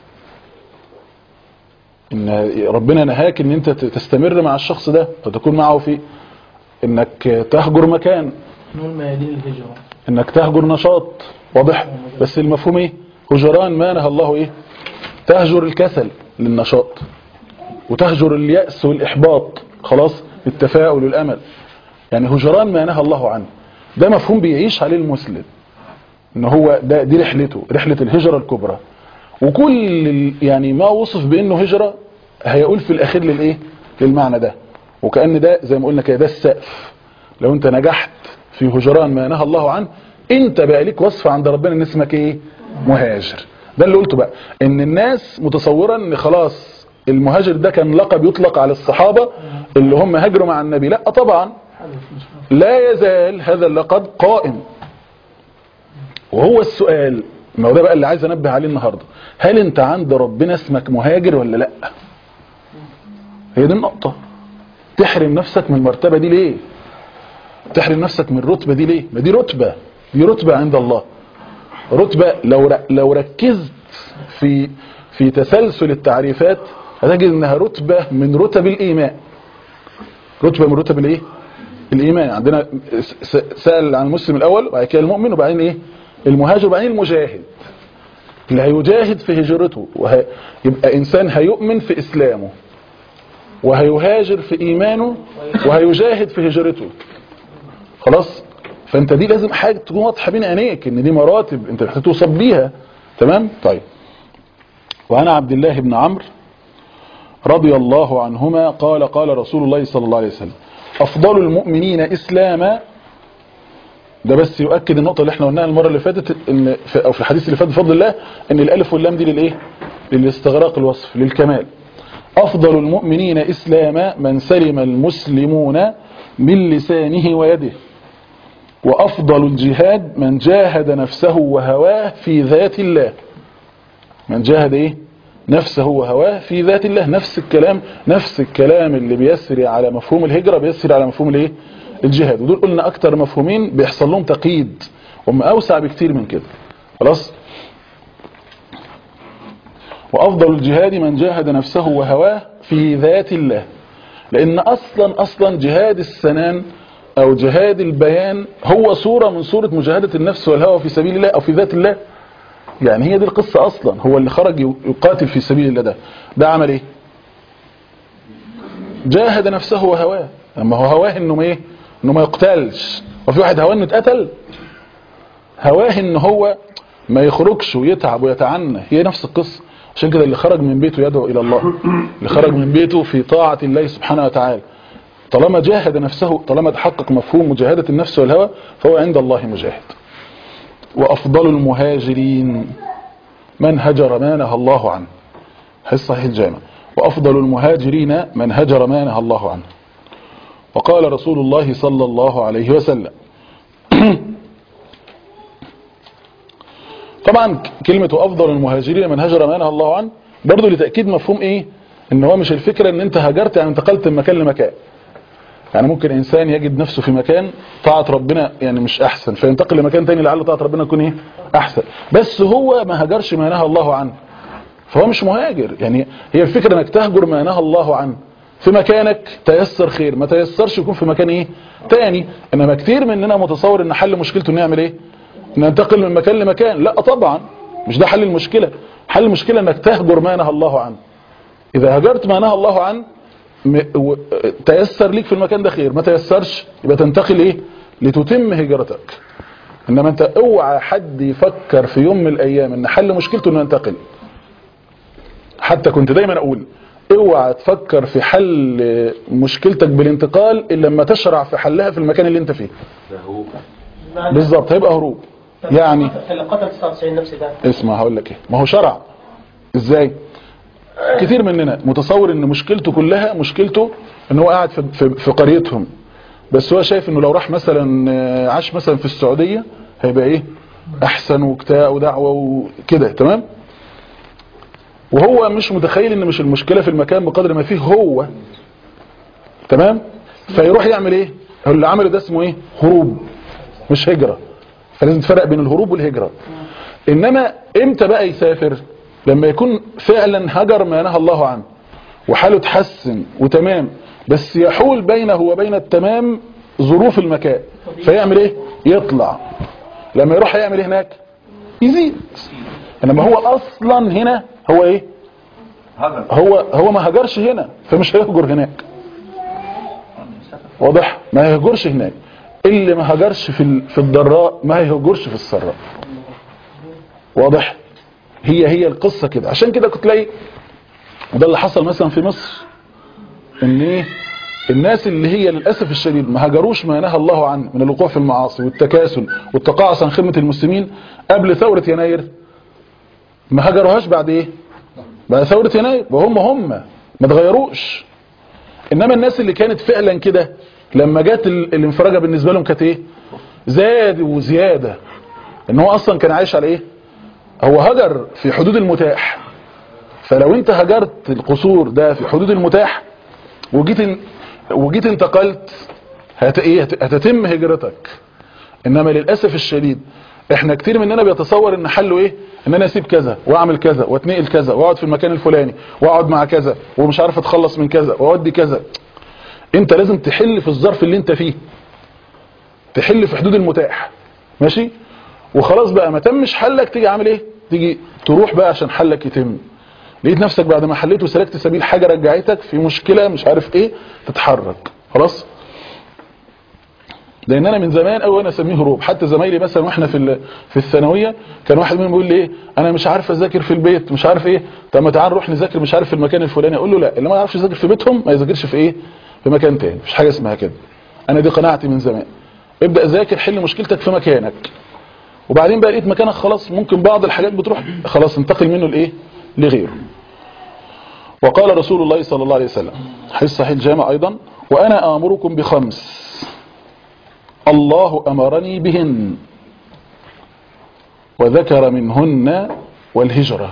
Speaker 1: ان ربنا نهاك ان انت تستمر مع الشخص ده وتكون معه في انك تهجر مكان
Speaker 5: نقول ميادين الهجرة
Speaker 1: انك تهجر نشاط واضح بس المفهوم ايه هجران ما نهى الله ايه تهجر الكسل للنشاط وتهجر اليأس والإحباط خلاص التفاؤل والأمل يعني هجران ما نهى الله عنه ده مفهوم بيعيش عليه المسلم ان هو ده دي رحلته رحلة الهجرة الكبرى وكل ال- يعني ما وصف بانه هجرة هيقول في الاخير للايه للمعنى ده وكأن ده زي ما قلنا كده ده السقف لو انت نجحت في هجران ما نهى الله عنه انت بقى ليك وصف عند ربنا ان اسمك ايه مهاجر ده اللي قلته بقى ان الناس متصورة ان خلاص المهاجر ده كان لقب يطلق على الصحابة اللي هم هاجروا مع النبي لا طبعا
Speaker 5: حدث مش مفهوم.
Speaker 1: لا يزال هذا اللقب قائم وهو السؤال ما هو ده بقى اللي عايز انبه عليه النهارده هل انت عند ربنا اسمك مهاجر ولا لا هي دي النقطة تحرم نفسك من المرتبة دي ليه تحرم نفسك من الرتبة دي ليه ما دي رتبة دي رتبة عند الله رتبة لو ر- لو ركزت في في تسلسل التعريفات هتجد انها رتبة من رتب الايمان رتبة من رتب الايه الايمان عندنا س- س- سأل عن المسلم الاول وبعد كده المؤمن وبعدين ايه المهاجر وبعدين المجاهد اللي هيجاهد في هجرته وه... يبقى انسان هيؤمن في اسلامه وهيهاجر في ايمانه وهيجاهد في هجرته خلاص فانت دي لازم حاجه تكون واضحه بين عينيك ان دي مراتب انت محتاج توصل بيها تمام طيب وعن عبد الله بن عمرو رضي الله عنهما قال قال رسول الله صلى الله عليه وسلم افضل المؤمنين اسلاما ده بس يؤكد النقطه اللي احنا قلناها المره اللي فاتت ان في او في الحديث اللي فات بفضل الله ان الالف واللام دي للايه للاستغراق الوصف للكمال افضل المؤمنين اسلاما من سلم المسلمون من لسانه ويده وافضل الجهاد من جاهد نفسه وهواه في ذات الله من جاهد ايه نفسه وهواه في ذات الله نفس الكلام نفس الكلام اللي بيسري على مفهوم الهجرة بيسري على مفهوم الايه الجهاد ودول قلنا اكتر مفهومين بيحصل لهم تقييد هم اوسع بكتير من كده خلاص وأفضل الجهاد من جاهد نفسه وهواه في ذات الله لأن أصلا أصلا جهاد السنان أو جهاد البيان هو صورة من صورة مجاهدة النفس والهوى في سبيل الله أو في ذات الله يعني هي دي القصة أصلا هو اللي خرج يقاتل في سبيل الله ده ده عمل إيه جاهد نفسه وهواه اما هو هواه انه ما ايه انه ما يقتلش وفي واحد هواه انه اتقتل هواه ان هو ما يخرجش ويتعب ويتعنى هي نفس القصه عشان كده اللي خرج من بيته يدعو الى الله اللي خرج من بيته في طاعه الله سبحانه وتعالى طالما جاهد نفسه طالما تحقق مفهوم مجاهده النفس والهوى فهو عند الله مجاهد وافضل المهاجرين من هجر ما نهى الله عنه حديث صحيح الجامع وأفضل المهاجرين من هجر ما نهى الله عنه وقال رسول الله صلى الله عليه وسلم طبعا كلمة أفضل المهاجرين من هجر ما نهى الله عنه برضو لتأكيد مفهوم إيه إن هو مش الفكرة إن أنت هاجرت يعني انتقلت من مكان لمكان يعني ممكن إنسان يجد نفسه في مكان طاعة ربنا يعني مش أحسن فينتقل لمكان تاني لعل طاعة ربنا تكون إيه أحسن بس هو ما هاجرش ما نهى الله عنه فهو مش مهاجر يعني هي الفكرة انك تهجر ما نهى الله عنه في مكانك تيسر خير ما تيسرش يكون في مكان ايه تاني انما كتير مننا متصور ان حل مشكلته انه يعمل ايه ننتقل من مكان لمكان لا طبعا مش ده حل المشكلة حل المشكلة انك تهجر ما نهى الله عنه اذا هجرت ما نهى الله عنه م... و... تيسر ليك في المكان ده خير ما تيسرش يبقى تنتقل ايه لتتم هجرتك انما انت اوعى حد يفكر في يوم من الايام ان حل مشكلته انه ينتقل حتى كنت دايما اقول اوعى تفكر في حل مشكلتك بالانتقال الا لما تشرع في حلها في المكان اللي انت فيه بالظبط هيبقى هروب يعني
Speaker 2: اللي قتل 99 نفس ده
Speaker 1: اسمع هقول لك ايه ما هو شرع ازاي كتير مننا متصور ان مشكلته كلها مشكلته ان هو قاعد في, في, في قريتهم بس هو شايف انه لو راح مثلا عاش مثلا في السعودية هيبقى ايه احسن وكتاء ودعوة وكده تمام وهو مش متخيل ان مش المشكلة في المكان بقدر ما فيه هو تمام فيروح يعمل ايه هو اللي عمله ده اسمه ايه هروب مش هجرة فلازم تفرق بين الهروب والهجرة انما امتى بقى يسافر لما يكون فعلا هجر ما نهى الله عنه وحاله تحسن وتمام بس يحول بينه وبين التمام ظروف المكان فيعمل ايه يطلع لما يروح يعمل ايه هناك يزيد انما هو اصلا هنا هو ايه هو هو ما هجرش هنا فمش هيهجر هناك واضح ما هيهجرش هناك اللي ما هجرش في في الضراء ما هيهجرش في السراء واضح هي هي القصة كده عشان كده كنت تلاقي وده اللي حصل مثلا في مصر ان ايه الناس اللي هي للأسف الشديد ما هجروش ما نهى الله عنه من الوقوع في المعاصي والتكاسل والتقاعس عن خدمة المسلمين قبل ثورة يناير ما هجروهاش بعد ايه بعد ثورة يناير وهم هم ما تغيروش انما الناس اللي كانت فعلا كده لما جت الانفراجة بالنسبة لهم كانت ايه زاد وزيادة ان هو اصلا كان عايش على ايه هو هجر في حدود المتاح فلو انت هجرت القصور ده في حدود المتاح وجيت ان وجيت انتقلت هت ايه هتتم هجرتك انما للاسف الشديد احنا كتير مننا بيتصور ان حله ايه ان انا اسيب كذا واعمل كذا واتنقل كذا واقعد في المكان الفلاني واقعد مع كذا ومش عارف اتخلص من كذا واودي كذا انت لازم تحل في الظرف اللي انت فيه تحل في حدود المتاح ماشي وخلاص بقى ما تمش حلك تيجي عامل ايه تيجي تروح بقى عشان حلك يتم لقيت نفسك بعد ما حليت وسلكت سبيل حاجة رجعتك في مشكلة مش عارف ايه تتحرك خلاص لان انا من زمان قوي انا اسميه هروب حتى زمايلي مثلا واحنا في في الثانويه كان واحد منهم بيقول لي ايه انا مش عارف اذاكر في البيت مش عارف ايه طب ما تعال نروح نذاكر مش عارف في المكان الفلاني اقول له لا اللي ما يعرفش يذاكر في بيتهم ما يذاكرش في ايه في مكان تاني مفيش حاجه اسمها كده انا دي قناعتي من زمان ابدا ذاكر حل مشكلتك في مكانك وبعدين بقى لقيت مكانك خلاص ممكن بعض الحاجات بتروح خلاص انتقل منه لايه لغيره وقال رسول الله صلى الله عليه وسلم حديث صحيح الجامع ايضا وانا امركم بخمس الله امرني بهن وذكر منهن والهجرة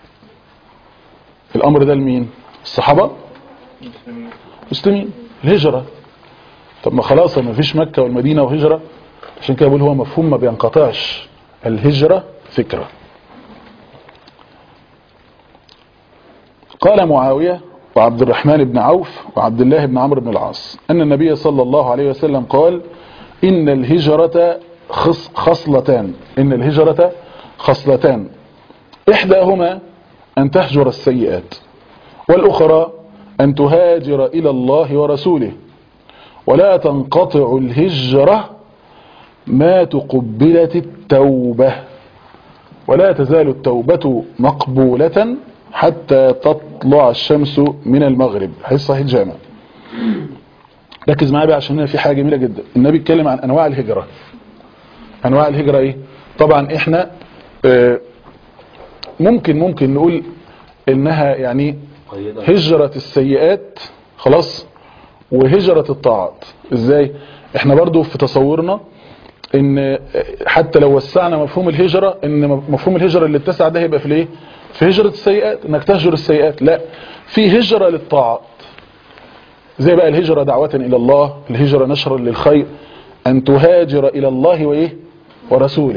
Speaker 1: الامر ده لمين الصحابة مسلمين الهجرة طب ما خلاص ما فيش مكة والمدينة وهجرة عشان كده بقول هو مفهوم ما بينقطعش الهجرة فكرة قال معاوية وعبد الرحمن بن عوف وعبد الله بن عمرو بن العاص أن النبي صلى الله عليه وسلم قال إن الهجرة خص خصلتان إن الهجرة خصلتان إحداهما أن تهجر السيئات والأخرى أن تهاجر إلى الله ورسوله ولا تنقطع الهجرة ما تقبلت التوبة ولا تزال التوبة مقبولة حتى تطلع الشمس من المغرب حيث صحيح الجامع ركز معايا بقى عشان هنا في حاجة جميلة جدا النبي اتكلم عن أنواع الهجرة أنواع الهجرة إيه طبعا إحنا آه، ممكن ممكن نقول إنها يعني هجرة السيئات خلاص وهجرة الطاعات ازاي احنا برضو في تصورنا ان حتى لو وسعنا مفهوم الهجرة ان مفهوم الهجرة اللي اتسع ده هيبقى في الايه في هجرة السيئات انك تهجر السيئات لا في هجرة للطاعات زي بقى الهجرة دعوة الى الله الهجرة نشرا للخير ان تهاجر الى الله وايه ورسوله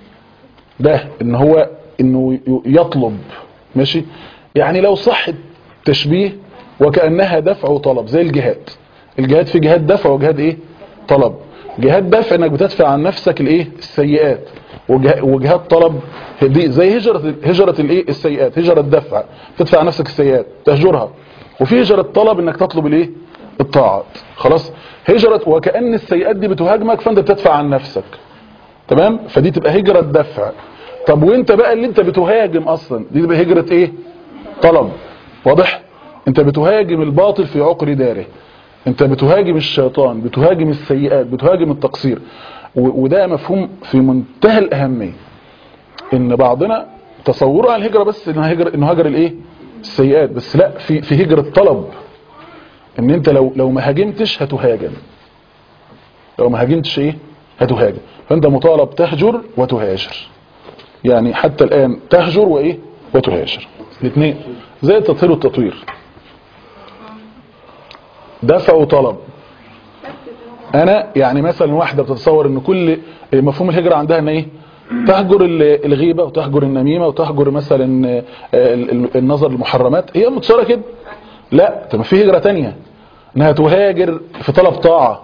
Speaker 1: ده ان هو انه يطلب ماشي يعني لو صح التشبيه وكأنها دفع وطلب زي الجهاد الجهاد في جهاد دفع وجهاد ايه طلب جهاد دفع انك بتدفع عن نفسك الايه السيئات وجه- وجهاد طلب دي زي هجرة هجرة الايه السيئات هجرة دفع تدفع عن نفسك السيئات تهجرها وفي هجرة طلب انك تطلب الايه الطاعات خلاص هجرة وكأن السيئات دي بتهاجمك فانت بتدفع عن نفسك تمام فدي تبقى هجرة دفع طب وانت بقى اللي انت بتهاجم اصلا دي تبقى هجرة ايه طلب واضح انت بتهاجم الباطل في عقر داره انت بتهاجم الشيطان بتهاجم السيئات بتهاجم التقصير و- وده مفهوم في منتهى الاهميه ان بعضنا تصوره عن الهجره بس انه هجر انه هجر الايه السيئات بس لا في في هجره طلب ان انت لو لو ما هاجمتش هتهاجم لو ما هاجمتش ايه هتهاجم فانت مطالب تهجر وتهاجر يعني حتى الان تهجر وايه وتهاجر الاثنين زي التطهير والتطوير دفع وطلب انا يعني مثلا واحده بتتصور ان كل مفهوم الهجره عندها ان ايه تهجر ال- الغيبه وتهجر النميمه وتهجر مثلا آه، ال- ال- النظر المحرمات هي متصوره كده لا طب ما في هجره تانية انها تهاجر في طلب طاعه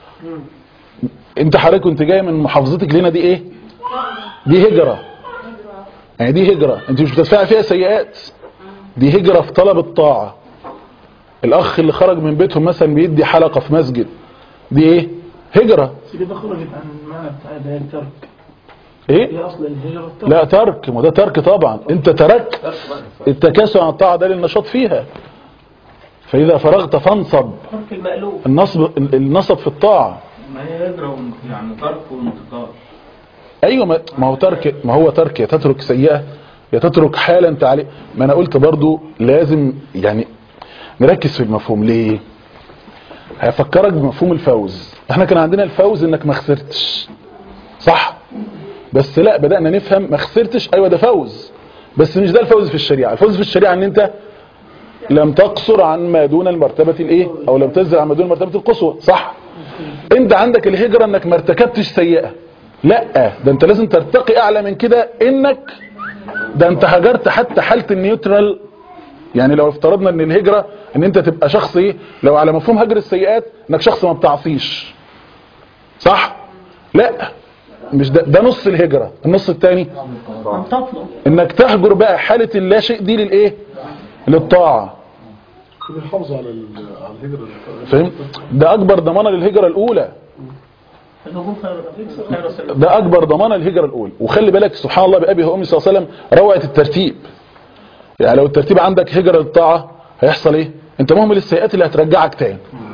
Speaker 1: انت حضرتك كنت جاي من محافظتك لنا دي ايه دي هجره يعني دي هجره انت مش بتدفعي فيها سيئات دي هجره في طلب الطاعه الاخ اللي خرج من بيتهم مثلا بيدي حلقه في مسجد دي ايه هجره
Speaker 5: بس كده خرجت عن المعنى بتاع ده هي ترك
Speaker 1: ايه
Speaker 5: هي اصل الهجرة الترك
Speaker 1: لا ترك ما ده ترك طبعا انت تركت التكاسل عن الطاعه ده للنشاط فيها فاذا فرغت فانصب
Speaker 2: ترك المألوف
Speaker 1: النصب النصب في الطاعه
Speaker 3: ما هي هجرة وانت- يعني ترك وانتقال
Speaker 1: ايوه ما ما هو ترك ما هو ترك يا تترك سيئه يا تترك حاله انت عليه ما انا قلت برضو لازم يعني نركز في المفهوم ليه هيفكرك بمفهوم الفوز احنا كان عندنا الفوز انك ما خسرتش صح بس لا بدأنا نفهم ما خسرتش ايوه ده فوز بس مش ده الفوز في الشريعه الفوز في الشريعه ان انت لم تقصر عن ما دون المرتبه الايه او لم تنزل عن ما دون المرتبه القصوى صح انت عندك الهجره انك ما ارتكبتش سيئه لا ده انت لازم ترتقي اعلى من كده انك ده انت هجرت حتى حاله النيوترال يعني لو افترضنا ان الهجره ان انت تبقى شخص ايه لو على مفهوم هجر السيئات انك شخص ما بتعصيش صح لا مش ده, ده نص الهجره النص الثاني
Speaker 2: أن تطلب
Speaker 1: انك تهجر بقى حاله اللا شيء دي للايه للطاعه
Speaker 4: بيحافظوا على ال- على الهجرة
Speaker 1: فاهم ده اكبر ضمانه للهجره الاولى
Speaker 2: الهجوم خير خير سلام
Speaker 1: ده اكبر ضمانه للهجره الاولى وخلي بالك سبحان الله بابي وامي صلى الله عليه وسلم روعه الترتيب يعني لو الترتيب عندك هجره للطاعه هيحصل ايه انت مهمل السيئات اللي هترجعك تاني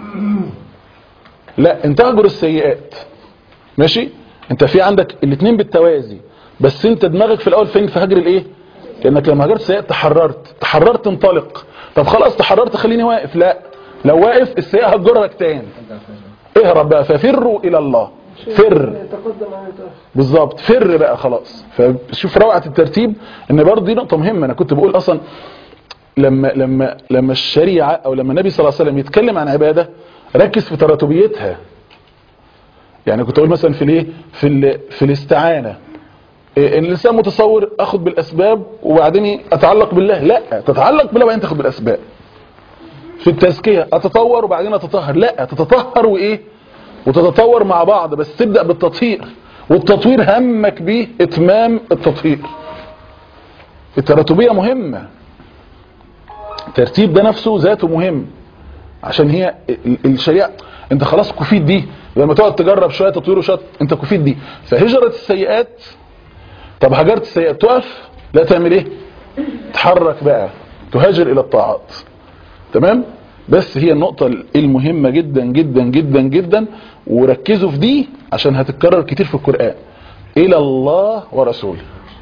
Speaker 1: لا انت اهجر السيئات ماشي انت في عندك الاثنين بالتوازي بس انت دماغك في الاول فين في هجر الايه لانك لما هجرت السيئات تحررت تحررت انطلق طب خلاص تحررت خليني واقف لا لو واقف السيئه هتجرك تاني اهرب بقى ففروا الى الله فر
Speaker 5: يتقدم عن يتأخر
Speaker 1: بالظبط فر بقى خلاص فشوف روعه الترتيب ان برضه دي نقطه مهمه انا كنت بقول اصلا لما لما لما الشريعه او لما النبي صلى الله عليه وسلم يتكلم عن عباده ركز في تراتبيتها يعني كنت اقول مثلا في الايه في ال- في الاستعانه إيه، ان الانسان متصور اخد بالاسباب وبعدين اتعلق بالله لا تتعلق بالله وبعدين تاخد بالاسباب في التزكيه اتطور وبعدين اتطهر لا تتطهر وايه وتتطور مع بعض بس تبدا بالتطهير والتطوير همك بيه اتمام التطهير التراتبيه مهمه الترتيب ده نفسه ذاته مهم عشان هي ال- الشريعه انت خلاص كفيت دي لما تقعد تجرب شويه تطوير وشويه انت كفيت دي فهجره السيئات طب هجرت السيئات تقف لا تعمل ايه تحرك بقى تهاجر الى الطاعات تمام بس هي النقطة المهمة جدا جدا جدا جدا وركزوا في دي عشان هتتكرر كتير في القرآن إلى الله ورسوله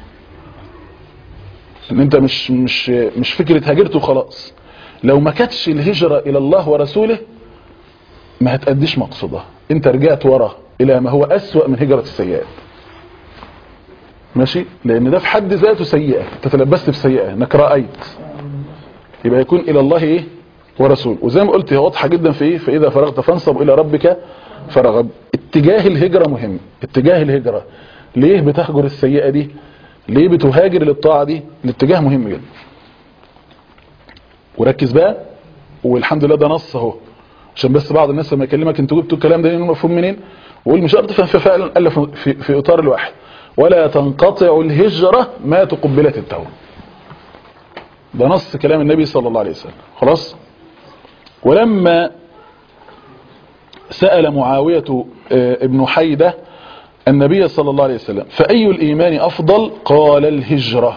Speaker 1: ان انت مش مش مش فكرة هاجرت وخلاص لو ما كانتش الهجرة الى الله ورسوله ما هتأديش مقصودها انت رجعت ورا الى ما هو اسوأ من هجرة السيئات ماشي لان ده في حد ذاته سيئة انت تلبست بسيئة انك رأيت يبقى يكون الى الله ايه ورسول وزي ما قلت هي واضحة جدا في ايه فاذا فرغت فانصب الى ربك فرغب اتجاه الهجرة مهم اتجاه الهجرة ليه بتهجر السيئة دي ليه بتهاجر للطاعة دي الاتجاه مهم جدا وركز بقى والحمد لله ده نص اهو عشان بس بعض الناس لما يكلمك انتوا جبتوا الكلام ده منين مفهوم منين وقول مش شرط فهم فعلا قال في, في, في اطار الواحد ولا تنقطع الهجرة ما تقبلت التوبه ده نص كلام النبي صلى الله عليه وسلم خلاص ولما سأل معاوية آه، ابن حيدة النبي صلى الله عليه وسلم فأي الإيمان أفضل قال الهجرة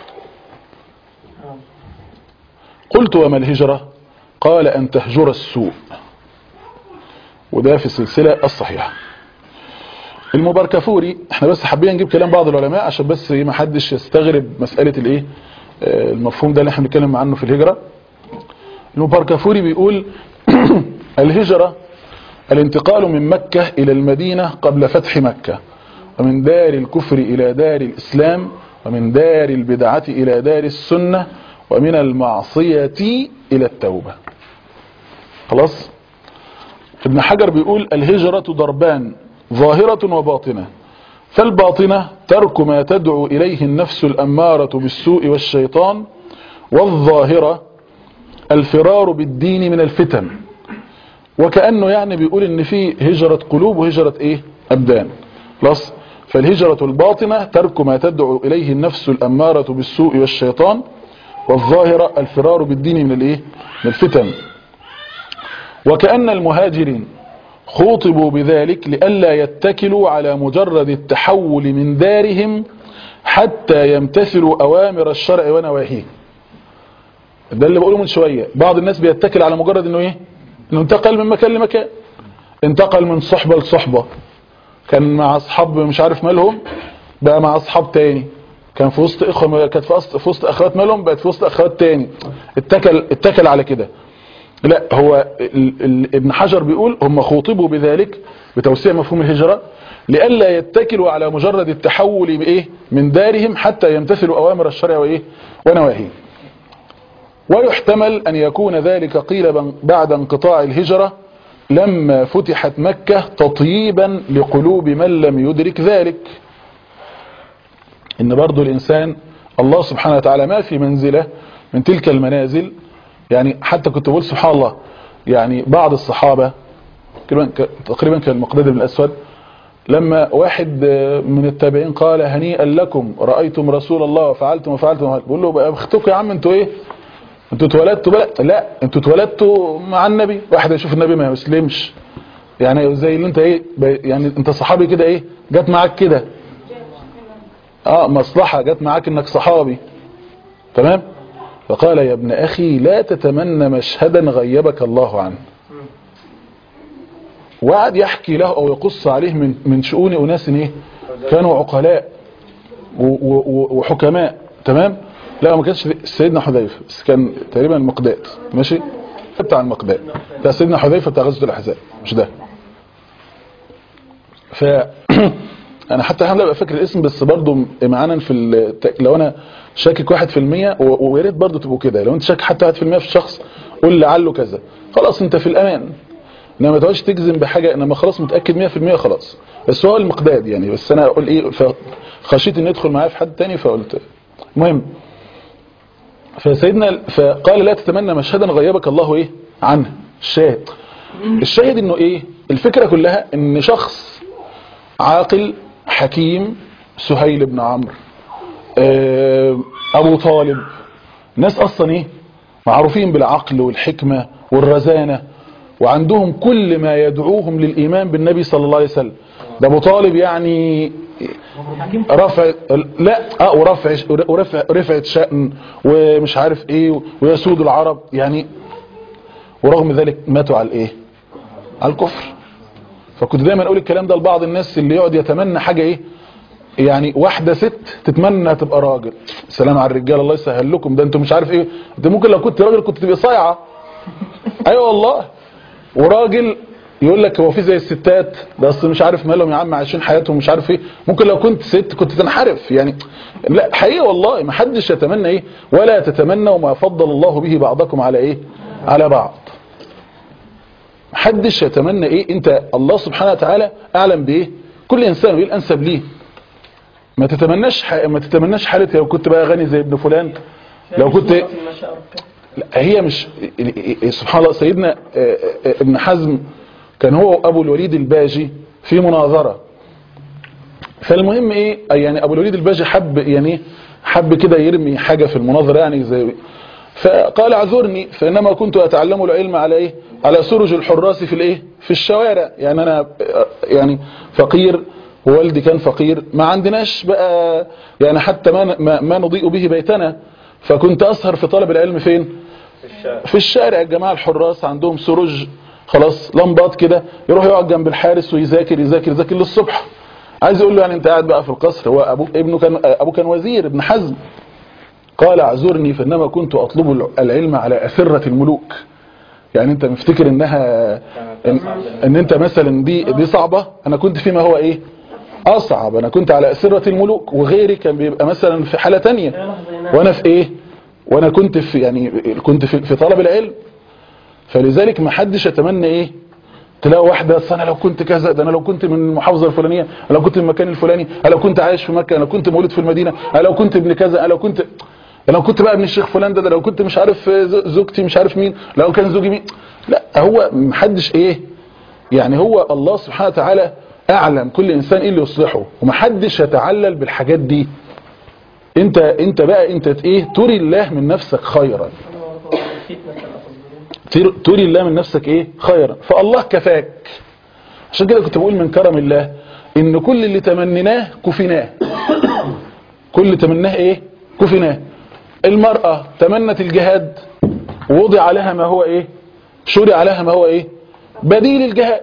Speaker 1: قلت وما الهجرة قال أن تهجر السوء وده في السلسلة الصحيحة المباركفوري احنا بس حابين نجيب كلام بعض العلماء عشان بس ما حدش يستغرب مسألة الايه آه، المفهوم ده اللي احنا بنتكلم عنه في الهجرة المباركفوري بيقول الهجرة الانتقال من مكة إلى المدينة قبل فتح مكة ومن دار الكفر إلى دار الإسلام ومن دار البدعة إلى دار السنة ومن المعصية إلى التوبة خلاص ابن حجر بيقول الهجرة ضربان ظاهرة وباطنة فالباطنة ترك ما تدعو إليه النفس الأمارة بالسوء والشيطان والظاهرة الفرار بالدين من الفتن وكأنه يعني بيقول ان في هجرة قلوب وهجرة ايه ابدان خلاص فالهجرة الباطنة ترك ما تدعو اليه النفس الامارة بالسوء والشيطان والظاهرة الفرار بالدين من الايه من الفتن وكأن المهاجرين خوطبوا بذلك لئلا يتكلوا على مجرد التحول من دارهم حتى يمتثلوا اوامر الشرع ونواهيه ده اللي بقوله من شوية بعض الناس بيتكل على مجرد انه ايه انه انتقل من مكان لمكان انتقل من صحبة لصحبة كان مع اصحاب مش عارف مالهم بقى مع اصحاب تاني كان في وسط اخوة كانت في وسط في وسط اخوات مالهم بقت في وسط اخوات تاني اتكل اتكل على كده لا هو ال ال ابن حجر بيقول هم خوطبوا بذلك بتوسيع مفهوم الهجرة لئلا يتكلوا على مجرد التحول بايه من دارهم حتى يمتثلوا اوامر الشرع وايه ونواهيه ويحتمل أن يكون ذلك قيل بعد انقطاع الهجرة لما فتحت مكة تطييبا لقلوب من لم يدرك ذلك إن برضو الإنسان الله سبحانه وتعالى ما في منزلة من تلك المنازل يعني حتى كنت بقول سبحان الله يعني بعض الصحابة تقريبا كان المقداد بن الأسود لما واحد من التابعين قال هنيئا لكم رأيتم رسول الله وفعلتم وفعلتم بقول له بقى اختكم يا عم انتوا ايه انتوا اتولدتوا بقى لا انتوا اتولدتوا مع النبي واحد يشوف النبي ما يسلمش يعني زي اللي انت ايه يعني انت صحابي كده ايه جت معاك كده اه مصلحة جت معاك انك صحابي تمام فقال يا ابن اخي لا تتمنى مشهدا غيبك الله عنه وقعد يحكي له او يقص عليه من من شؤون اناس ايه كانوا عقلاء وحكماء تمام لا ما كانش سيدنا حذيفه بس كان تقريبا المقداد ماشي بتاع المقداد ده سيدنا حذيفه بتاع غزوه الاحزاب مش ده ف انا حتى احنا ابقى فاكر الاسم بس برضو معانا في الت... لو انا شاكك 1% ويا ريت برضو تبقوا كده لو انت شاكك حتى 1% في الشخص قول لعله كذا خلاص انت في الامان انما ما تقعدش تجزم بحاجه انما خلاص متاكد 100% خلاص بس هو المقداد يعني بس انا اقول ايه خشيت ان يدخل معايا في حد تاني فقلت المهم فسيدنا فقال لا تتمنى مشهدا غيبك الله ايه عنه الشاهد الشاهد انه ايه الفكرة كلها ان شخص عاقل حكيم سهيل بن عمرو آه، ابو طالب ناس اصلا ايه معروفين بالعقل والحكمة والرزانة وعندهم كل ما يدعوهم للإيمان بالنبي صلى الله عليه وسلم ده ابو طالب يعني رفع لا اه ورفع ورفع رفعة شأن ومش عارف ايه ويسود العرب يعني ورغم ذلك ماتوا على الايه على الكفر فكنت دايما اقول الكلام ده لبعض الناس اللي يقعد يتمنى حاجة ايه يعني واحدة ست تتمنى تبقى راجل سلام على الرجال الله يسهل لكم ده انتوا مش عارف ايه انت ممكن لو كنت راجل كنت تبقى صايعة ايوه والله وراجل يقول لك هو في زي الستات ده اصل مش عارف مالهم يا عم عايشين حياتهم مش عارف ايه ممكن لو كنت ست كنت تنحرف يعني لا حقيقه والله ما حدش يتمنى ايه ولا تتمنوا ما فضل الله به بعضكم على ايه على بعض محدش يتمنى ايه انت الله سبحانه وتعالى اعلم بايه كل انسان وايه الانسب ليه ما تتمناش ح... ما تتمناش حالتي لو كنت بقى غني زي ابن فلان لو كنت
Speaker 2: فيما شاء ربك.
Speaker 1: لا هي مش سبحان الله سيدنا آه، آه، ابن حزم كان هو ابو الوليد الباجي في مناظرة فالمهم ايه يعني ابو الوليد الباجي حب يعني حب كده يرمي حاجة في المناظرة يعني زي فقال اعذرني فانما كنت اتعلم العلم على ايه على سرج الحراس في الايه في الشوارع يعني انا آه، يعني فقير ووالدي كان فقير ما عندناش بقى يعني حتى ما ما, ما نضيء به بيتنا فكنت اسهر في طلب العلم فين في الشارع الجماعة الحراس عندهم سروج خلاص لمبات كده يروح يقعد جنب الحارس ويذاكر يذاكر يذاكر للصبح عايز يقول له يعني انت قاعد بقى في القصر هو ابوه ابنه كان ابوه كان وزير ابن حزم قال اعذرني فانما كنت اطلب العلم على اسرة الملوك يعني انت مفتكر انها ان, ان انت مثلا دي دي صعبة انا كنت فيما هو ايه اصعب انا كنت على اسرة الملوك وغيري كان بيبقى مثلا في حالة تانية وانا في ايه وانا كنت في يعني كنت في, في طلب العلم فلذلك ما حدش يتمنى ايه تلاقي واحدة اصل انا لو كنت كذا ده انا لو كنت من المحافظة الفلانية انا لو كنت من المكان الفلاني انا لو كنت عايش في مكة انا لو كنت مولود في المدينة انا لو كنت ابن كذا انا لو كنت انا لو كنت بقى ابن الشيخ فلان ده, ده لو كنت مش عارف ز- زوجتي مش عارف مين لو كان زوجي مين لا هو محدش ايه يعني هو الله سبحانه وتعالى اعلم كل انسان ايه اللي يصلحه ومحدش يتعلل بالحاجات دي انت انت بقى انت ايه تري الله من نفسك خيرا
Speaker 2: فتنة الأفضل
Speaker 1: تر- تري الله من نفسك ايه خيرا فالله كفاك عشان كده كنت بقول من كرم الله ان كل اللي تمنيناه كفيناه كل اللي تمناه ايه كفيناه المرأة تمنت الجهاد ووضع لها ما هو ايه شرع لها ما هو ايه بديل الجهاد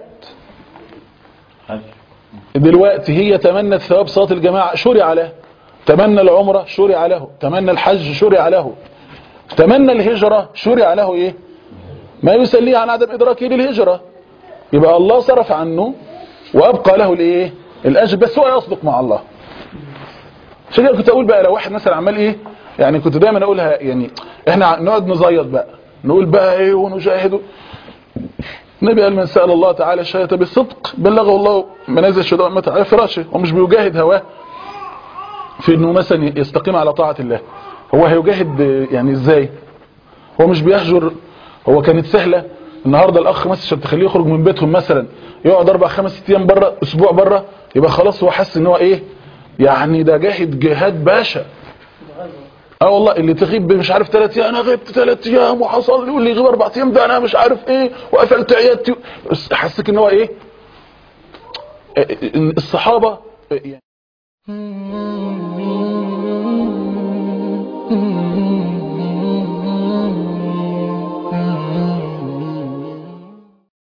Speaker 1: دلوقتي هي تمنت ثواب صلاة الجماعة شرع له تمنى العمرة شرع له تمنى الحج شرع له تمنى الهجرة شرع له ايه ما يسليه عن عدم ادراكه للهجرة يبقى الله صرف عنه وابقى له الايه الاجر بس هو يصدق مع الله عشان كده كنت اقول بقى لو واحد مثلا عمال ايه يعني كنت دايما اقولها يعني احنا نقعد نزيط بقى نقول بقى ايه ونجاهد النبي قال من سأل الله تعالى الشهادة بالصدق بلغه الله منازل الشهداء متى على فراشه ومش بيجاهد هواه في انه مثلا يستقيم على طاعة الله هو هيجاهد يعني ازاي هو مش بيهجر هو كانت سهلة النهاردة الاخ مثلا عشان تخليه يخرج من بيتهم مثلا يقعد اربع خمس ست ايام بره اسبوع بره يبقى خلاص هو حس ان هو ايه يعني ده جاهد جهاد باشا اه والله اللي تغيب مش عارف ثلاث ايام انا غبت ثلاث ايام وحصل لي واللي يغيب اربع ايام ده انا مش عارف ايه وقفلت عيادتي بس حسك ان هو ايه الصحابة يعني